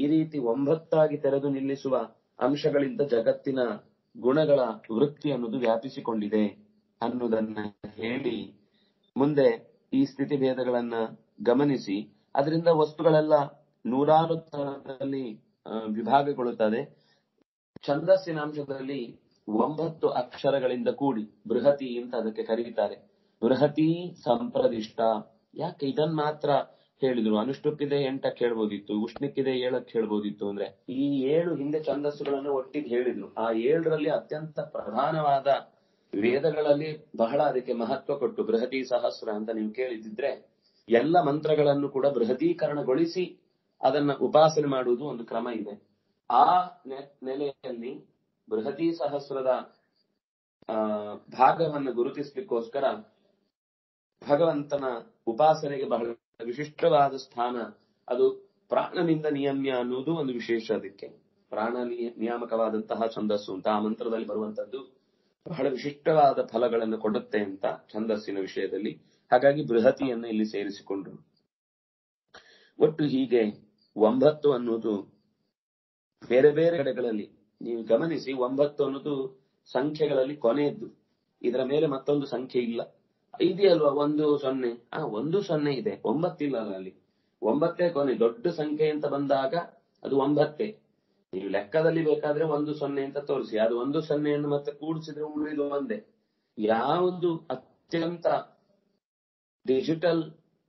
ಈ ರೀತಿ ಒಂಬತ್ತಾಗಿ ತೆರೆದು ನಿಲ್ಲಿಸುವ ಅಂಶಗಳಿಂದ ಜಗತ್ತಿನ ಗುಣಗಳ ವೃತ್ತಿ ಅನ್ನೋದು ವ್ಯಾಪಿಸಿಕೊಂಡಿದೆ ಅನ್ನುವುದನ್ನ ಹೇಳಿ ಮುಂದೆ ಈ ಸ್ಥಿತಿ ಭೇದಗಳನ್ನ ಗಮನಿಸಿ ಅದರಿಂದ ವಸ್ತುಗಳೆಲ್ಲ ನೂರಾರು ತರದಲ್ಲಿ ಆ, ವಿಭಾಗಗೊಳ್ಳುತ್ತದೆ ಛಂದಸ್ಸಿನ ಅಂಶದಲ್ಲಿ ಒಂಬತ್ತು ಅಕ್ಷರಗಳಿಂದ ಕೂಡಿ ಬೃಹತಿ ಅಂತ ಅದಕ್ಕೆ ಕರೀತಾರೆ ಬೃಹತಿ ಸಂಪ್ರದಿಷ್ಟ ಯಾಕೆ ಇದನ್ ಮಾತ್ರ ಹೇಳಿದ್ರು ಅನುಷ್ಠುಕ್ಕಿದೆ ಎಂಟಕ್ಕೆ ಹೇಳ್ಬೋದಿತ್ತು ಉಷ್ಣಕ್ಕಿದೆ ಏಳಕ್ಕೆ ಹೇಳ್ಬೋದಿತ್ತು ಅಂದ್ರೆ ಈ ಏಳು ಹಿಂದೆ ಛಂದಸ್ಸುಗಳನ್ನು ಒಟ್ಟಿಗೆ ಹೇಳಿದ್ರು ಆ ಏಳರಲ್ಲಿ ಅತ್ಯಂತ ಪ್ರಧಾನವಾದ ವೇದಗಳಲ್ಲಿ ಬಹಳ ಅದಕ್ಕೆ ಮಹತ್ವ ಕೊಟ್ಟು ಬೃಹತಿ ಸಹಸ್ರ ಅಂತ ನೀವು ಕೇಳಿದಿದ್ರೆ ಎಲ್ಲ ಮಂತ್ರಗಳನ್ನು ಕೂಡ ಬೃಹತೀಕರಣಗೊಳಿಸಿ ಅದನ್ನ ಉಪಾಸನೆ ಮಾಡುವುದು ಒಂದು ಕ್ರಮ ಇದೆ ಆ ನೆ- ನೆಲೆಯಲ್ಲಿ ಬೃಹತಿ ಸಹಸ್ರದ ಆ ಭಾಗವನ್ನು ಗುರುತಿಸ್ಲಿಕ್ಕೋಸ್ಕರ ಭಗವಂತನ ಉಪಾಸನೆಗೆ ಬಹಳ ವಿಶಿಷ್ಟವಾದ ಸ್ಥಾನ ಅದು ಪ್ರಾಣನಿಂದ ನಿಯಮ್ಯ ಅನ್ನುವುದು ಒಂದು ವಿಶೇಷ ಅದಕ್ಕೆ ಪ್ರಾಣ ನಿಯ- ನಿಯಾಮಕವಾದಂತಹ ಛಂದಸ್ಸು ಅಂತ ಆ ಮಂತ್ರದಲ್ಲಿ ಬರುವಂತದ್ದು ಬಹಳ ವಿಶಿಷ್ಟವಾದ ಫಲಗಳನ್ನು ಕೊಡುತ್ತೆ ಅಂತ ಛಂದಸ್ಸಿನ ವಿಷಯದಲ್ಲಿ ಹಾಗಾಗಿ ಬೃಹತಿಯನ್ನು ಇಲ್ಲಿ ಸೇರಿಸಿಕೊಂಡ್ರು ಒಟ್ಟು ಹೀಗೆ ಒಂಬತ್ತು ಅನ್ನುವುದು ಬೇರೆ ಬೇರೆ ಕಡೆಗಳಲ್ಲಿ ನೀವು ಗಮನಿಸಿ ಒಂಬತ್ತು ಅನ್ನೋದು ಸಂಖ್ಯೆಗಳಲ್ಲಿ ಕೊನೆಯದ್ದು ಇದರ ಮೇಲೆ ಮತ್ತೊಂದು ಸಂಖ್ಯೆ ಇಲ್ಲ ಇದೆಯಲ್ವಾ ಒಂದು ಸೊನ್ನೆ ಆ ಒಂದು ಸೊನ್ನೆ ಇದೆ ಒಂಬತ್ತಿಲ್ಲ ಅಲ್ಲ ಅಲ್ಲಿ ಒಂಬತ್ತೇ ಕೊನೆ ದೊಡ್ಡ ಸಂಖ್ಯೆ ಅಂತ ಬಂದಾಗ ಅದು ಒಂಬತ್ತೇ ನೀವು ಲೆಕ್ಕದಲ್ಲಿ ಬೇಕಾದ್ರೆ ಒಂದು ಸೊನ್ನೆ ಅಂತ ತೋರಿಸಿ ಅದು ಒಂದು ಸೊನ್ನೆಯನ್ನು ಮತ್ತೆ ಕೂಡಿಸಿದ್ರೆ ಉಳಿದು ಒಂದೇ ಯಾವುದು ಅತ್ಯಂತ ಡಿಜಿಟಲ್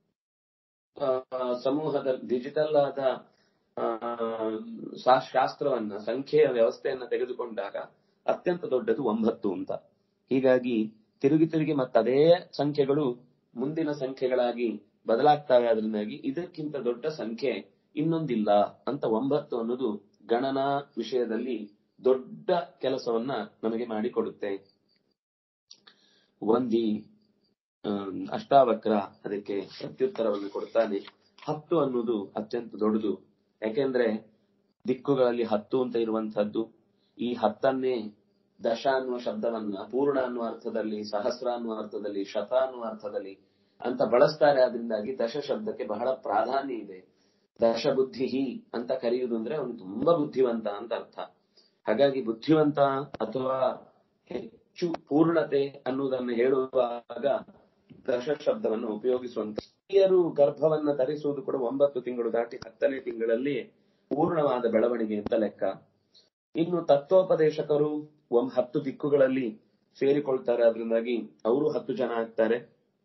ಸಮೂಹದ ಡಿಜಿಟಲ್ ಆದ ಆ, ಶಾ- ಶಾಸ್ತ್ರವನ್ನ ಸಂಖ್ಯೆಯ ವ್ಯವಸ್ಥೆಯನ್ನ ತೆಗೆದುಕೊಂಡಾಗ ಅತ್ಯಂತ ದೊಡ್ಡದು ಒಂಬತ್ತು ಅಂತ ಹೀಗಾಗಿ ತಿರುಗಿ ತಿರುಗಿ ಮತ್ತದೇ ಸಂಖ್ಯೆಗಳು ಮುಂದಿನ ಸಂಖ್ಯೆಗಳಾಗಿ ಬದಲಾಗ್ತವೆ ಅದರಿಂದಾಗಿ ಇದಕ್ಕಿಂತ ದೊಡ್ಡ ಸಂಖ್ಯೆ ಇನ್ನೊಂದಿಲ್ಲ ಅಂತ ಒಂಬತ್ತು ಅನ್ನೋದು ಗಣನಾ ವಿಷಯದಲ್ಲಿ ದೊಡ್ಡ ಕೆಲಸವನ್ನ ನಮಗೆ ಮಾಡಿಕೊಡುತ್ತೆ ಒಂದಿ ಆಮ್, ಅಷ್ಟಾವಕ್ರ ಅದಕ್ಕೆ ಪ್ರತ್ಯುತ್ತರವನ್ನು ಕೊಡ್ತಾನೆ ಹತ್ತು ಅನ್ನೋದು ಅತ್ಯಂತ ದೊಡ್ಡದು ಯಾಕೆಂದ್ರೆ ದಿಕ್ಕುಗಳಲ್ಲಿ ಹತ್ತು ಅಂತ ಇರುವಂತಹದ್ದು ಈ ಹತ್ತನ್ನೇ ದಶ ಅನ್ನುವ ಶಬ್ದವನ್ನ ಪೂರ್ಣ ಅನ್ನುವ ಅರ್ಥದಲ್ಲಿ ಸಹಸ್ರ ಅನ್ನುವ ಅರ್ಥದಲ್ಲಿ ಶತ ಅನ್ನುವ ಅರ್ಥದಲ್ಲಿ ಅಂತ ಬಳಸ್ತಾರೆ ಅದರಿಂದಾಗಿ ದಶ ಶಬ್ದಕ್ಕೆ ಬಹಳ ಪ್ರಾಧಾನ್ಯ ಇದೆ ದಶ ಬುದ್ಧಿ ಅಂತ ಕರೆಯುವುದು ಅಂದ್ರೆ ಅವನು ತುಂಬಾ ಬುದ್ಧಿವಂತ ಅಂತ ಅರ್ಥ ಹಾಗಾಗಿ ಬುದ್ಧಿವಂತ ಅಥವಾ ಹೆಚ್ಚು ಪೂರ್ಣತೆ ಅನ್ನುವುದನ್ನು ಹೇಳುವಾಗ ದಶ ಶಬ್ದವನ್ನು ಉಪಯೋಗಿಸುವಂತ ಸ್ತ್ರೀಯರು ಗರ್ಭವನ್ನ ಧರಿಸುವುದು ಕೂಡ ಒಂಬತ್ತು ತಿಂಗಳು ದಾಟಿ ಹತ್ತನೇ ತಿಂಗಳಲ್ಲಿ ಪೂರ್ಣವಾದ ಬೆಳವಣಿಗೆ ಅಂತ ಲೆಕ್ಕ ಇನ್ನು ತತ್ವೋಪದೇಶಕರು ಒಂದ್ ಹತ್ತು ದಿಕ್ಕುಗಳಲ್ಲಿ ಸೇರಿಕೊಳ್ತಾರೆ ಅದರಿಂದಾಗಿ ಅವರು ಹತ್ತು ಜನ ಆಗ್ತಾರೆ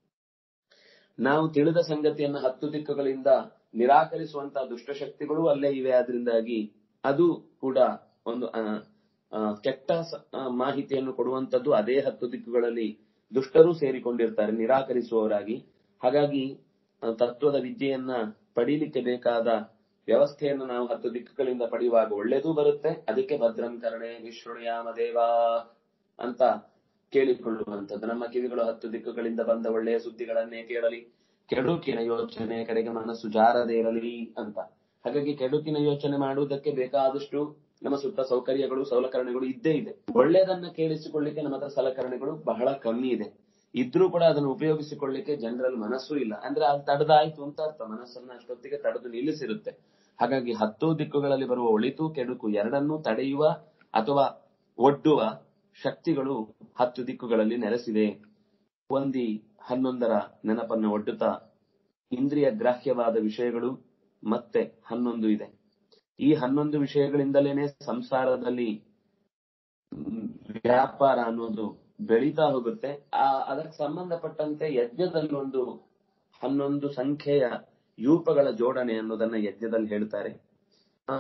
ನಾವು ತಿಳಿದ ಸಂಗತಿಯನ್ನ ಹತ್ತು ದಿಕ್ಕುಗಳಿಂದ ನಿರಾಕರಿಸುವಂತಹ ದುಷ್ಟಶಕ್ತಿಗಳು ಅಲ್ಲೇ ಇವೆ ಆದ್ರಿಂದಾಗಿ ಅದು ಕೂಡ ಒಂದು ಆ, ಆ, ಕೆಟ್ಟ ಸ- ಆ, ಮಾಹಿತಿಯನ್ನು ಕೊಡುವಂತದ್ದು ಅದೇ ಹತ್ತು ದಿಕ್ಕುಗಳಲ್ಲಿ ದುಷ್ಟರು ಸೇರಿಕೊಂಡಿರ್ತಾರೆ ನಿರಾಕರಿಸುವವರಾಗಿ ಹಾಗಾಗಿ ಆ, ತತ್ವದ ವಿದ್ಯೆಯನ್ನ ಪಡೀಲಿಕ್ಕೆ ಬೇಕಾದ ವ್ಯವಸ್ಥೆಯನ್ನು ನಾವು ಹತ್ತು ದಿಕ್ಕುಗಳಿಂದ ಪಡೆಯುವಾಗ ಒಳ್ಳೇದೂ ಬರುತ್ತೆ ಅದಕ್ಕೆ ಭದ್ರಂ ಕರಣೆ ವಿಶ್ರುಣಯಾಮ ದೇವಾ ಅಂತ ಕೇಳಿಕೊಳ್ಳುವಂಥದ್ದು ನಮ್ಮ ಕಿವಿಗಳು ಹತ್ತು ದಿಕ್ಕುಗಳಿಂದ ಬಂದ ಒಳ್ಳೆಯ ಸುದ್ದಿಗಳನ್ನೇ ಕೇಳಲಿ ಕೆಡುಕಿನ ಯೋಚನೆ ಕಡೆಗೆ ಮನಸ್ಸು ಜಾರದೇ ಇರಲಿ ಅಂತ ಹಾಗಾಗಿ ಕೆಡುಕಿನ ಯೋಚನೆ ಮಾಡುವುದಕ್ಕೆ ಬೇಕಾದಷ್ಟು ನಮ್ಮ ಸುತ್ತ ಸೌಕರ್ಯಗಳು ಸಲಕರಣೆಗಳು ಇದ್ದೇ ಇದೆ ಒಳ್ಳೆಯದನ್ನ ಕೇಳಿಸಿಕೊಳ್ಳಿಕ್ಕೆ ನಮ್ಮ ಹತ್ರ ಸಲಕರಣೆಗಳು ಬಹಳ ಕಮ್ಮಿ ಇದೆ ಇದ್ರೂ ಕೂಡ ಅದನ್ನು ಉಪಯೋಗಿಸಿಕೊಳ್ಳಿಕ್ಕೆ ಜನರಲ್ಲಿ ಮನಸ್ಸು ಇಲ್ಲ ಅಂದ್ರೆ ಅದು ತಡೆದಾಯ್ತು ಅಂತ ಅರ್ಥ ಮನಸ್ಸನ್ನ ಅಷ್ಟೊತ್ತಿಗೆ ತಡೆದು ನಿಲ್ಲಿಸಿರುತ್ತೆ ಹಾಗಾಗಿ ಹತ್ತು ದಿಕ್ಕುಗಳಲ್ಲಿ ಬರುವ ಒಳಿತು ಕೆಡುಕು ಎರಡನ್ನೂ ತಡೆಯುವ ಅಥವಾ ಒಡ್ಡುವ ಶಕ್ತಿಗಳು ಹತ್ತು ದಿಕ್ಕುಗಳಲ್ಲಿ ನೆಲೆಸಿದೆ ಒಂದಿ ಹನ್ನೊಂದರ ನೆನಪನ್ನ ಒಡ್ಡುತ್ತಾ ಇಂದ್ರಿಯ ಗ್ರಾಹ್ಯವಾದ ವಿಷಯಗಳು ಮತ್ತೆ ಹನ್ನೊಂದು ಇದೆ ಈ ಹನ್ನೊಂದು ವಿಷಯಗಳಿಂದಲೇನೆ ಸಂಸಾರದಲ್ಲಿ ಮ್, ವ್ಯಾಪಾರ ಅನ್ನೋದು ಬೆಳೀತಾ ಹೋಗುತ್ತೆ ಆ ಅದಕ್ಕೆ ಸಂಬಂಧಪಟ್ಟಂತೆ ಯಜ್ಞದಲ್ಲಿ ಒಂದು ಹನ್ನೊಂದು ಸಂಖ್ಯೆಯ ಯೂಪಗಳ ಜೋಡಣೆ ಅನ್ನೋದನ್ನ ಯಜ್ಞದಲ್ಲಿ ಹೇಳ್ತಾರೆ ಆ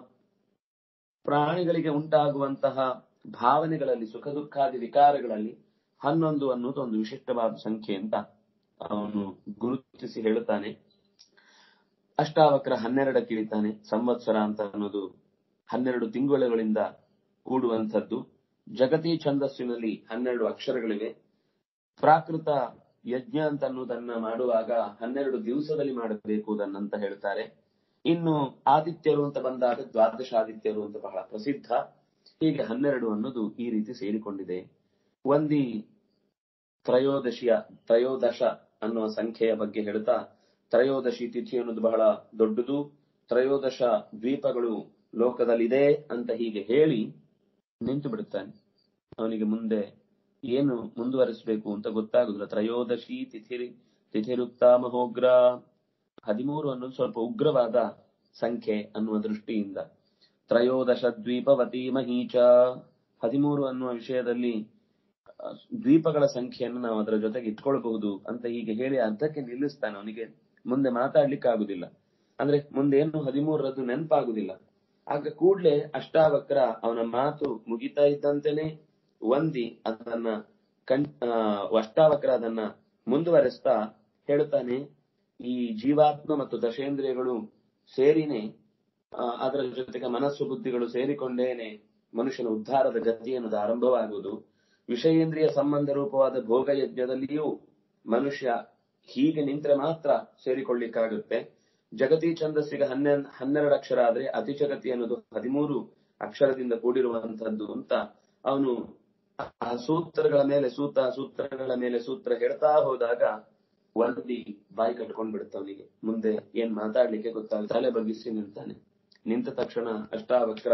ಪ್ರಾಣಿಗಳಿಗೆ ಉಂಟಾಗುವಂತಹ ಭಾವನೆಗಳಲ್ಲಿ ಸುಖ ದುಃಖಾದಿ ವಿಕಾರಗಳಲ್ಲಿ ಹನ್ನೊಂದು ಅನ್ನೋದು ಒಂದು ವಿಶಿಷ್ಟವಾದ ಸಂಖ್ಯೆ ಅಂತ ಅವನು ಗುರುತಿಸಿ ಹೇಳುತ್ತಾನೆ ಅಷ್ಟಾವಕ್ರ ಹನ್ನೆರಡಕ್ಕೆ ಇಳಿತಾನೆ ಸಂವತ್ಸರ ಅಂತ ಅನ್ನೋದು ಹನ್ನೆರಡು ತಿಂಗಳುಗಳಿಂದ ಕೂಡುವಂಥದ್ದು ಜಗತಿ ಛಂದಸ್ಸಿನಲ್ಲಿ ಹನ್ನೆರಡು ಅಕ್ಷರಗಳಿವೆ ಪ್ರಾಕೃತ ಯಜ್ಞ ಅಂತ ಅನ್ನೋದನ್ನ ಮಾಡುವಾಗ ಹನ್ನೆರಡು ದಿವಸದಲ್ಲಿ ಮಾಡಬೇಕು ಅದನ್ನಂತ ಹೇಳ್ತಾರೆ ಇನ್ನು ಆದಿತ್ಯರು ಅಂತ ಬಂದಾಗ ದ್ವಾದಶ ಆದಿತ್ಯರು ಅಂತ ಬಹಳ ಪ್ರಸಿದ್ಧ ಹೀಗೆ ಹನ್ನೆರಡು ಅನ್ನೋದು ಈ ರೀತಿ ಸೇರಿಕೊಂಡಿದೆ ಒಂದಿ ತ್ರಯೋದಶಿಯ ತ್ರಯೋದಶ ಅನ್ನುವ ಸಂಖ್ಯೆಯ ಬಗ್ಗೆ ಹೇಳ್ತಾ ತ್ರಯೋದಶಿ ತಿಥಿ ಅನ್ನೋದು ಬಹಳ ದೊಡ್ಡದು ತ್ರಯೋದಶ ದ್ವೀಪಗಳು ಲೋಕದಲ್ಲಿದೆ ಅಂತ ಹೀಗೆ ಹೇಳಿ ನಿಂತು ಬಿಡುತ್ತಾನೆ ಅವನಿಗೆ ಮುಂದೆ ಏನು ಮುಂದುವರಿಸಬೇಕು ಅಂತ ಗೊತ್ತಾಗುದಿಲ್ಲ ತ್ರಯೋದಶಿ ತಿಥಿರಿ ತಿಥಿರುಕ್ತ ಮಹೋಗ್ರ ಹದಿಮೂರು ಅನ್ನೋದು ಸ್ವಲ್ಪ ಉಗ್ರವಾದ ಸಂಖ್ಯೆ ಅನ್ನುವ ದೃಷ್ಟಿಯಿಂದ ತ್ರಯೋದಶ ದ್ವೀಪವತಿ ಮಹೀಚ ಹದಿಮೂರು ಅನ್ನುವ ವಿಷಯದಲ್ಲಿ ಆ, ದ್ವೀಪಗಳ ಸಂಖ್ಯೆಯನ್ನು ನಾವು ಅದರ ಜೊತೆಗೆ ಇಟ್ಕೊಳ್ಬಹುದು ಅಂತ ಹೀಗೆ ಹೇಳಿ ಅರ್ಧಕ್ಕೆ ನಿಲ್ಲಿಸ್ತಾನೆ ಅವನಿಗೆ ಮುಂದೆ ಮಾತಾಡ್ಲಿಕ್ಕೆ ಆಗುದಿಲ್ಲ ಅಂದ್ರೆ ಮುಂದೆ ಏನು ಹದಿಮೂರರದ್ದು ನೆನಪಾಗುದಿಲ್ಲ ಆಗ ಕೂಡ್ಲೆ ಅಷ್ಟಾವಕ್ರ ಅವನ ಮಾತು ಮುಗಿತಾ ಇದ್ದಂತೆನೆ ಒಂದಿ ಅದನ್ನ ಕಣ್ ಆ, ಅಷ್ಟಾವಕ್ರ ಅದನ್ನ ಮುಂದುವರೆಸ್ತಾ ಹೇಳ್ತಾನೆ ಈ ಜೀವಾತ್ಮ ಮತ್ತು ದಶೇಂದ್ರಿಯಗಳು ಸೇರಿನೇ ಆ, ಅದರ ಜೊತೆಗೆ ಮನಸ್ಸು ಬುದ್ಧಿಗಳು ಸೇರಿಕೊಂಡೇನೆ ಮನುಷ್ಯನ ಉದ್ಧಾರದ ಗತಿ ಅನ್ನೋದು ಆರಂಭವಾಗುವುದು ವಿಷಯೇಂದ್ರಿಯ ಸಂಬಂಧ ರೂಪವಾದ ಭೋಗ ಯಜ್ಞದಲ್ಲಿಯೂ ಮನುಷ್ಯ ಹೀಗೆ ನಿಂತರೆ ಮಾತ್ರ ಸೇರಿಕೊಳ್ಳಿಕ್ಕಾಗುತ್ತೆ ಜಗತಿ ಛಂದಸ್ಸಿಗೆ ಹನ್ನೆರಡು ಹನ್ನೆರಡು ಅಕ್ಷರ ಆದ್ರೆ ಅತಿ ಜಗತಿ ಅನ್ನೋದು ಹದಿಮೂರು ಅಕ್ಷರದಿಂದ ಕೂಡಿರುವಂತಹದ್ದು ಅಂತ ಅವನು ಆ ಸೂತ್ರಗಳ ಮೇಲೆ ಸೂತ ಸೂತ್ರಗಳ ಮೇಲೆ ಸೂತ್ರ ಹೇಳ್ತಾ ಹೋದಾಗ ಒಂದಿ ಬಾಯಿ ಕಟ್ಕೊಂಡ್ ಬಿಡುತ್ತವನಿಗೆ ಮುಂದೆ ಏನ್ ಮಾತಾಡ್ಲಿಕ್ಕೆ ಗೊತ್ತಾಗ ತಲೆ ಬಗ್ಗಿಸಿ ನಿಲ್ತಾನೆ ನಿಂತ ತಕ್ಷಣ ಅಷ್ಟಾವಕ್ರ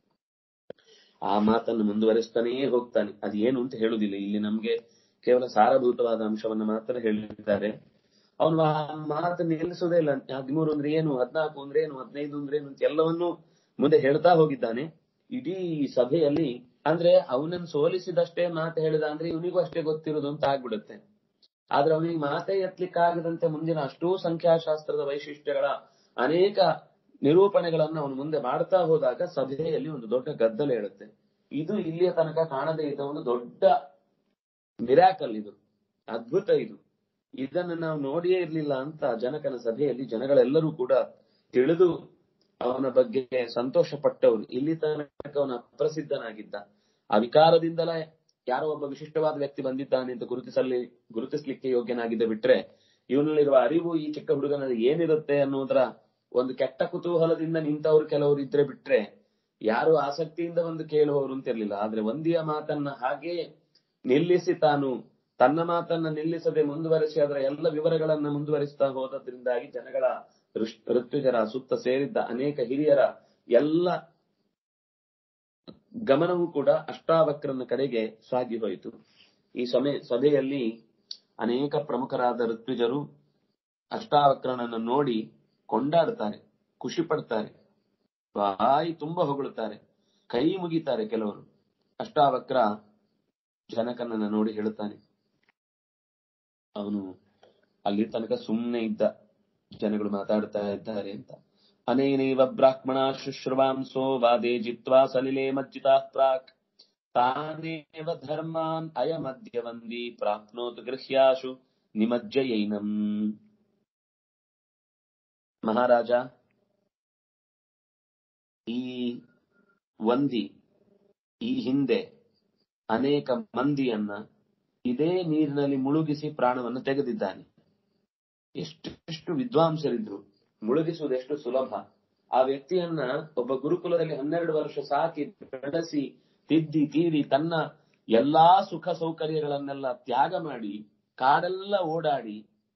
ಆ ಮಾತನ್ನು ಮುಂದುವರಿಸ್ತಾನೇ ಹೋಗ್ತಾನೆ ಅದು ಏನು ಅಂತ ಹೇಳುದಿಲ್ಲ ಇಲ್ಲಿ ನಮ್ಗೆ ಕೇವಲ ಸಾರಭೂತವಾದ ಅಂಶವನ್ನ ಮಾತ್ರ ಹೇಳಿದ್ದಾರೆ ಅವನು ಆ ಮಾತು ನಿಲ್ಲಿಸೋದೇ ಇಲ್ಲ ಹದಿಮೂರು ಅಂದ್ರೆ ಏನು ಹದ್ನಾಲ್ಕು ಅಂದ್ರೆ ಏನು ಹದಿನೈದು ಅಂದ್ರೆ ಏನು ಅಂತ ಎಲ್ಲವನ್ನೂ ಮುಂದೆ ಹೇಳ್ತಾ ಹೋಗಿದ್ದಾನೆ ಇಡೀ ಸಭೆಯಲ್ಲಿ ಅಂದ್ರೆ ಅವನನ್ನು ಸೋಲಿಸಿದಷ್ಟೇ ಮಾತು ಹೇಳಿದ ಅಂದ್ರೆ ಇವನಿಗೂ ಅಷ್ಟೇ ಗೊತ್ತಿರೋದು ಅಂತ ಆಗ್ಬಿಡುತ್ತೆ ಆದ್ರೆ ಅವನಿಗೆ ಮಾತೇ ಎತ್ತಲಿಕ್ಕಾಗದಂತೆ ಮುಂದಿನ ಅಷ್ಟೂ ಸಂಖ್ಯಾಶಾಸ್ತ್ರದ ವೈಶಿಷ್ಟ್ಯಗಳ ಅನೇಕ ನಿರೂಪಣೆಗಳನ್ನ ಅವನು ಮುಂದೆ ಮಾಡ್ತಾ ಹೋದಾಗ ಸಭೆಯಲ್ಲಿ ಒಂದು ದೊಡ್ಡ ಗದ್ದಲ ಹೇಳುತ್ತೆ ಇದು ಇಲ್ಲಿಯ ತನಕ ಕಾಣದೇ ಇದ್ದ ಒಂದು ದೊಡ್ಡ ಮಿರಾಕಲ್ ಇದು ಅದ್ಭುತ ಇದು ಇದನ್ನು ನಾವು ನೋಡಿಯೇ ಇರ್ಲಿಲ್ಲ ಅಂತ ಜನಕನ ಸಭೆಯಲ್ಲಿ ಜನಗಳೆಲ್ಲರೂ ಕೂಡ ತಿಳಿದು ಅವನ ಬಗ್ಗೆ ಸಂತೋಷ ಪಟ್ಟವರು ಇಲ್ಲಿ ತನಕ ಅವನ ಅಪ್ರಸಿದ್ಧನಾಗಿದ್ದ ಆ ವಿಕಾರದಿಂದಲೇ ಯಾರೋ ಒಬ್ಬ ವಿಶಿಷ್ಟವಾದ ವ್ಯಕ್ತಿ ಬಂದಿದ್ದಾನೆ ಅಂತ ಗುರುತಿಸಲಿ ಗುರುತಿಸ್ಲಿಕ್ಕೆ ಯೋಗ್ಯನಾಗಿದ್ದ ಬಿಟ್ರೆ ಇವನಲ್ಲಿರುವ ಅರಿವು ಈ ಚಿಕ್ಕ ಹುಡುಗನಲ್ಲಿ ಏನಿರುತ್ತೆ ಅನ್ನೋದರ ಒಂದು ಕೆಟ್ಟ ಕುತೂಹಲದಿಂದ ನಿಂತವರು ಕೆಲವರು ಇದ್ರೆ ಬಿಟ್ರೆ ಯಾರು ಆಸಕ್ತಿಯಿಂದ ಒಂದು ಕೇಳುವವರು ಅಂತ ಇರ್ಲಿಲ್ಲ ಆದ್ರೆ ಒಂದಿಯ ಮಾತನ್ನ ಹಾಗೆ ನಿಲ್ಲಿಸಿ ತಾನು ತನ್ನ ಮಾತನ್ನ ನಿಲ್ಲಿಸದೆ ಮುಂದುವರಿಸಿ ಅದರ ಎಲ್ಲ ವಿವರಗಳನ್ನ ಮುಂದುವರಿಸ್ತಾ ಹೋದದ್ರಿಂದಾಗಿ ಜನಗಳ ಋಷ್- ಋತ್ವಿಜರ ಸುತ್ತ ಸೇರಿದ್ದ ಅನೇಕ ಹಿರಿಯರ ಎಲ್ಲ ಗಮನವೂ ಕೂಡ ಅಷ್ಟಾವಕ್ರನ ಕಡೆಗೆ ಸಾಗಿ ಹೋಯಿತು ಈ ಸಮಯ ಸಭೆಯಲ್ಲಿ ಅನೇಕ ಪ್ರಮುಖರಾದ ಋತ್ವಿಜರು ಅಷ್ಟಾವಕ್ರನನ್ನು ನೋಡಿ ಕೊಂಡಾಡ್ತಾರೆ ಖುಷಿ ಪಡ್ತಾರೆ ಬಾಯಿ ತುಂಬಾ ಹೊಗಳುತ್ತಾರೆ ಕೈ ಮುಗಿತಾರೆ ಕೆಲವರು ಅಷ್ಟಾವಕ್ರ ಜನಕನನ್ನ ನೋಡಿ ಹೇಳುತ್ತಾನೆ ಅವನು ಅಲ್ಲಿ ತನಕ ಸುಮ್ಮನೆ ಇದ್ದ ಜನಗಳು ಮಾತಾಡ್ತಾ ಇದ್ದಾರೆ ಅಂತ ಅನೇನೈವ ಬ್ರಾಹ್ಮಣ ಶುಶ್ರುವಾಂಸೋ ವಾದೇ ಜಿತ್ವಾ ಸಲಿಲೆ ಮಜ್ಜಿತಾ ಪ್ರಾಕ್ ತಾನೇವ ಧರ್ಮಾನ್ ಅಯಮದ್ಯ ವಂದಿ ಪ್ರಾಪ್ನೋತು ಗೃಹ್ಯಾಶು ನಿಮಜ್ಜಯೈನಂ ಮಹಾರಾಜ ಈ ವಂದಿ ಈ ಹಿಂದೆ ಅನೇಕ ಮಂದಿಯನ್ನ ಇದೇ ನೀರಿನಲ್ಲಿ ಮುಳುಗಿಸಿ ಪ್ರಾಣವನ್ನು ತೆಗೆದಿದ್ದಾನೆ ಎಷ್ಟೆಷ್ಟು ವಿದ್ವಾಂಸರಿದ್ರು ಮುಳುಗಿಸುವುದು ಎಷ್ಟು ಸುಲಭ ಆ ವ್ಯಕ್ತಿಯನ್ನ ಒಬ್ಬ ಗುರುಕುಲದಲ್ಲಿ ಹನ್ನೆರಡು ವರ್ಷ ಸಾಕಿ ಬೆಳೆಸಿ ತಿದ್ದಿ ತೀಡಿ ತನ್ನ ಎಲ್ಲಾ ಸುಖ ಸೌಕರ್ಯಗಳನ್ನೆಲ್ಲ ತ್ಯಾಗ ಮಾಡಿ ಕಾಡೆಲ್ಲ ಓಡಾಡಿ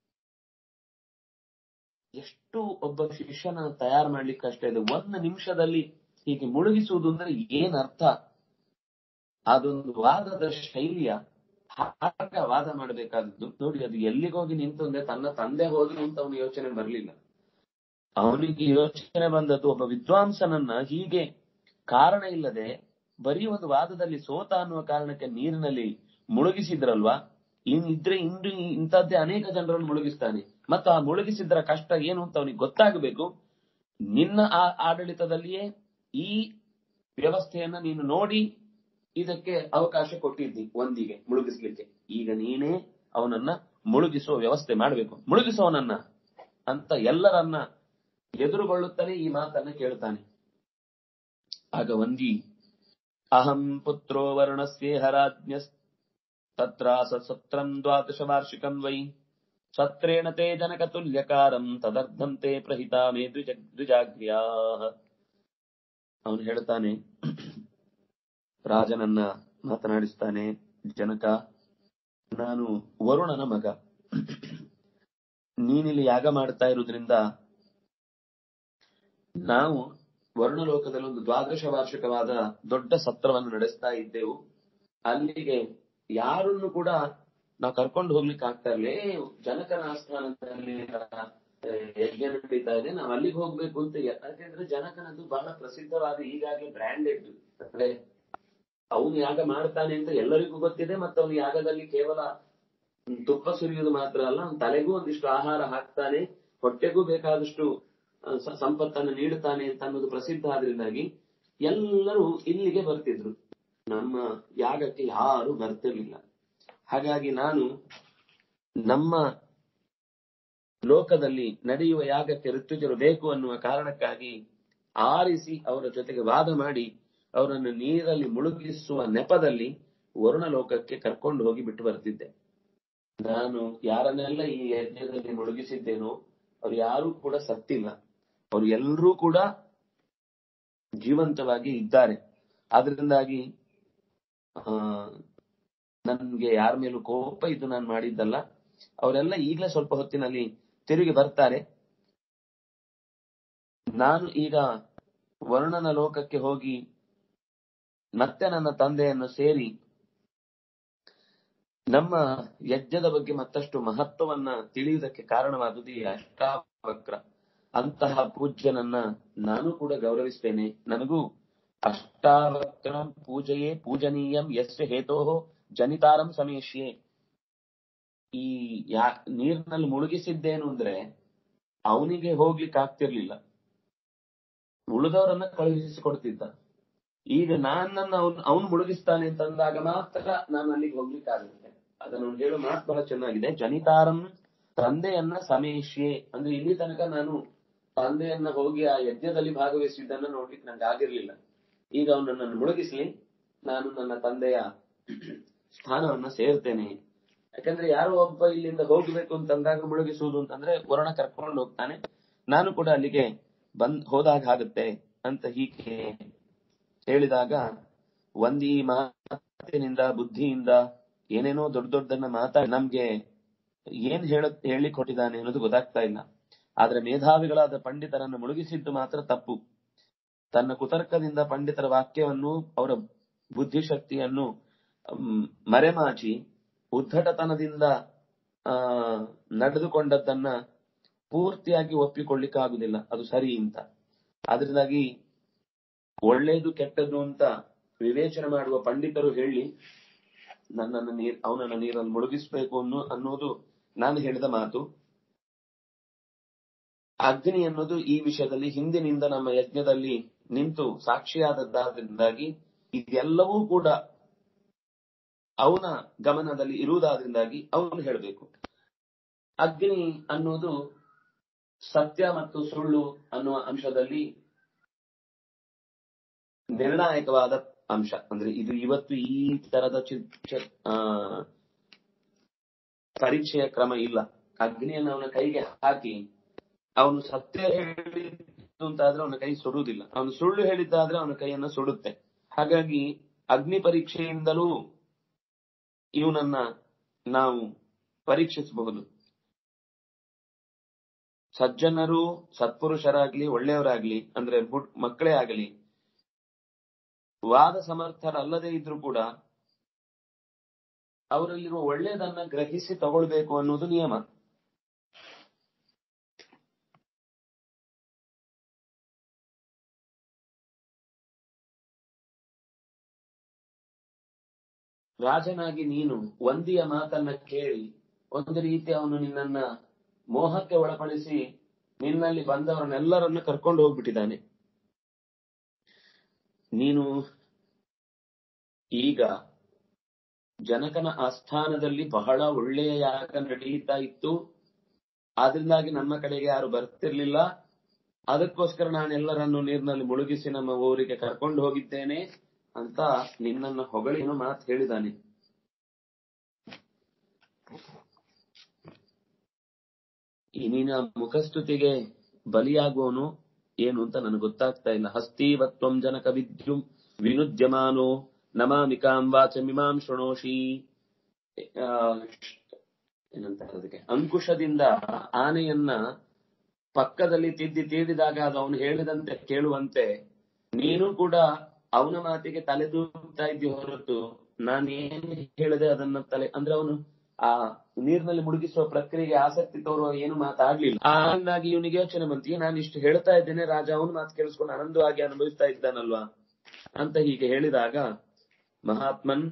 ಎಷ್ಟು ಒಬ್ಬ ಶಿಷ್ಯನ ತಯಾರು ಮಾಡ್ಲಿಕ್ಕೆ ಕಷ್ಟ ಇದೆ ಒಂದು ನಿಮಿಷದಲ್ಲಿ ಹೀಗೆ ಮುಳುಗಿಸುವುದು ಅಂದ್ರೆ ಏನ್ ಅರ್ಥ ಅದೊಂದು ವಾದದ ಶೈಲಿಯ ಹಾಗ ವಾದ ಮಾಡಬೇಕಾದದ್ದು ನೋಡಿ ಅದು ಎಲ್ಲಿಗೋಗಿ ನಿಂತು ಅಂದ್ರೆ ತನ್ನ ತಂದೆ ಹೋದ್ರು ಅಂತ ಅವನು ಯೋಚನೆ ಬರಲಿಲ್ಲ ಅವನಿಗೆ ಯೋಚನೆ ಬಂದದ್ದು ಒಬ್ಬ ವಿದ್ವಾಂಸನನ್ನ ಹೀಗೆ ಕಾರಣ ಇಲ್ಲದೆ ಬರೀ ಒಂದು ವಾದದಲ್ಲಿ ಸೋತ ಅನ್ನುವ ಕಾರಣಕ್ಕೆ ನೀರಿನಲ್ಲಿ ಮುಳುಗಿಸಿದ್ರಲ್ವಾ ಇನ್ ಇದ್ರೆ ಇಂದು ಇಂಥದ್ದೇ ಅನೇಕ ಜನರನ್ನು ಮುಳುಗಿಸ್ತಾನೆ ಮತ್ತು ಆ ಮುಳುಗಿಸಿದ್ರ ಕಷ್ಟ ಏನು ಅಂತ ಅವನಿಗೆ ಗೊತ್ತಾಗಬೇಕು ನಿನ್ನ ಆ ಆಡಳಿತದಲ್ಲಿಯೇ ಈ ವ್ಯವಸ್ಥೆಯನ್ನ ನೀನು ನೋಡಿ ಇದಕ್ಕೆ ಅವಕಾಶ ಕೊಟ್ಟಿದ್ದಿ ಒಂದಿಗೆ ಮುಳುಗಿಸ್ಲಿಕ್ಕೆ ಈಗ ನೀನೇ ಅವನನ್ನ ಮುಳುಗಿಸುವ ವ್ಯವಸ್ಥೆ ಮಾಡಬೇಕು ಮುಳುಗಿಸುವವನನ್ನ ಅಂತ ಎಲ್ಲರನ್ನ ಎದುರುಗೊಳ್ಳುತ್ತಾನೆ ಈ ಮಾತನ್ನ ಕೇಳ್ತಾನೆ ಆಗ ವಂದಿ ಅಹಂ ಪುತ್ರೋ ವರ್ಣಸ್ಯೇಹ ರಾಜ್ಞ ತತ್ರ ಸತ್ರಂ ದ್ವಾದಶ ವಾರ್ಷಿಕಂ ವೈ ಸತ್ರೇಣ ತೇ ಜನಕ ತುಲ್ಯಕಾರಂ ತದರ್ಧಂ ತೇ ಪ್ರಹಿತಾ ಮೇ ದ್ವಿಜ ದ್ವಿಜಾಗ್ರ್ಯಾ ಅವನು ಹೇಳ್ತಾನೆ ರಾಜನನ್ನ ಮಾತನಾಡಿಸ್ತಾನೆ ಜನಕ ನಾನು ವರುಣನ ಮಗ ನೀನಿಲ್ಲಿ ಯಾಗ ಮಾಡ್ತಾ ಇರುವುದ್ರಿಂದ ನಾವು ವರ್ಣಲೋಕದಲ್ಲಿ ಒಂದು ದ್ವಾದಶ ವಾರ್ಷಿಕವಾದ ದೊಡ್ಡ ಸತ್ರವನ್ನು ನಡೆಸ್ತಾ ಇದ್ದೆವು ಅಲ್ಲಿಗೆ ಯಾರನ್ನು ಕೂಡ ನಾವು ಕರ್ಕೊಂಡು ಹೋಗ್ಲಿಕ್ಕೆ ಆಗ್ತಾ ಇರಲಿಲ್ಲ ಏ ಜನಕನ ಆಸ್ಥಾನದಲ್ಲಿ ಆ, ಯಜ್ಞ ನಡೀತಾ ಇದೆ ನಾವು ಅಲ್ಲಿಗೆ ಹೋಗ್ಬೇಕು ಅಂತ ಯ- ಯಾಕೆಂದ್ರೆ ಜನಕನದು ಬಹಳ ಪ್ರಸಿದ್ಧವಾದ ಈಗಾಗಲೇ ಬ್ರ್ಯಾಂಡೆಡ್ ಅಂದ್ರೆ ಅವನು ಯಾಗ ಮಾಡ್ತಾನೆ ಅಂತ ಎಲ್ಲರಿಗೂ ಗೊತ್ತಿದೆ ಮತ್ತು ಅವನು ಯಾಗದಲ್ಲಿ ಕೇವಲ ಹ್ಮ್, ತುಪ್ಪ ಸುರಿಯುವುದು ಮಾತ್ರ ಅಲ್ಲ ಅವನ ತಲೆಗೂ ಒಂದಿಷ್ಟು ಆಹಾರ ಹಾಕ್ತಾನೆ ಹೊಟ್ಟೆಗೂ ಬೇಕಾದಷ್ಟು ಆ, ಸ- ಸಂಪತ್ತನ್ನು ನೀಡುತ್ತಾನೆ ಅಂತ ಅನ್ನೋದು ಪ್ರಸಿದ್ಧ ಆದ್ರಿಂದಾಗಿ ಎಲ್ಲರೂ ಇಲ್ಲಿಗೆ ಬರ್ತಿದ್ರು ನಮ್ಮ ಯಾಗಕ್ಕೆ ಯಾರು ಬರ್ತಿರ್ಲಿಲ್ಲ ಹಾಗಾಗಿ ನಾನು ನಮ್ಮ ಲೋಕದಲ್ಲಿ ನಡೆಯುವ ಯಾಗಕ್ಕೆ ಋತುಜರು ಬೇಕು ಅನ್ನುವ ಕಾರಣಕ್ಕಾಗಿ ಆರಿಸಿ ಅವರ ಜೊತೆಗೆ ವಾದ ಮಾಡಿ ಅವರನ್ನು ನೀರಲ್ಲಿ ಮುಳುಗಿಸುವ ನೆಪದಲ್ಲಿ ವರುಣ ಲೋಕಕ್ಕೆ ಕರ್ಕೊಂಡು ಹೋಗಿ ಬಿಟ್ಟು ಬರ್ತಿದ್ದೆ ನಾನು ಯಾರನ್ನೆಲ್ಲ ಈ ಯಜ್ಞದಲ್ಲಿ ಮುಳುಗಿಸಿದ್ದೇನೋ ಅವ್ರು ಯಾರೂ ಕೂಡ ಸತ್ತಿಲ್ಲ ಅವ್ರು ಎಲ್ಲರೂ ಕೂಡ ಜೀವಂತವಾಗಿ ಇದ್ದಾರೆ ಆದ್ರಿಂದಾಗಿ ಆ ನನ್ಗೆ ಯಾರ ಮೇಲೂ ಕೋಪ ಇದು ನಾನು ಮಾಡಿದ್ದಲ್ಲ ಅವರೆಲ್ಲ ಈಗಲೇ ಸ್ವಲ್ಪ ಹೊತ್ತಿನಲ್ಲಿ ತಿರುಗಿ ಬರ್ತಾರೆ ನಾನು ಈಗ ವರುಣನ ಲೋಕಕ್ಕೆ ಹೋಗಿ ಮತ್ತೆ ನನ್ನ ತಂದೆಯನ್ನು ಸೇರಿ ನಮ್ಮ ಯಜ್ಞದ ಬಗ್ಗೆ ಮತ್ತಷ್ಟು ಮಹತ್ವವನ್ನ ತಿಳಿಯುವುದಕ್ಕೆ ಕಾರಣವಾದುದು ಈ ಅಷ್ಟಾವಕ್ರ ಅಂತಹ ಪೂಜ್ಯನನ್ನ ನಾನು ಕೂಡ ಗೌರವಿಸ್ತೇನೆ ನನಗೂ ಅಷ್ಟಾವಕ್ರ ಪೂಜೆಯೇ ಪೂಜನೀಯಂ ಯಸ್ಯ ಹೇತೋ ಜನಿತಾರಂ ಸಮೇಶ್ಯೆ ಈ ಯಾ ನೀರಿನಲ್ಲಿ ಮುಳುಗಿಸಿದ್ದೇನು ಅಂದ್ರೆ ಅವನಿಗೆ ಹೋಗ್ಲಿಕ್ಕೆ ಆಗ್ತಿರ್ಲಿಲ್ಲ ಉಳಿದವರನ್ನ ಕಳುಹಿಸಿಕೊಡ್ತಿದ್ದ ಈಗ ನನ್ನನ್ನ ಅವನು ಅವನು ಮುಳುಗಿಸ್ತಾನೆ ಅಂತಂದಾಗ ಮಾತ್ರ ನಾನು ಅಲ್ಲಿಗೆ ಹೋಗ್ಲಿಕ್ಕೆ ಆಗುತ್ತೆ ಅದನ್ನು ಅವ್ನು ಹೇಳೋ ಮಾತು ಬಹಳ ಚೆನ್ನಾಗಿದೆ ಜನಿತಾರಂ ತಂದೆಯನ್ನ ಸಮೇಶ್ಯೆ ಅಂದ್ರೆ ಇಲ್ಲಿ ತನಕ ನಾನು ತಂದೆಯನ್ನ ಹೋಗಿ ಆ ಯಜ್ಞದಲ್ಲಿ ಭಾಗವಹಿಸಿದ್ದನ್ನ ನೋಡ್ಲಿಕ್ಕೆ ನಂಗೆ ಆಗಿರ್ಲಿಲ್ಲ ಈಗ ಅವನು ನನ್ನನ್ನು ಮುಳುಗಿಸ್ಲಿ ನಾನು ನನ್ನ ತಂದೆಯ ಸ್ಥಾನವನ್ನ ಸೇರ್ತೇನೆ ಯಾಕಂದ್ರೆ ಯಾರೋ ಒಬ್ಬ ಇಲ್ಲಿಂದ ಹೋಗ್ಬೇಕು ಅಂತಂದಾಗ ಮುಳುಗಿಸುವುದು ಅಂತಂದ್ರೆ ವರುಣ ಕರ್ಕೊಂಡು ಹೋಗ್ತಾನೆ ನಾನು ಕೂಡ ಅಲ್ಲಿಗೆ ಬಂದ್ ಹೋದಾಗ ಆಗುತ್ತೆ ಅಂತ ಹೀಗೆ ಹೇಳಿದಾಗ ಒಂದ್ ಈ ಮಾತಿನಿಂದ ಬುದ್ಧಿಯಿಂದ ಏನೇನೋ ದೊಡ್ಡ ದೊಡ್ಡದನ್ನ ಮಾತಾಡಿ ನಮ್ಗೆ ಏನ್ ಹೇಳ ಹೇಳಿಕ್ ಕೊಟ್ಟಿದ್ದಾನೆ ಅನ್ನೋದು ಗೊತ್ತಾಗ್ತಾ ಇಲ್ಲ ಆದ್ರೆ ಮೇಧಾವಿಗಳಾದ ಪಂಡಿತರನ್ನು ಮುಳುಗಿಸಿದ್ದು ಮಾತ್ರ ತಪ್ಪು ತನ್ನ ಕುತರ್ಕದಿಂದ ಪಂಡಿತರ ವಾಕ್ಯವನ್ನು ಅವರ ಬುದ್ಧಿಶಕ್ತಿಯನ್ನು ಮ್, ಮರೆಮಾಚಿ ಉದ್ದಟತನದಿಂದ ಆ ನಡೆದುಕೊಂಡದ್ದನ್ನ ಪೂರ್ತಿಯಾಗಿ ಒಪ್ಪಿಕೊಳ್ಳಿಕ್ಕಾಗುದಿಲ್ಲ ಅದು ಸರಿ ಅಂತ ಅದರಿಂದಾಗಿ ಒಳ್ಳೇದು ಕೆಟ್ಟದ್ದು ಅಂತ ವಿವೇಚನೆ ಮಾಡುವ ಪಂಡಿತರು ಹೇಳಿ ನನ್ನನ್ನು ನೀರ್ ಅವನನ್ನ ನೀರಲ್ಲಿ ಮುಳುಗಿಸ್ಬೇಕು ಅನ್ನೋ ಅನ್ನೋದು ನಾನು ಹೇಳಿದ ಮಾತು ಅಗ್ನಿ ಅನ್ನೋದು ಈ ವಿಷಯದಲ್ಲಿ ಹಿಂದಿನಿಂದ ನಮ್ಮ ಯಜ್ಞದಲ್ಲಿ ನಿಂತು ಸಾಕ್ಷಿಯಾದದ್ದಾದ್ರಿಂದಾಗಿ ಇದೆಲ್ಲವೂ ಕೂಡ ಅವನ ಗಮನದಲ್ಲಿ ಇರುವುದಾದ್ರಿಂದಾಗಿ ಅವನು ಹೇಳಬೇಕು ಅಗ್ನಿ ಅನ್ನೋದು ಸತ್ಯ ಮತ್ತು ಸುಳ್ಳು ಅನ್ನುವ ಅಂಶದಲ್ಲಿ ನಿರ್ಣಾಯಕವಾದ ಅಂಶ ಅಂದ್ರೆ ಇದು ಇವತ್ತು ಈ ತರದ ಚಿ- ಚಿ- ಆ, ಪರೀಕ್ಷೆಯ ಕ್ರಮ ಇಲ್ಲ ಅಗ್ನಿಯನ್ನು ಅವನ ಕೈಗೆ ಹಾಕಿ ಅವನು ಸತ್ಯ ಹೇಳಿದ್ದು ಅಂತಾದ್ರೆ ಅವನ ಕೈ ಸುಡುವುದಿಲ್ಲ ಅವನು ಸುಳ್ಳು ಹೇಳಿದ್ದಾದ್ರೆ ಅವನ ಕೈಯನ್ನ ಸುಡುತ್ತೆ ಹಾಗಾಗಿ ಅಗ್ನಿ ಪರೀಕ್ಷೆಯಿಂದಲೂ ಇವನನ್ನ ನಾವು ಪರೀಕ್ಷಿಸಬಹುದು ಸಜ್ಜನರು ಸತ್ಪುರುಷರಾಗ್ಲಿ ಒಳ್ಳೆಯವರಾಗ್ಲಿ ಅಂದ್ರೆ ಹುಟ್- ಮಕ್ಕಳೇ ಆಗಲಿ ವಾದ ಸಮರ್ಥರಲ್ಲದೆ ಇದ್ರೂ ಕೂಡ ಅವರಲ್ಲಿರುವ ಒಳ್ಳೆಯದನ್ನ ಗ್ರಹಿಸಿ ತಗೊಳ್ಬೇಕು ಅನ್ನೋದು ನಿಯಮ ರಾಜನಾಗಿ ನೀನು ಒಂದಿಯ ಮಾತನ್ನ ಕೇಳಿ ಒಂದು ರೀತಿ ಅವನು ನಿನ್ನನ್ನ ಮೋಹಕ್ಕೆ ಒಳಪಡಿಸಿ ನಿನ್ನಲ್ಲಿ ಬಂದವರನ್ನೆಲ್ಲರನ್ನ ಕರ್ಕೊಂಡು ಹೋಗ್ಬಿಟ್ಟಿದ್ದಾನೆ ನೀನು ಈಗ ಜನಕನ ಆಸ್ಥಾನದಲ್ಲಿ ಬಹಳ ಒಳ್ಳೆಯ ಯಾಗ ನಡೆಯುತ್ತಾ ಇತ್ತು ಆದ್ರಿಂದಾಗಿ ನಮ್ಮ ಕಡೆಗೆ ಯಾರು ಬರ್ತಿರ್ಲಿಲ್ಲ ಅದಕ್ಕೋಸ್ಕರ ನಾನೆಲ್ಲರನ್ನು ನೀರಿನಲ್ಲಿ ಮುಳುಗಿಸಿ ನಮ್ಮ ಊರಿಗೆ ಕರ್ಕೊಂಡು ಹೋಗಿದ್ದೇನೆ ಅಂತ ನಿನ್ನನ್ನ ಹೊಗಳಿನ ಮಾತು ಹೇಳಿದಾನೆ ಈ ನಿನ್ನ ಮುಖಸ್ತುತಿಗೆ ಬಲಿಯಾಗುವನು ಏನು ಅಂತ ನನಗೆ ಗೊತ್ತಾಗ್ತಾ ಇಲ್ಲ ಹಸ್ತೀವತ್ವಂ ಜನಕ ವಿದ್ಯುಂ ವಿನುದ್ಯಮಾನೋ ನಮಾಮಿಕಾಂ ವಾಚಮಿಮಾಂ ಶೃಣೋಷಿ ಆ, ಏನಂತ ಅದಕ್ಕೆ ಅಂಕುಶದಿಂದ ಆನೆಯನ್ನ ಪಕ್ಕದಲ್ಲಿ ತಿದ್ದಿ ತೀಡಿದಾಗ ಅದು ಅವನು ಹೇಳಿದಂತೆ ಕೇಳುವಂತೆ ನೀನು ಕೂಡ ಅವನ ಮಾತಿಗೆ ತಲೆ ದೂಗ್ತಾ ಇದ್ದಿ ಹೊರತು ನಾನು ಏನ್ ಹೇಳಿದೆ ಅದನ್ನ ತಲೆ ಅಂದ್ರೆ ಅವನು ಆ ನೀರಿನಲ್ಲಿ ಮುಳುಗಿಸುವ ಪ್ರಕ್ರಿಯೆಗೆ ಆಸಕ್ತಿ ತೋರುವ ಏನು ಮಾತಾಡ್ಲಿಲ್ಲ ಹಾಗಾಗಿ ಇವನಿಗೆ ಯೋಚನೆ ಬಂತು ನಾನು ಇಷ್ಟು ಹೇಳ್ತಾ ಇದ್ದೇನೆ ರಾಜ ಅವನ ಮಾತು ಕೇಳಿಸ್ಕೊಂಡು ಆನಂದವಾಗಿ ಅನುಭವಿಸ್ತಾ ಇದ್ದಾನಲ್ವಾ ಅಂತ ಹೀಗೆ ಹೇಳಿದಾಗ ಮಹಾತ್ಮನ್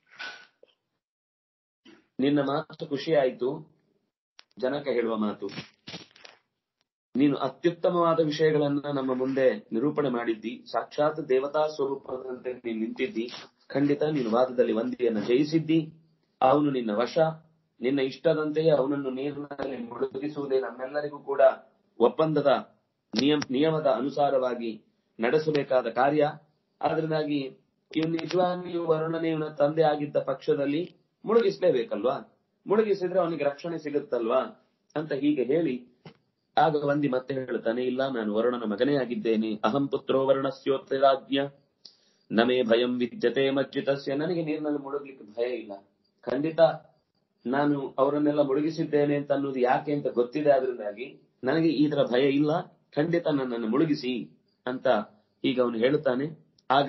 ನಿನ್ನ ಮಾತು ಖುಷಿ ಆಯ್ತು ಜನಕ ಹೇಳುವ ಮಾತು ನೀನು ಅತ್ಯುತ್ತಮವಾದ ವಿಷಯಗಳನ್ನ ನಮ್ಮ ಮುಂದೆ ನಿರೂಪಣೆ ಮಾಡಿದ್ದಿ ಸಾಕ್ಷಾತ್ ದೇವತಾ ಸ್ವರೂಪದಂತೆ ನೀನು ನಿಂತಿದ್ದಿ ಖಂಡಿತ ನೀನು ವಾದದಲ್ಲಿ ಒಂದಿಯನ್ನ ಜಯಿಸಿದ್ದಿ ಅವನು ನಿನ್ನ ವಶ ನಿನ್ನ ಇಷ್ಟದಂತೆಯೇ ಅವನನ್ನು ನೀರಿನಲ್ಲಿ ಮುಳುಗಿಸುವುದೇ ನಮ್ಮೆಲ್ಲರಿಗೂ ಕೂಡ ಒಪ್ಪಂದದ ನಿಯಮ ನಿಯಮದ ಅನುಸಾರವಾಗಿ ನಡೆಸಬೇಕಾದ ಕಾರ್ಯ ಅದರಿಂದಾಗಿ ಇವನು ನಿಜವಾಗಿಯೂ ವರುಣನೇ ಇವನ ತಂದೆ ಆಗಿದ್ದ ಪಕ್ಷದಲ್ಲಿ ಮುಳುಗಿಸ್ಲೇಬೇಕಲ್ವಾ ಮುಳುಗಿಸಿದ್ರೆ ಅವನಿಗೆ ರಕ್ಷಣೆ ಸಿಗುತ್ತಲ್ವಾ ಅಂತ ಹೀಗೆ ಹೇಳಿ ಆಗ ವಂದಿ ಮತ್ತೆ ಹೇಳ್ತಾನೆ ಇಲ್ಲ ನಾನು ವರುಣನ ಮಗನೇ ಆಗಿದ್ದೇನೆ ಅಹಂ ಪುತ್ರೋ ವರ್ಣಸ್ಯೋತ್ತರಾಜ್ಞ ನಮೇ ಭಯಂ ವಿದ್ಯತೆ ಮಜ್ಜಿತಸ್ಯ ನನಗೆ ನೀರಿನಲ್ಲಿ ಮುಳುಗ್ಲಿಕ್ಕೆ ಭಯ ಇಲ್ಲ ಖಂಡಿತ ನಾನು ಅವರನ್ನೆಲ್ಲ ಮುಳುಗಿಸಿದ್ದೇನೆ ಅಂತ ಅನ್ನೋದು ಯಾಕೆ ಅಂತ ಗೊತ್ತಿದೆ ಅದರಿಂದಾಗಿ ನನಗೆ ಈ ತರ ಭಯ ಇಲ್ಲ ಖಂಡಿತ ನನ್ನನ್ನು ಮುಳುಗಿಸಿ ಅಂತ ಈಗ ಅವನು ಹೇಳುತ್ತಾನೆ ಆಗ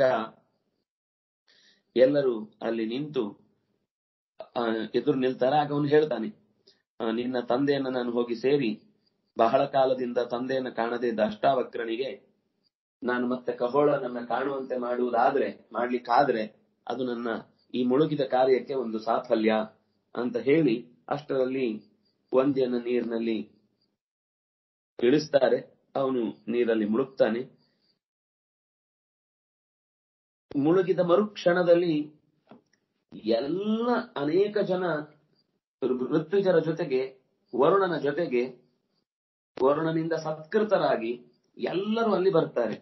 ಎಲ್ಲರೂ ಅಲ್ಲಿ ನಿಂತು ಆ, ಎದುರು ನಿಲ್ತಾರೆ ಆಗ ಅವನು ಹೇಳ್ತಾನೆ ಆ, ನಿನ್ನ ತಂದೆಯನ್ನ ನಾನು ಹೋಗಿ ಸೇರಿ ಬಹಳ ಕಾಲದಿಂದ ತಂದೆಯನ್ನ ಕಾಣದೇ ಇದ್ದ ಅಷ್ಟಾವಕ್ರನಿಗೆ ನಾನು ಮತ್ತೆ ಖಗೋಳನನ್ನ ಕಾಣುವಂತೆ ಮಾಡುವುದಾದ್ರೆ ಮಾಡ್ಲಿಕ್ಕಾದ್ರೆ ಅದು ನನ್ನ ಈ ಮುಳುಗಿದ ಕಾರ್ಯಕ್ಕೆ ಒಂದು ಸಾಫಲ್ಯ ಅಂತ ಹೇಳಿ ಅಷ್ಟರಲ್ಲಿ ಒಂದಿಯನ್ನ ನೀರಿನಲ್ಲಿ ಇಳಿಸ್ತಾರೆ ಅವನು ನೀರಲ್ಲಿ ಮುಳುಗ್ತಾನೆ ಮುಳುಗಿದ ಮರುಕ್ಷಣದಲ್ಲಿ ಎಲ್ಲ ಅನೇಕ ಜನ ಋತ್ವಿಜರ ಜೊತೆಗೆ ವರುಣನ ಜೊತೆಗೆ ವರುಣನಿಂದ ಸತ್ಕೃತರಾಗಿ ಎಲ್ಲರೂ ಅಲ್ಲಿ ಬರ್ತಾರೆ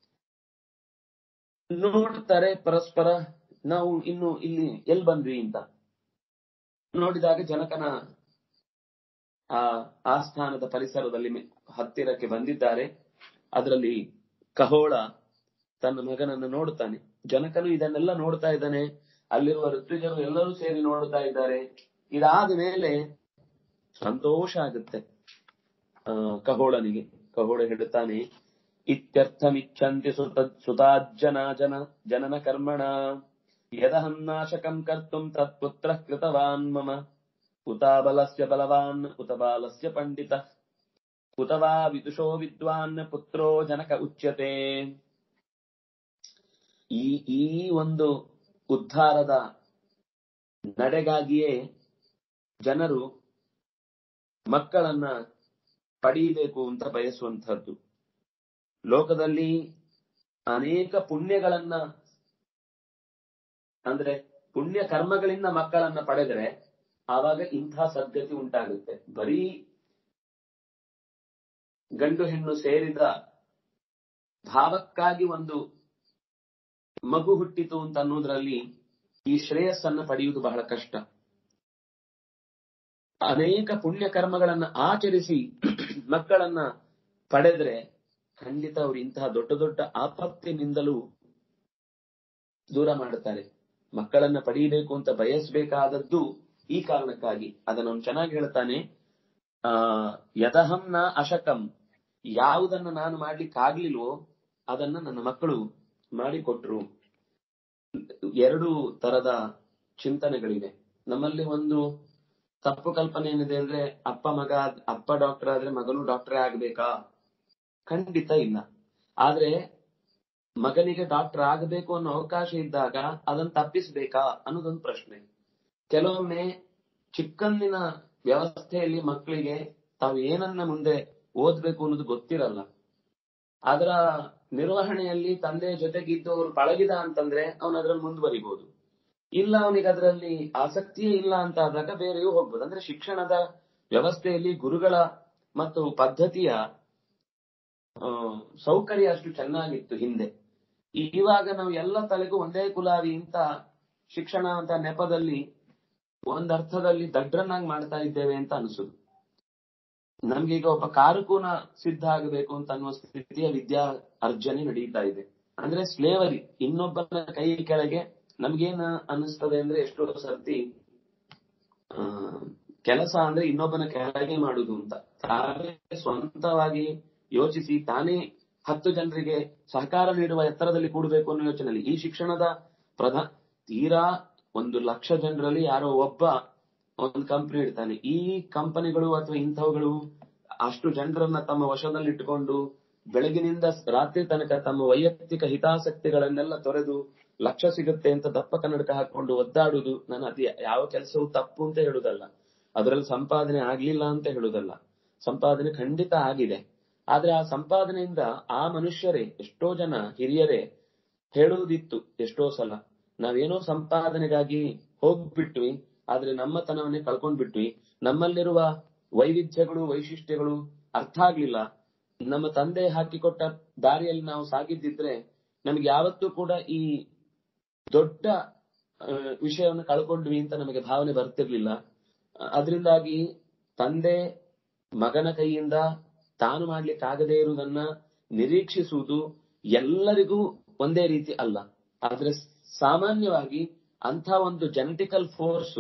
ನೋಡ್ತಾರೆ ಪರಸ್ಪರ ನಾವು ಇನ್ನು ಇಲ್ಲಿ ಎಲ್ ಬಂದ್ವಿ ಅಂತ ನೋಡಿದಾಗ ಜನಕನ ಆ ಆಸ್ಥಾನದ ಪರಿಸರದಲ್ಲಿ ಮೆ- ಹತ್ತಿರಕ್ಕೆ ಬಂದಿದ್ದಾರೆ ಅದರಲ್ಲಿ ಕಹೋಳ ತನ್ನ ಮಗನನ್ನು ನೋಡುತ್ತಾನೆ ಜನಕನು ಇದನ್ನೆಲ್ಲ ನೋಡ್ತಾ ಇದ್ದಾನೆ ಅಲ್ಲಿರುವ ಋತ್ವಿಜರು ಎಲ್ಲರೂ ಸೇರಿ ನೋಡ್ತಾ ಇದ್ದಾರೆ ಇದಾದ ಮೇಲೆ ಸಂತೋಷ ಆಗುತ್ತೆ ಆ, ಕಹೋಳನಿಗೆ ಕಹೋಳ ಹೇಳುತ್ತಾನೆ ಇತ್ಯರ್ಥಮಿಚ್ಛಂತಿ ಸುತ ಸುತಾಜ್ಜನ ಜನ ಜನನ ಕರ್ಮಣ ಯದಹಂ ನಾಶಕಂ ಕರ್ತುಂ ತತ್ಪುತ್ರ ಕೃತವಾನ್ ಮಮ ಉತ ಬಲಸ್ಯ ಬಲವಾನ್ ಉತ ಬಾಲಸ್ಯ ಪಂಡಿತ ಉತ ವಾ ವಿದುಷೋ ವಿದ್ವಾನ್ ಪುತ್ರೋ ಜನಕ ಉಚ್ಯತೆ ಈ ಈ ಒಂದು ಉದ್ಧಾರದ ನಡೆಗಾಗಿಯೇ ಜನರು ಮಕ್ಕಳನ್ನ ಪಡೆಯಬೇಕು ಅಂತ ಬಯಸುವಂತಹದ್ದು ಲೋಕದಲ್ಲಿ ಅನೇಕ ಪುಣ್ಯಗಳನ್ನ ಅಂದ್ರೆ ಪುಣ್ಯ ಕರ್ಮಗಳಿಂದ ಮಕ್ಕಳನ್ನ ಪಡೆದರೆ ಆವಾಗ ಇಂಥ ಸದ್ಗತಿ ಉಂಟಾಗುತ್ತೆ ಬರೀ ಗಂಡು ಹೆಣ್ಣು ಸೇರಿದ ಭಾವಕ್ಕಾಗಿ ಒಂದು ಮಗು ಹುಟ್ಟಿತು ಅಂತ ಅನ್ನೋದ್ರಲ್ಲಿ ಈ ಶ್ರೇಯಸ್ಸನ್ನ ಪಡೆಯುವುದು ಬಹಳ ಕಷ್ಟ ಅನೇಕ ಪುಣ್ಯ ಕರ್ಮಗಳನ್ನ ಆಚರಿಸಿ ಮಕ್ಕಳನ್ನ ಪಡೆದ್ರೆ ಖಂಡಿತ ಅವರು ಇಂತಹ ದೊಡ್ಡ ದೊಡ್ಡ ಆಪತ್ತಿನಿಂದಲೂ ದೂರ ಮಾಡುತ್ತಾರೆ ಮಕ್ಕಳನ್ನ ಪಡೆಯಬೇಕು ಅಂತ ಬಯಸಬೇಕಾದದ್ದು ಈ ಕಾರಣಕ್ಕಾಗಿ ಅದನ್ನು ಅವನು ಚೆನ್ನಾಗಿ ಹೇಳ್ತಾನೆ ಆ ಯದಹಂ ನ ಅಶಕಂ ಯಾವುದನ್ನ ನಾನು ಮಾಡ್ಲಿಕ್ಕಾಗ್ಲಿಲ್ವೋ ಅದನ್ನ ನನ್ನ ಮಕ್ಕಳು ಮಾಡಿಕೊಟ್ರು ಎರಡು ತರದ ಚಿಂತನೆಗಳಿವೆ ನಮ್ಮಲ್ಲಿ ಒಂದು ತಪ್ಪು ಕಲ್ಪನೆ ಏನಿದೆ ಅಂದ್ರೆ ಅಪ್ಪ ಮಗ ಆದ್- ಅಪ್ಪ ಡಾಕ್ಟರ್ ಆದ್ರೆ ಮಗನು ಡಾಕ್ಟರೇ ಆಗ್ಬೇಕಾ ಖಂಡಿತ ಇಲ್ಲ ಆದ್ರೆ ಮಗನಿಗೆ ಡಾಕ್ಟರ್ ಆಗಬೇಕು ಅನ್ನೋ ಅವಕಾಶ ಇದ್ದಾಗ ಅದನ್ನ ತಪ್ಪಿಸ್ಬೇಕಾ ಅನ್ನೋದೊಂದು ಪ್ರಶ್ನೆ ಕೆಲವೊಮ್ಮೆ ಚಿಕ್ಕಂದಿನ ವ್ಯವಸ್ಥೆಯಲ್ಲಿ ಮಕ್ಕಳಿಗೆ ತಾವು ಏನನ್ನ ಮುಂದೆ ಓದ್ಬೇಕು ಅನ್ನೋದು ಗೊತ್ತಿರಲ್ಲ ಅದರ ನಿರ್ವಹಣೆಯಲ್ಲಿ ತಂದೆಯ ಜೊತೆಗಿದ್ದು ಅವರು ಪಳಗಿದ ಅಂತಂದ್ರೆ ಅವನು ಅದ್ರಲ್ಲಿ ಮುಂದುವರಿಬಹುದು ಇಲ್ಲ ಅವನಿಗೆ ಅದರಲ್ಲಿ ಆಸಕ್ತಿಯೇ ಇಲ್ಲ ಅಂತ ಆದಾಗ ಬೇರೆಯೂ ಹೋಗ್ಬೋದು ಅಂದ್ರೆ ಶಿಕ್ಷಣದ ವ್ಯವಸ್ಥೆಯಲ್ಲಿ ಗುರುಗಳ ಮತ್ತು ಪದ್ಧತಿಯ ಆ, ಸೌಕರ್ಯ ಅಷ್ಟು ಚೆನ್ನಾಗಿತ್ತು ಹಿಂದೆ ಇವಾಗ ನಾವು ಎಲ್ಲ ತಲೆಗೂ ಒಂದೇ ಕುಲಾವಿ ಅಂತ ಶಿಕ್ಷಣ ಅಂತ ನೆಪದಲ್ಲಿ ಒಂದರ್ಥದಲ್ಲಿ ದಡ್ರನ್ನಾಗಿ ಮಾಡ್ತಾ ಇದ್ದೇವೆ ಅಂತ ಅನಿಸುದು ನಮ್ಗೀಗ ಒಬ್ಬ ಕಾರುಕೂನ ಸಿದ್ಧ ಆಗಬೇಕು ಅಂತ ಅನ್ನುವ ಸ್ಥಿತಿಯ ವಿದ್ಯಾ ಅರ್ಜನೆ ನಡೀತಾ ಇದೆ ಅಂದ್ರೆ ಸ್ಲೇವರಿ ಇನ್ನೊಬ್ಬನ ಕೈ ಕೆಳಗೆ ನಮ್ಗೇನ ಅನಿಸ್ತದೆ ಅಂದ್ರೆ ಎಷ್ಟೋ ಸರ್ತಿ ಆ ಕೆಲಸ ಅಂದ್ರೆ ಇನ್ನೊಬ್ಬನ ಕೆಳಗೆ ಮಾಡುದು ಅಂತ ತಾವೇ ಸ್ವಂತವಾಗಿ ಯೋಚಿಸಿ ತಾನೇ ಹತ್ತು ಜನರಿಗೆ ಸಹಕಾರ ನೀಡುವ ಎತ್ತರದಲ್ಲಿ ಕೂಡಬೇಕು ಅನ್ನೋ ಯೋಚನೆಯಲ್ಲಿ ಈ ಶಿಕ್ಷಣದ ಪ್ರಧಾ ತೀರಾ ಒಂದು ಲಕ್ಷ ಜನರಲ್ಲಿ ಯಾರೋ ಒಬ್ಬ ಒಂದು ಕಂಪನಿ ಇಡ್ತಾನೆ ಈ ಕಂಪನಿಗಳು ಅಥವಾ ಇಂಥವುಗಳು ಅಷ್ಟು ಜನರನ್ನ ತಮ್ಮ ವಶದಲ್ಲಿಟ್ಟುಕೊಂಡು ಬೆಳಗಿನಿಂದ ರಾತ್ರಿ ತನಕ ತಮ್ಮ ವೈಯಕ್ತಿಕ ಹಿತಾಸಕ್ತಿಗಳನ್ನೆಲ್ಲ ತೊರೆದು ಲಕ್ಷ ಸಿಗುತ್ತೆ ಅಂತ ದಪ್ಪ ಕನ್ನಡಕ ಹಾಕೊಂಡು ಒದ್ದಾಡುದು ನಾನು ಅತಿ ಯಾವ ಕೆಲಸವೂ ತಪ್ಪು ಅಂತ ಹೇಳುದಲ್ಲ ಅದರಲ್ಲಿ ಸಂಪಾದನೆ ಆಗ್ಲಿಲ್ಲ ಅಂತ ಹೇಳುದಲ್ಲ ಸಂಪಾದನೆ ಖಂಡಿತ ಆಗಿದೆ ಆದ್ರೆ ಆ ಸಂಪಾದನೆಯಿಂದ ಆ ಮನುಷ್ಯರೇ ಎಷ್ಟೋ ಜನ ಹಿರಿಯರೇ ಹೇಳುವುದಿತ್ತು ಎಷ್ಟೋ ಸಲ ನಾವೇನೋ ಸಂಪಾದನೆಗಾಗಿ ಹೋಗ್ಬಿಟ್ವಿ ಆದ್ರೆ ನಮ್ಮತನವನ್ನೇ ಕಳ್ಕೊಂಡ್ಬಿಟ್ವಿ ನಮ್ಮಲ್ಲಿರುವ ವೈವಿಧ್ಯಗಳು ವೈಶಿಷ್ಟ್ಯಗಳು ಅರ್ಥ ಆಗ್ಲಿಲ್ಲ ನಮ್ಮ ತಂದೆ ಹಾಕಿಕೊಟ್ಟ ದಾರಿಯಲ್ಲಿ ನಾವು ಸಾಗಿದ್ದಿದ್ರೆ ನಮ್ಗೆ ಯಾವತ್ತೂ ಕೂಡ ಈ ದೊಡ್ಡ ಆ, ವಿಷಯವನ್ನು ಕಳ್ಕೊಂಡ್ವಿ ಅಂತ ನಮಗೆ ಭಾವನೆ ಬರ್ತಿರ್ಲಿಲ್ಲ ಅದರಿಂದಾಗಿ ತಂದೆ ಮಗನ ಕೈಯಿಂದ ತಾನು ಮಾಡ್ಲಿಕ್ಕಾಗದೇ ಇರುವುದನ್ನ ನಿರೀಕ್ಷಿಸುವುದು ಎಲ್ಲರಿಗೂ ಒಂದೇ ರೀತಿ ಅಲ್ಲ ಆದ್ರೆ ಸಾಮಾನ್ಯವಾಗಿ ಅಂತ ಒಂದು ಜೆನೆಟಿಕಲ್ ಫೋರ್ಸ್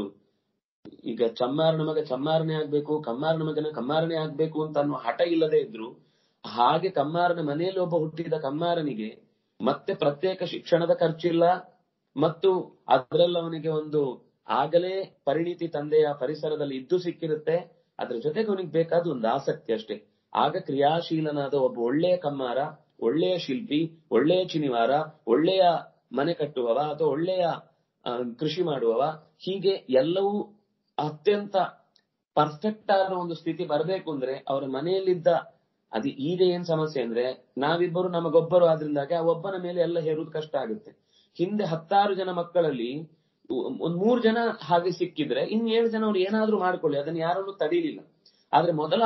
ಈಗ ಚಮ್ಮಾರನ ಮಗ ಚಮ್ಮಾರನೇ ಆಗ್ಬೇಕು ಕಮ್ಮಾರನ ಮಗನ ಕಮ್ಮಾರನೇ ಆಗ್ಬೇಕು ಅಂತ ಅನ್ನೋ ಹಠ ಇಲ್ಲದೆ ಇದ್ರು ಹಾಗೆ ಕಮ್ಮಾರನ ಮನೆಯಲ್ಲಿ ಒಬ್ಬ ಹುಟ್ಟಿದ ಕಮ್ಮಾರನಿಗೆ ಮತ್ತೆ ಪ್ರತ್ಯೇಕ ಶಿಕ್ಷಣದ ಖರ್ಚಿಲ್ಲ ಮತ್ತು ಅದರಲ್ಲಿ ಅವನಿಗೆ ಒಂದು ಆಗಲೇ ಪರಿಣಿತಿ ತಂದೆಯ ಪರಿಸರದಲ್ಲಿ ಇದ್ದು ಸಿಕ್ಕಿರುತ್ತೆ ಅದ್ರ ಜೊತೆಗೆ ಅವನಿಗೆ ಬೇಕಾದ ಒಂದು ಆಸಕ್ತಿ ಅಷ್ಟೇ ಆಗ ಕ್ರಿಯಾಶೀಲನಾದ ಒಬ್ಬ ಒಳ್ಳೆಯ ಕಮ್ಮಾರ ಒಳ್ಳೆಯ ಶಿಲ್ಪಿ ಒಳ್ಳೆಯ ಚಿನಿವಾರ ಒಳ್ಳೆಯ ಮನೆ ಕಟ್ಟುವವ ಅಥವಾ ಒಳ್ಳೆಯ ಆ, ಕೃಷಿ ಮಾಡುವವ ಹೀಗೆ ಎಲ್ಲವೂ ಅತ್ಯಂತ ಪರ್ಫೆಕ್ಟ್ ಆದ ಒಂದು ಸ್ಥಿತಿ ಬರಬೇಕು ಅಂದ್ರೆ ಅವರ ಮನೆಯಲ್ಲಿದ್ದ ಅದು ಈಗ ಏನ್ ಸಮಸ್ಯೆ ಅಂದ್ರೆ ನಾವಿಬ್ಬರು ನಮಗೊಬ್ಬರು ಆದ್ರಿಂದಾಗಿ ಆ ಒಬ್ಬನ ಮೇಲೆ ಎಲ್ಲ ಹೇರುವುದು ಕಷ್ಟ ಆಗುತ್ತೆ ಹಿಂದೆ ಹತ್ತಾರು ಜನ ಮಕ್ಕಳಲ್ಲಿ ಒ- ಒಂದ್ ಮೂರ್ ಜನ ಹಾಗೆ ಸಿಕ್ಕಿದ್ರೆ ಇನ್ ಏಳು ಜನ ಅವ್ರು ಏನಾದ್ರೂ ಮಾಡ್ಕೊಳ್ಳಿ ಅದನ್ನ ಯಾರನ್ನು ತಡೀಲಿಲ್ಲ ಆದ್ರೆ ಮೊದಲ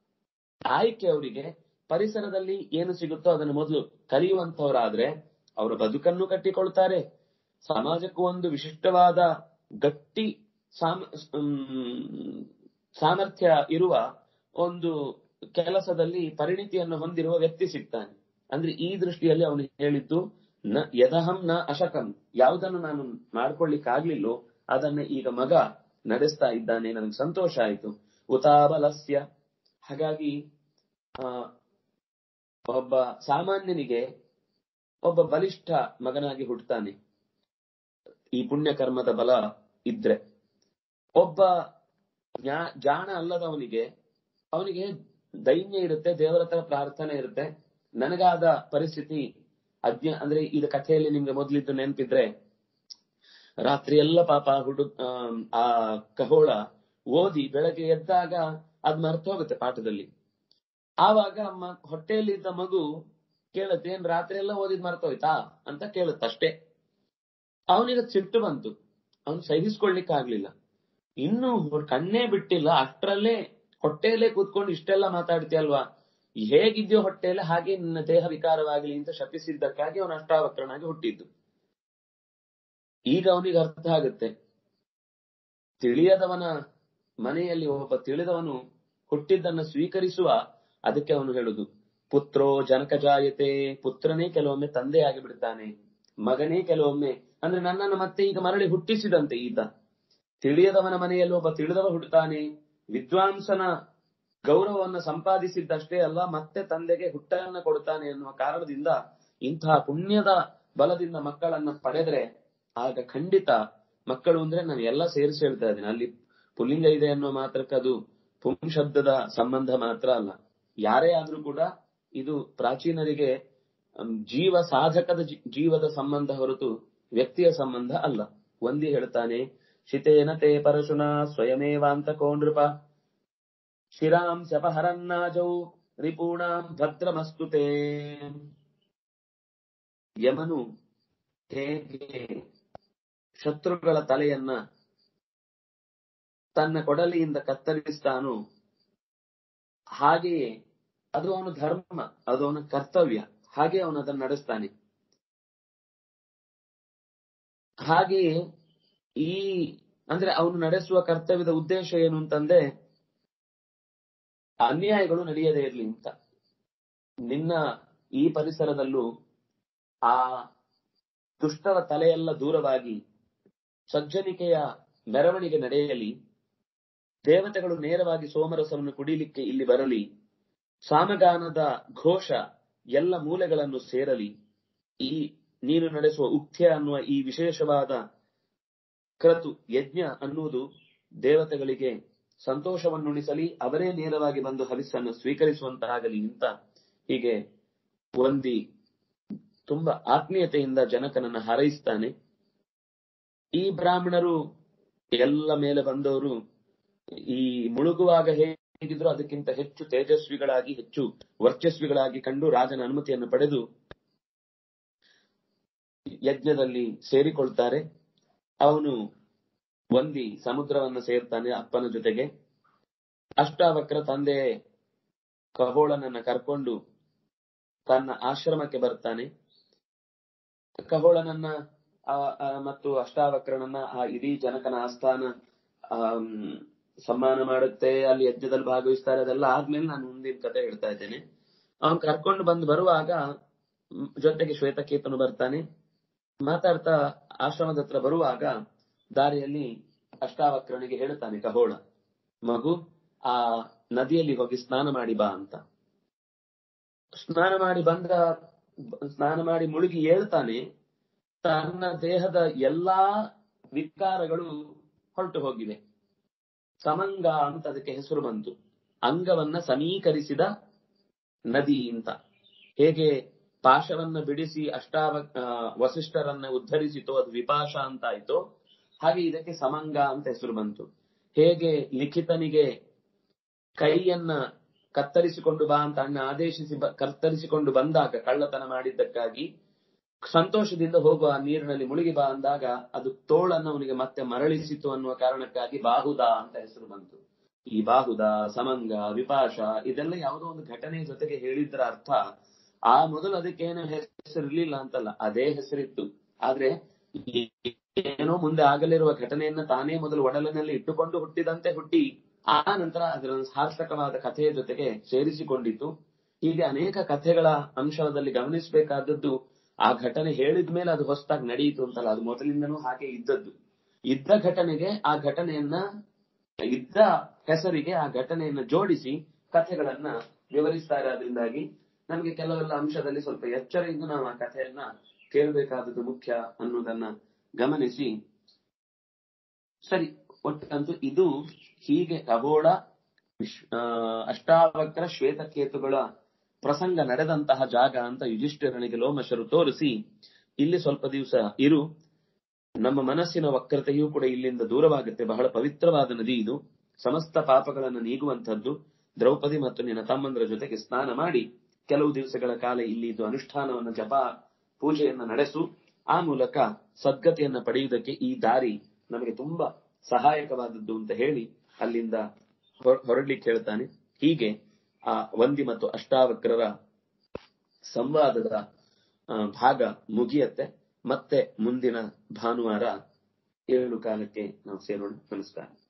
ಆಯ್ಕೆ ಅವರಿಗೆ ಪರಿಸರದಲ್ಲಿ ಏನು ಸಿಗುತ್ತೋ ಅದನ್ನು ಮೊದಲು ಕಲಿಯುವಂತವರಾದ್ರೆ ಅವರ ಬದುಕನ್ನು ಕಟ್ಟಿಕೊಳ್ತಾರೆ ಸಮಾಜಕ್ಕೂ ಒಂದು ವಿಶಿಷ್ಟವಾದ ಗಟ್ಟಿ ಸಾಮ ಮ್, ಸಾಮರ್ಥ್ಯ ಇರುವ ಒಂದು ಕೆಲಸದಲ್ಲಿ ಪರಿಣಿತಿಯನ್ನು ಹೊಂದಿರುವ ವ್ಯಕ್ತಿ ಸಿಗ್ತಾನೆ ಅಂದ್ರೆ ಈ ದೃಷ್ಟಿಯಲ್ಲಿ ಅವನು ಹೇಳಿದ್ದು ನ ಯದಹಂ ನ ಅಶಕಂ ಯಾವುದನ್ನು ನಾನು ಮಾಡ್ಕೊಳ್ಳಿಕ್ಕಾಗ್ಲಿಲ್ಲೋ ಅದನ್ನ ಈಗ ಮಗ ನಡೆಸ್ತಾ ಇದ್ದಾನೆ ನನಗೆ ಸಂತೋಷ ಆಯ್ತು ಉತಾಬಲಸ್ಯ ಹಾಗಾಗಿ ಆ ಒಬ್ಬ ಸಾಮಾನ್ಯನಿಗೆ ಒಬ್ಬ ಬಲಿಷ್ಠ ಮಗನಾಗಿ ಹುಟ್ಟುತ್ತಾನೆ ಈ ಪುಣ್ಯ ಕರ್ಮದ ಬಲ ಇದ್ರೆ ಒಬ್ಬ ಜ್ಞಾ- ಜಾಣ ಅಲ್ಲದವನಿಗೆ ಅವನಿಗೆ ದೈನ್ಯ ಇರುತ್ತೆ ದೇವರ ಹತ್ರ ಪ್ರಾರ್ಥನೆ ಇರುತ್ತೆ ನನಗಾದ ಪರಿಸ್ಥಿತಿ ಅಜ್ಞ ಅಂದ್ರೆ ಇದು ಕಥೆಯಲ್ಲಿ ನಿಮ್ಗೆ ಮೊದ್ಲಿದ್ದು ನೆನಪಿದ್ರೆ ರಾತ್ರಿ ಎಲ್ಲ ಪಾಪ ಹುಡು ಆಮ್, ಆ ಖಗೋಳ ಓದಿ ಬೆಳಗ್ಗೆ ಎದ್ದಾಗ ಅದ್ ಮರ್ತು ಹೋಗುತ್ತೆ ಪಾಠದಲ್ಲಿ ಆವಾಗ ಮ- ಹೊಟ್ಟೆಯಲ್ಲಿದ್ದ ಮಗು ಕೇಳುತ್ತೆ ಏನ್ ರಾತ್ರಿ ಎಲ್ಲ ಓದಿದ್ ಮರ್ತೋಯ್ತಾ ಅಂತ ಕೇಳುತ್ತಷ್ಟೇ ಅವನಿಗೆ ಸಿಟ್ಟು ಬಂತು ಅವನು ಸಹಿಸ್ಕೊಳ್ಲಿಕ್ಕೆ ಆಗ್ಲಿಲ್ಲ ಇನ್ನು ಹೊ- ಕಣ್ಣೇ ಬಿಟ್ಟಿಲ್ಲ ಅಷ್ಟರಲ್ಲೇ ಹೊಟ್ಟೆಯಲ್ಲೇ ಕೂತ್ಕೊಂಡು ಇಷ್ಟೆಲ್ಲ ಮಾತಾಡ್ತೀಯಲ್ವಾ ಹೇಗಿದ್ಯೋ ಹೊಟ್ಟೆಯಲ್ಲಿ ಹಾಗೆ ನಿನ್ನ ದೇಹ ವಿಕಾರವಾಗಲಿ ಅಂತ ಶಪಿಸಿದ್ದಕ್ಕಾಗಿ ಅವನು ಅಷ್ಟಾವಕ್ರನಾಗಿ ಹುಟ್ಟಿದ್ದು ಈಗ ಅವನಿಗೆ ಅರ್ಥ ಆಗುತ್ತೆ ತಿಳಿಯದವನ ಮನೆಯಲ್ಲಿ ಒಬ್ಬ ತಿಳಿದವನು ಹುಟ್ಟಿದ್ದನ್ನ ಸ್ವೀಕರಿಸುವ ಅದಕ್ಕೆ ಅವನು ಹೇಳುದು ಪುತ್ರೋ ಜನಕ ಜಾಯತೆ ಪುತ್ರನೇ ಕೆಲವೊಮ್ಮೆ ತಂದೆಯಾಗಿ ಬಿಡ್ತಾನೆ ಮಗನೇ ಕೆಲವೊಮ್ಮೆ ಅಂದ್ರೆ ನನ್ನನ್ನು ಮತ್ತೆ ಈಗ ಮರಳಿ ಹುಟ್ಟಿಸಿದಂತೆ ಈತ ತಿಳಿಯದವನ ಮನೆಯಲ್ಲಿ ಒಬ್ಬ ತಿಳಿದವ ಹುಟ್ಟುತ್ತಾನೆ ವಿದ್ವಾಂಸನ ಗೌರವವನ್ನು ಸಂಪಾದಿಸಿದ್ದಷ್ಟೇ ಅಲ್ಲ ಮತ್ತೆ ತಂದೆಗೆ ಹುಟ್ಟನ್ನ ಕೊಡುತ್ತಾನೆ ಎನ್ನುವ ಕಾರಣದಿಂದ ಇಂತಹ ಪುಣ್ಯದ ಬಲದಿಂದ ಮಕ್ಕಳನ್ನ ಪಡೆದ್ರೆ ಆಗ ಖಂಡಿತ ಮಕ್ಕಳು ಅಂದ್ರೆ ನಾನು ಎಲ್ಲ ಸೇರಿಸಿ ಹೇಳ್ತಾ ಇದ್ದೀನಿ ಅಲ್ಲಿ ಪುಲ್ಲಿಂಗ ಇದೆ ಅನ್ನೋ ಮಾತ್ರಕ್ಕೆ ಅದು ಪುಂ ಶಬ್ದದ ಸಂಬಂಧ ಮಾತ್ರ ಅಲ್ಲ ಯಾರೇ ಆದ್ರೂ ಕೂಡ ಇದು ಪ್ರಾಚೀನರಿಗೆ ಅಮ್, ಜೀವ ಸಾಧಕದ ಜೀ- ಜೀವದ ಸಂಬಂಧ ಹೊರತು ವ್ಯಕ್ತಿಯ ಸಂಬಂಧ ಅಲ್ಲ ಒಂದಿ ಹೇಳ್ತಾನೆ ಶಿತೇನ ತೇ ಪರಶುನ ಸ್ವಯಮೇವಾಂತಕೋ ನೃಪ ಶಿರಾಂ ಶಪಹರನ್ನಾಜೌ ರಿಪೂಣಾಂ ಭದ್ರಮಸ್ತುತೆ ಯಮನು ಹೇಗೆ ಶತ್ರುಗಳ ತಲೆಯನ್ನ ತನ್ನ ಕೊಡಲಿಯಿಂದ ಕತ್ತರಿಸ್ತಾನೋ ಹಾಗೆಯೇ ಅದು ಅವನ ಧರ್ಮ ಅದು ಅವನ ಕರ್ತವ್ಯ ಹಾಗೆ ಅವನು ಅದನ್ನು ನಡೆಸ್ತಾನೆ ಹಾಗೆಯೇ ಈ ಅಂದ್ರೆ ಅವನು ನಡೆಸುವ ಕರ್ತವ್ಯದ ಉದ್ದೇಶ ಏನು ಅಂತಂದ್ರೆ ಅನ್ಯಾಯಗಳು ನಡೆಯದೇ ಇರಲಿ ಅಂತ ನಿನ್ನ ಈ ಪರಿಸರದಲ್ಲೂ ಆ ದುಷ್ಟರ ತಲೆಯೆಲ್ಲ ದೂರವಾಗಿ ಸಜ್ಜನಿಕೆಯ ಮೆರವಣಿಗೆ ನಡೆಯಲಿ ದೇವತೆಗಳು ನೇರವಾಗಿ ಸೋಮರಸವನ್ನು ಕುಡಿಲಿಕ್ಕೆ ಇಲ್ಲಿ ಬರಲಿ ಸಾಮಗಾನದ ಘೋಷ ಎಲ್ಲ ಮೂಲೆಗಳನ್ನು ಸೇರಲಿ ಈ ನೀನು ನಡೆಸುವ ಉಕ್ತ್ಯ ಅನ್ನುವ ಈ ವಿಶೇಷವಾದ ಕ್ರತು ಯಜ್ಞ ಅನ್ನುವುದು ದೇವತೆಗಳಿಗೆ ಸಂತೋಷವನ್ನುಣಿಸಲಿ ಅವರೇ ನೇರವಾಗಿ ಬಂದು ಹವಿಸ್ಸನ್ನು ಸ್ವೀಕರಿಸುವಂತಾಗಲಿ ಅಂತ ಹೀಗೆ ಒಂದಿ ತುಂಬಾ ಆತ್ಮೀಯತೆಯಿಂದ ಜನಕನನ್ನ ಹಾರೈಸ್ತಾನೆ ಈ ಬ್ರಾಹ್ಮಣರು ಎಲ್ಲ ಮೇಲೆ ಬಂದವರು ಈ ಮುಳುಗುವಾಗ ಹೇಗಿದ್ರು ಅದಕ್ಕಿಂತ ಹೆಚ್ಚು ತೇಜಸ್ವಿಗಳಾಗಿ ಹೆಚ್ಚು ವರ್ಚಸ್ವಿಗಳಾಗಿ ಕಂಡು ರಾಜನ ಅನುಮತಿಯನ್ನು ಪಡೆದು ಯಜ್ಞದಲ್ಲಿ ಸೇರಿಕೊಳ್ತಾರೆ ಅವನು ಒಂದಿ ಸಮುದ್ರವನ್ನು ಸೇರ್ತಾನೆ ಅಪ್ಪನ ಜೊತೆಗೆ ಅಷ್ಟಾವಕ್ರ ತಂದೆ ಕಹೋಳನನ್ನ ಕರ್ಕೊಂಡು ತನ್ನ ಆಶ್ರಮಕ್ಕೆ ಬರ್ತಾನೆ ಕಹೋಳನನ್ನ ಆ- ಆ ಮತ್ತು ಅಷ್ಟಾವಕ್ರನನ್ನ ಆ ಇಡೀ ಜನಕನ ಆಸ್ಥಾನ ಆಮ್, ಸಮ್ಮಾನ ಮಾಡುತ್ತೆ ಅಲ್ಲಿ ಯಜ್ಞದಲ್ಲಿ ಭಾಗವಹಿಸ್ತಾರೆ ಅದೆಲ್ಲ ಆದ್ಮೇಲೆ ನಾನು ಮುಂದಿನ ಕತೆ ಹೇಳ್ತಾ ಇದ್ದೇನೆ ಅವನ್ ಕರ್ಕೊಂಡು ಬಂದು ಬರುವಾಗ ಮ್, ಜೊತೆಗೆ ಶ್ವೇತಕೇತನು ಬರ್ತಾನೆ ಮಾತಾಡ್ತಾ ಆಶ್ರಮದ ಹತ್ರ ಬರುವಾಗ ದಾರಿಯಲ್ಲಿ ಅಷ್ಟಾವಕ್ರನಿಗೆ ಹೇಳ್ತಾನೆ ಕಹೋಳ ಮಗು ಆ ನದಿಯಲ್ಲಿ ಹೋಗಿ ಸ್ನಾನ ಮಾಡಿ ಬಾ ಅಂತ ಸ್ನಾನ ಮಾಡಿ ಬಂದ ಸ್ನಾನ ಮಾಡಿ ಮುಳುಗಿ ಹೇಳ್ತಾನೆ ತನ್ನ ದೇಹದ ಎಲ್ಲಾ ವಿಕಾರಗಳು ಹೊರಟು ಹೋಗಿವೆ ಸಮಂಗ ಅಂತ ಅದಕ್ಕೆ ಹೆಸರು ಬಂತು ಅಂಗವನ್ನ ಸಮೀಕರಿಸಿದ ನದಿ ಅಂತ ಹೇಗೆ ಪಾಶವನ್ನ ಬಿಡಿಸಿ ಅಷ್ಟಾವ ಆ, ವಸಿಷ್ಠರನ್ನ ಉದ್ಧರಿಸಿತೋ ಅದು ವಿಪಾಶ ಅಂತ ಆಯ್ತು ಹಾಗೆ ಇದಕ್ಕೆ ಸಮಂಗ ಅಂತ ಹೆಸರು ಬಂತು ಹೇಗೆ ಲಿಖಿತನಿಗೆ ಕೈಯನ್ನ ಕತ್ತರಿಸಿಕೊಂಡು ಬಾ ಅಂತ ಅಣ್ಣ ಆದೇಶಿಸಿ ಬ- ಕತ್ತರಿಸಿಕೊಂಡು ಬಂದಾಗ ಕಳ್ಳತನ ಮಾಡಿದ್ದಕ್ಕಾಗಿ ಸಂತೋಷದಿಂದ ಹೋಗುವ ಆ ನೀರಿನಲ್ಲಿ ಮುಳುಗಿ ಬಾ ಅಂದಾಗ ಅದು ತೋಳನ್ನು ಅವನಿಗೆ ಮತ್ತೆ ಮರಳಿಸಿತು ಅನ್ನುವ ಕಾರಣಕ್ಕಾಗಿ ಬಾಹುದ ಅಂತ ಹೆಸರು ಬಂತು ಈ ಬಾಹುದ ಸಮಂಗ ವಿಪಾಶ ಇದೆಲ್ಲ ಯಾವುದೋ ಒಂದು ಘಟನೆಯ ಜೊತೆಗೆ ಹೇಳಿದ್ರ ಅರ್ಥ ಆ ಮೊದಲು ಅದಕ್ಕೆ ಏನು ಹೆಸರಿರ್ಲಿಲ್ಲ ಅಂತಲ್ಲ ಅದೇ ಹೆಸರಿತ್ತು ಆದ್ರೆ ಏನೋ ಮುಂದೆ ಆಗಲಿರುವ ಘಟನೆಯನ್ನ ತಾನೇ ಮೊದಲು ಒಡಲಿನಲ್ಲಿ ಇಟ್ಟುಕೊಂಡು ಹುಟ್ಟಿದಂತೆ ಹುಟ್ಟಿ ಆ ನಂತರ ಅದರ ಸಾರ್ಥಕವಾದ ಕಥೆಯ ಜೊತೆಗೆ ಸೇರಿಸಿಕೊಂಡಿತು ಹೀಗೆ ಅನೇಕ ಕಥೆಗಳ ಅಂಶದಲ್ಲಿ ಗಮನಿಸಬೇಕಾದದ್ದು ಆ ಘಟನೆ ಹೇಳಿದ ಮೇಲೆ ಅದು ಹೊಸದಾಗಿ ನಡೆಯಿತು ಅಂತಲ್ಲ ಅದು ಮೊದಲಿಂದನೂ ಹಾಗೆ ಇದ್ದದ್ದು ಇದ್ದ ಘಟನೆಗೆ ಆ ಘಟನೆಯನ್ನ ಇದ್ದ ಹೆಸರಿಗೆ ಆ ಘಟನೆಯನ್ನ ಜೋಡಿಸಿ ಕಥೆಗಳನ್ನ ವಿವರಿಸ್ತಾರೆ ಅದರಿಂದಾಗಿ ನಮಗೆ ಕೆಲವೆಲ್ಲ ಅಂಶದಲ್ಲಿ ಸ್ವಲ್ಪ ಎಚ್ಚರದಿಂದ ನಾವು ಆ ಕಥೆಯನ್ನ ಕೇಳಬೇಕಾದದ್ದು ಮುಖ್ಯ ಅನ್ನೋದನ್ನ ಗಮನಿಸಿ ಸರಿ ಒಟ್ಟಂತೂ ಇದು ಹೀಗೆ ಖಗೋಳ ವಿಶ್- ಆ, ಅಷ್ಟಾವಕ್ರ ಶ್ವೇತಕೇತುಗಳ ಪ್ರಸಂಗ ನಡೆದಂತಹ ಜಾಗ ಅಂತ ಯುಧಿಷ್ಠಿರನಿಗೆ ಲೋಮಶರು ತೋರಿಸಿ ಇಲ್ಲಿ ಸ್ವಲ್ಪ ದಿವಸ ಇರು ನಮ್ಮ ಮನಸ್ಸಿನ ವಕ್ರತೆಯೂ ಕೂಡ ಇಲ್ಲಿಂದ ದೂರವಾಗುತ್ತೆ ಬಹಳ ಪವಿತ್ರವಾದ ನದಿ ಇದು ಸಮಸ್ತ ಪಾಪಗಳನ್ನು ನೀಗುವಂತದ್ದು ದ್ರೌಪದಿ ಮತ್ತು ನಿನ್ನ ತಮ್ಮಂದರ ಜೊತೆಗೆ ಸ್ನಾನ ಮಾಡಿ ಕೆಲವು ದಿವಸಗಳ ಕಾಲ ಇಲ್ಲಿ ಇದು ಅನುಷ್ಠಾನವನ್ನು ಜಪ ಪೂಜೆಯನ್ನ ನಡೆಸು ಆ ಮೂಲಕ ಸದ್ಗತಿಯನ್ನ ಪಡೆಯುವುದಕ್ಕೆ ಈ ದಾರಿ ನಮಗೆ ತುಂಬಾ ಸಹಾಯಕವಾದದ್ದು ಅಂತ ಹೇಳಿ ಅಲ್ಲಿಂದ ಹೊರ- ಹೊರಡ್ಲಿಕ್ಕೆ ಹೇಳ್ತಾನೆ ಹೀಗೆ ಆ ವಂದಿ ಮತ್ತು ಅಷ್ಟಾವಕ್ರರ ಸಂವಾದದ ಆ, ಭಾಗ ಮುಗಿಯತ್ತೆ ಮತ್ತೆ ಮುಂದಿನ ಭಾನುವಾರ ಏಳು ಕಾಲಕ್ಕೆ ನಾವು ಸೇರೋಣ ನಮಸ್ಕಾರ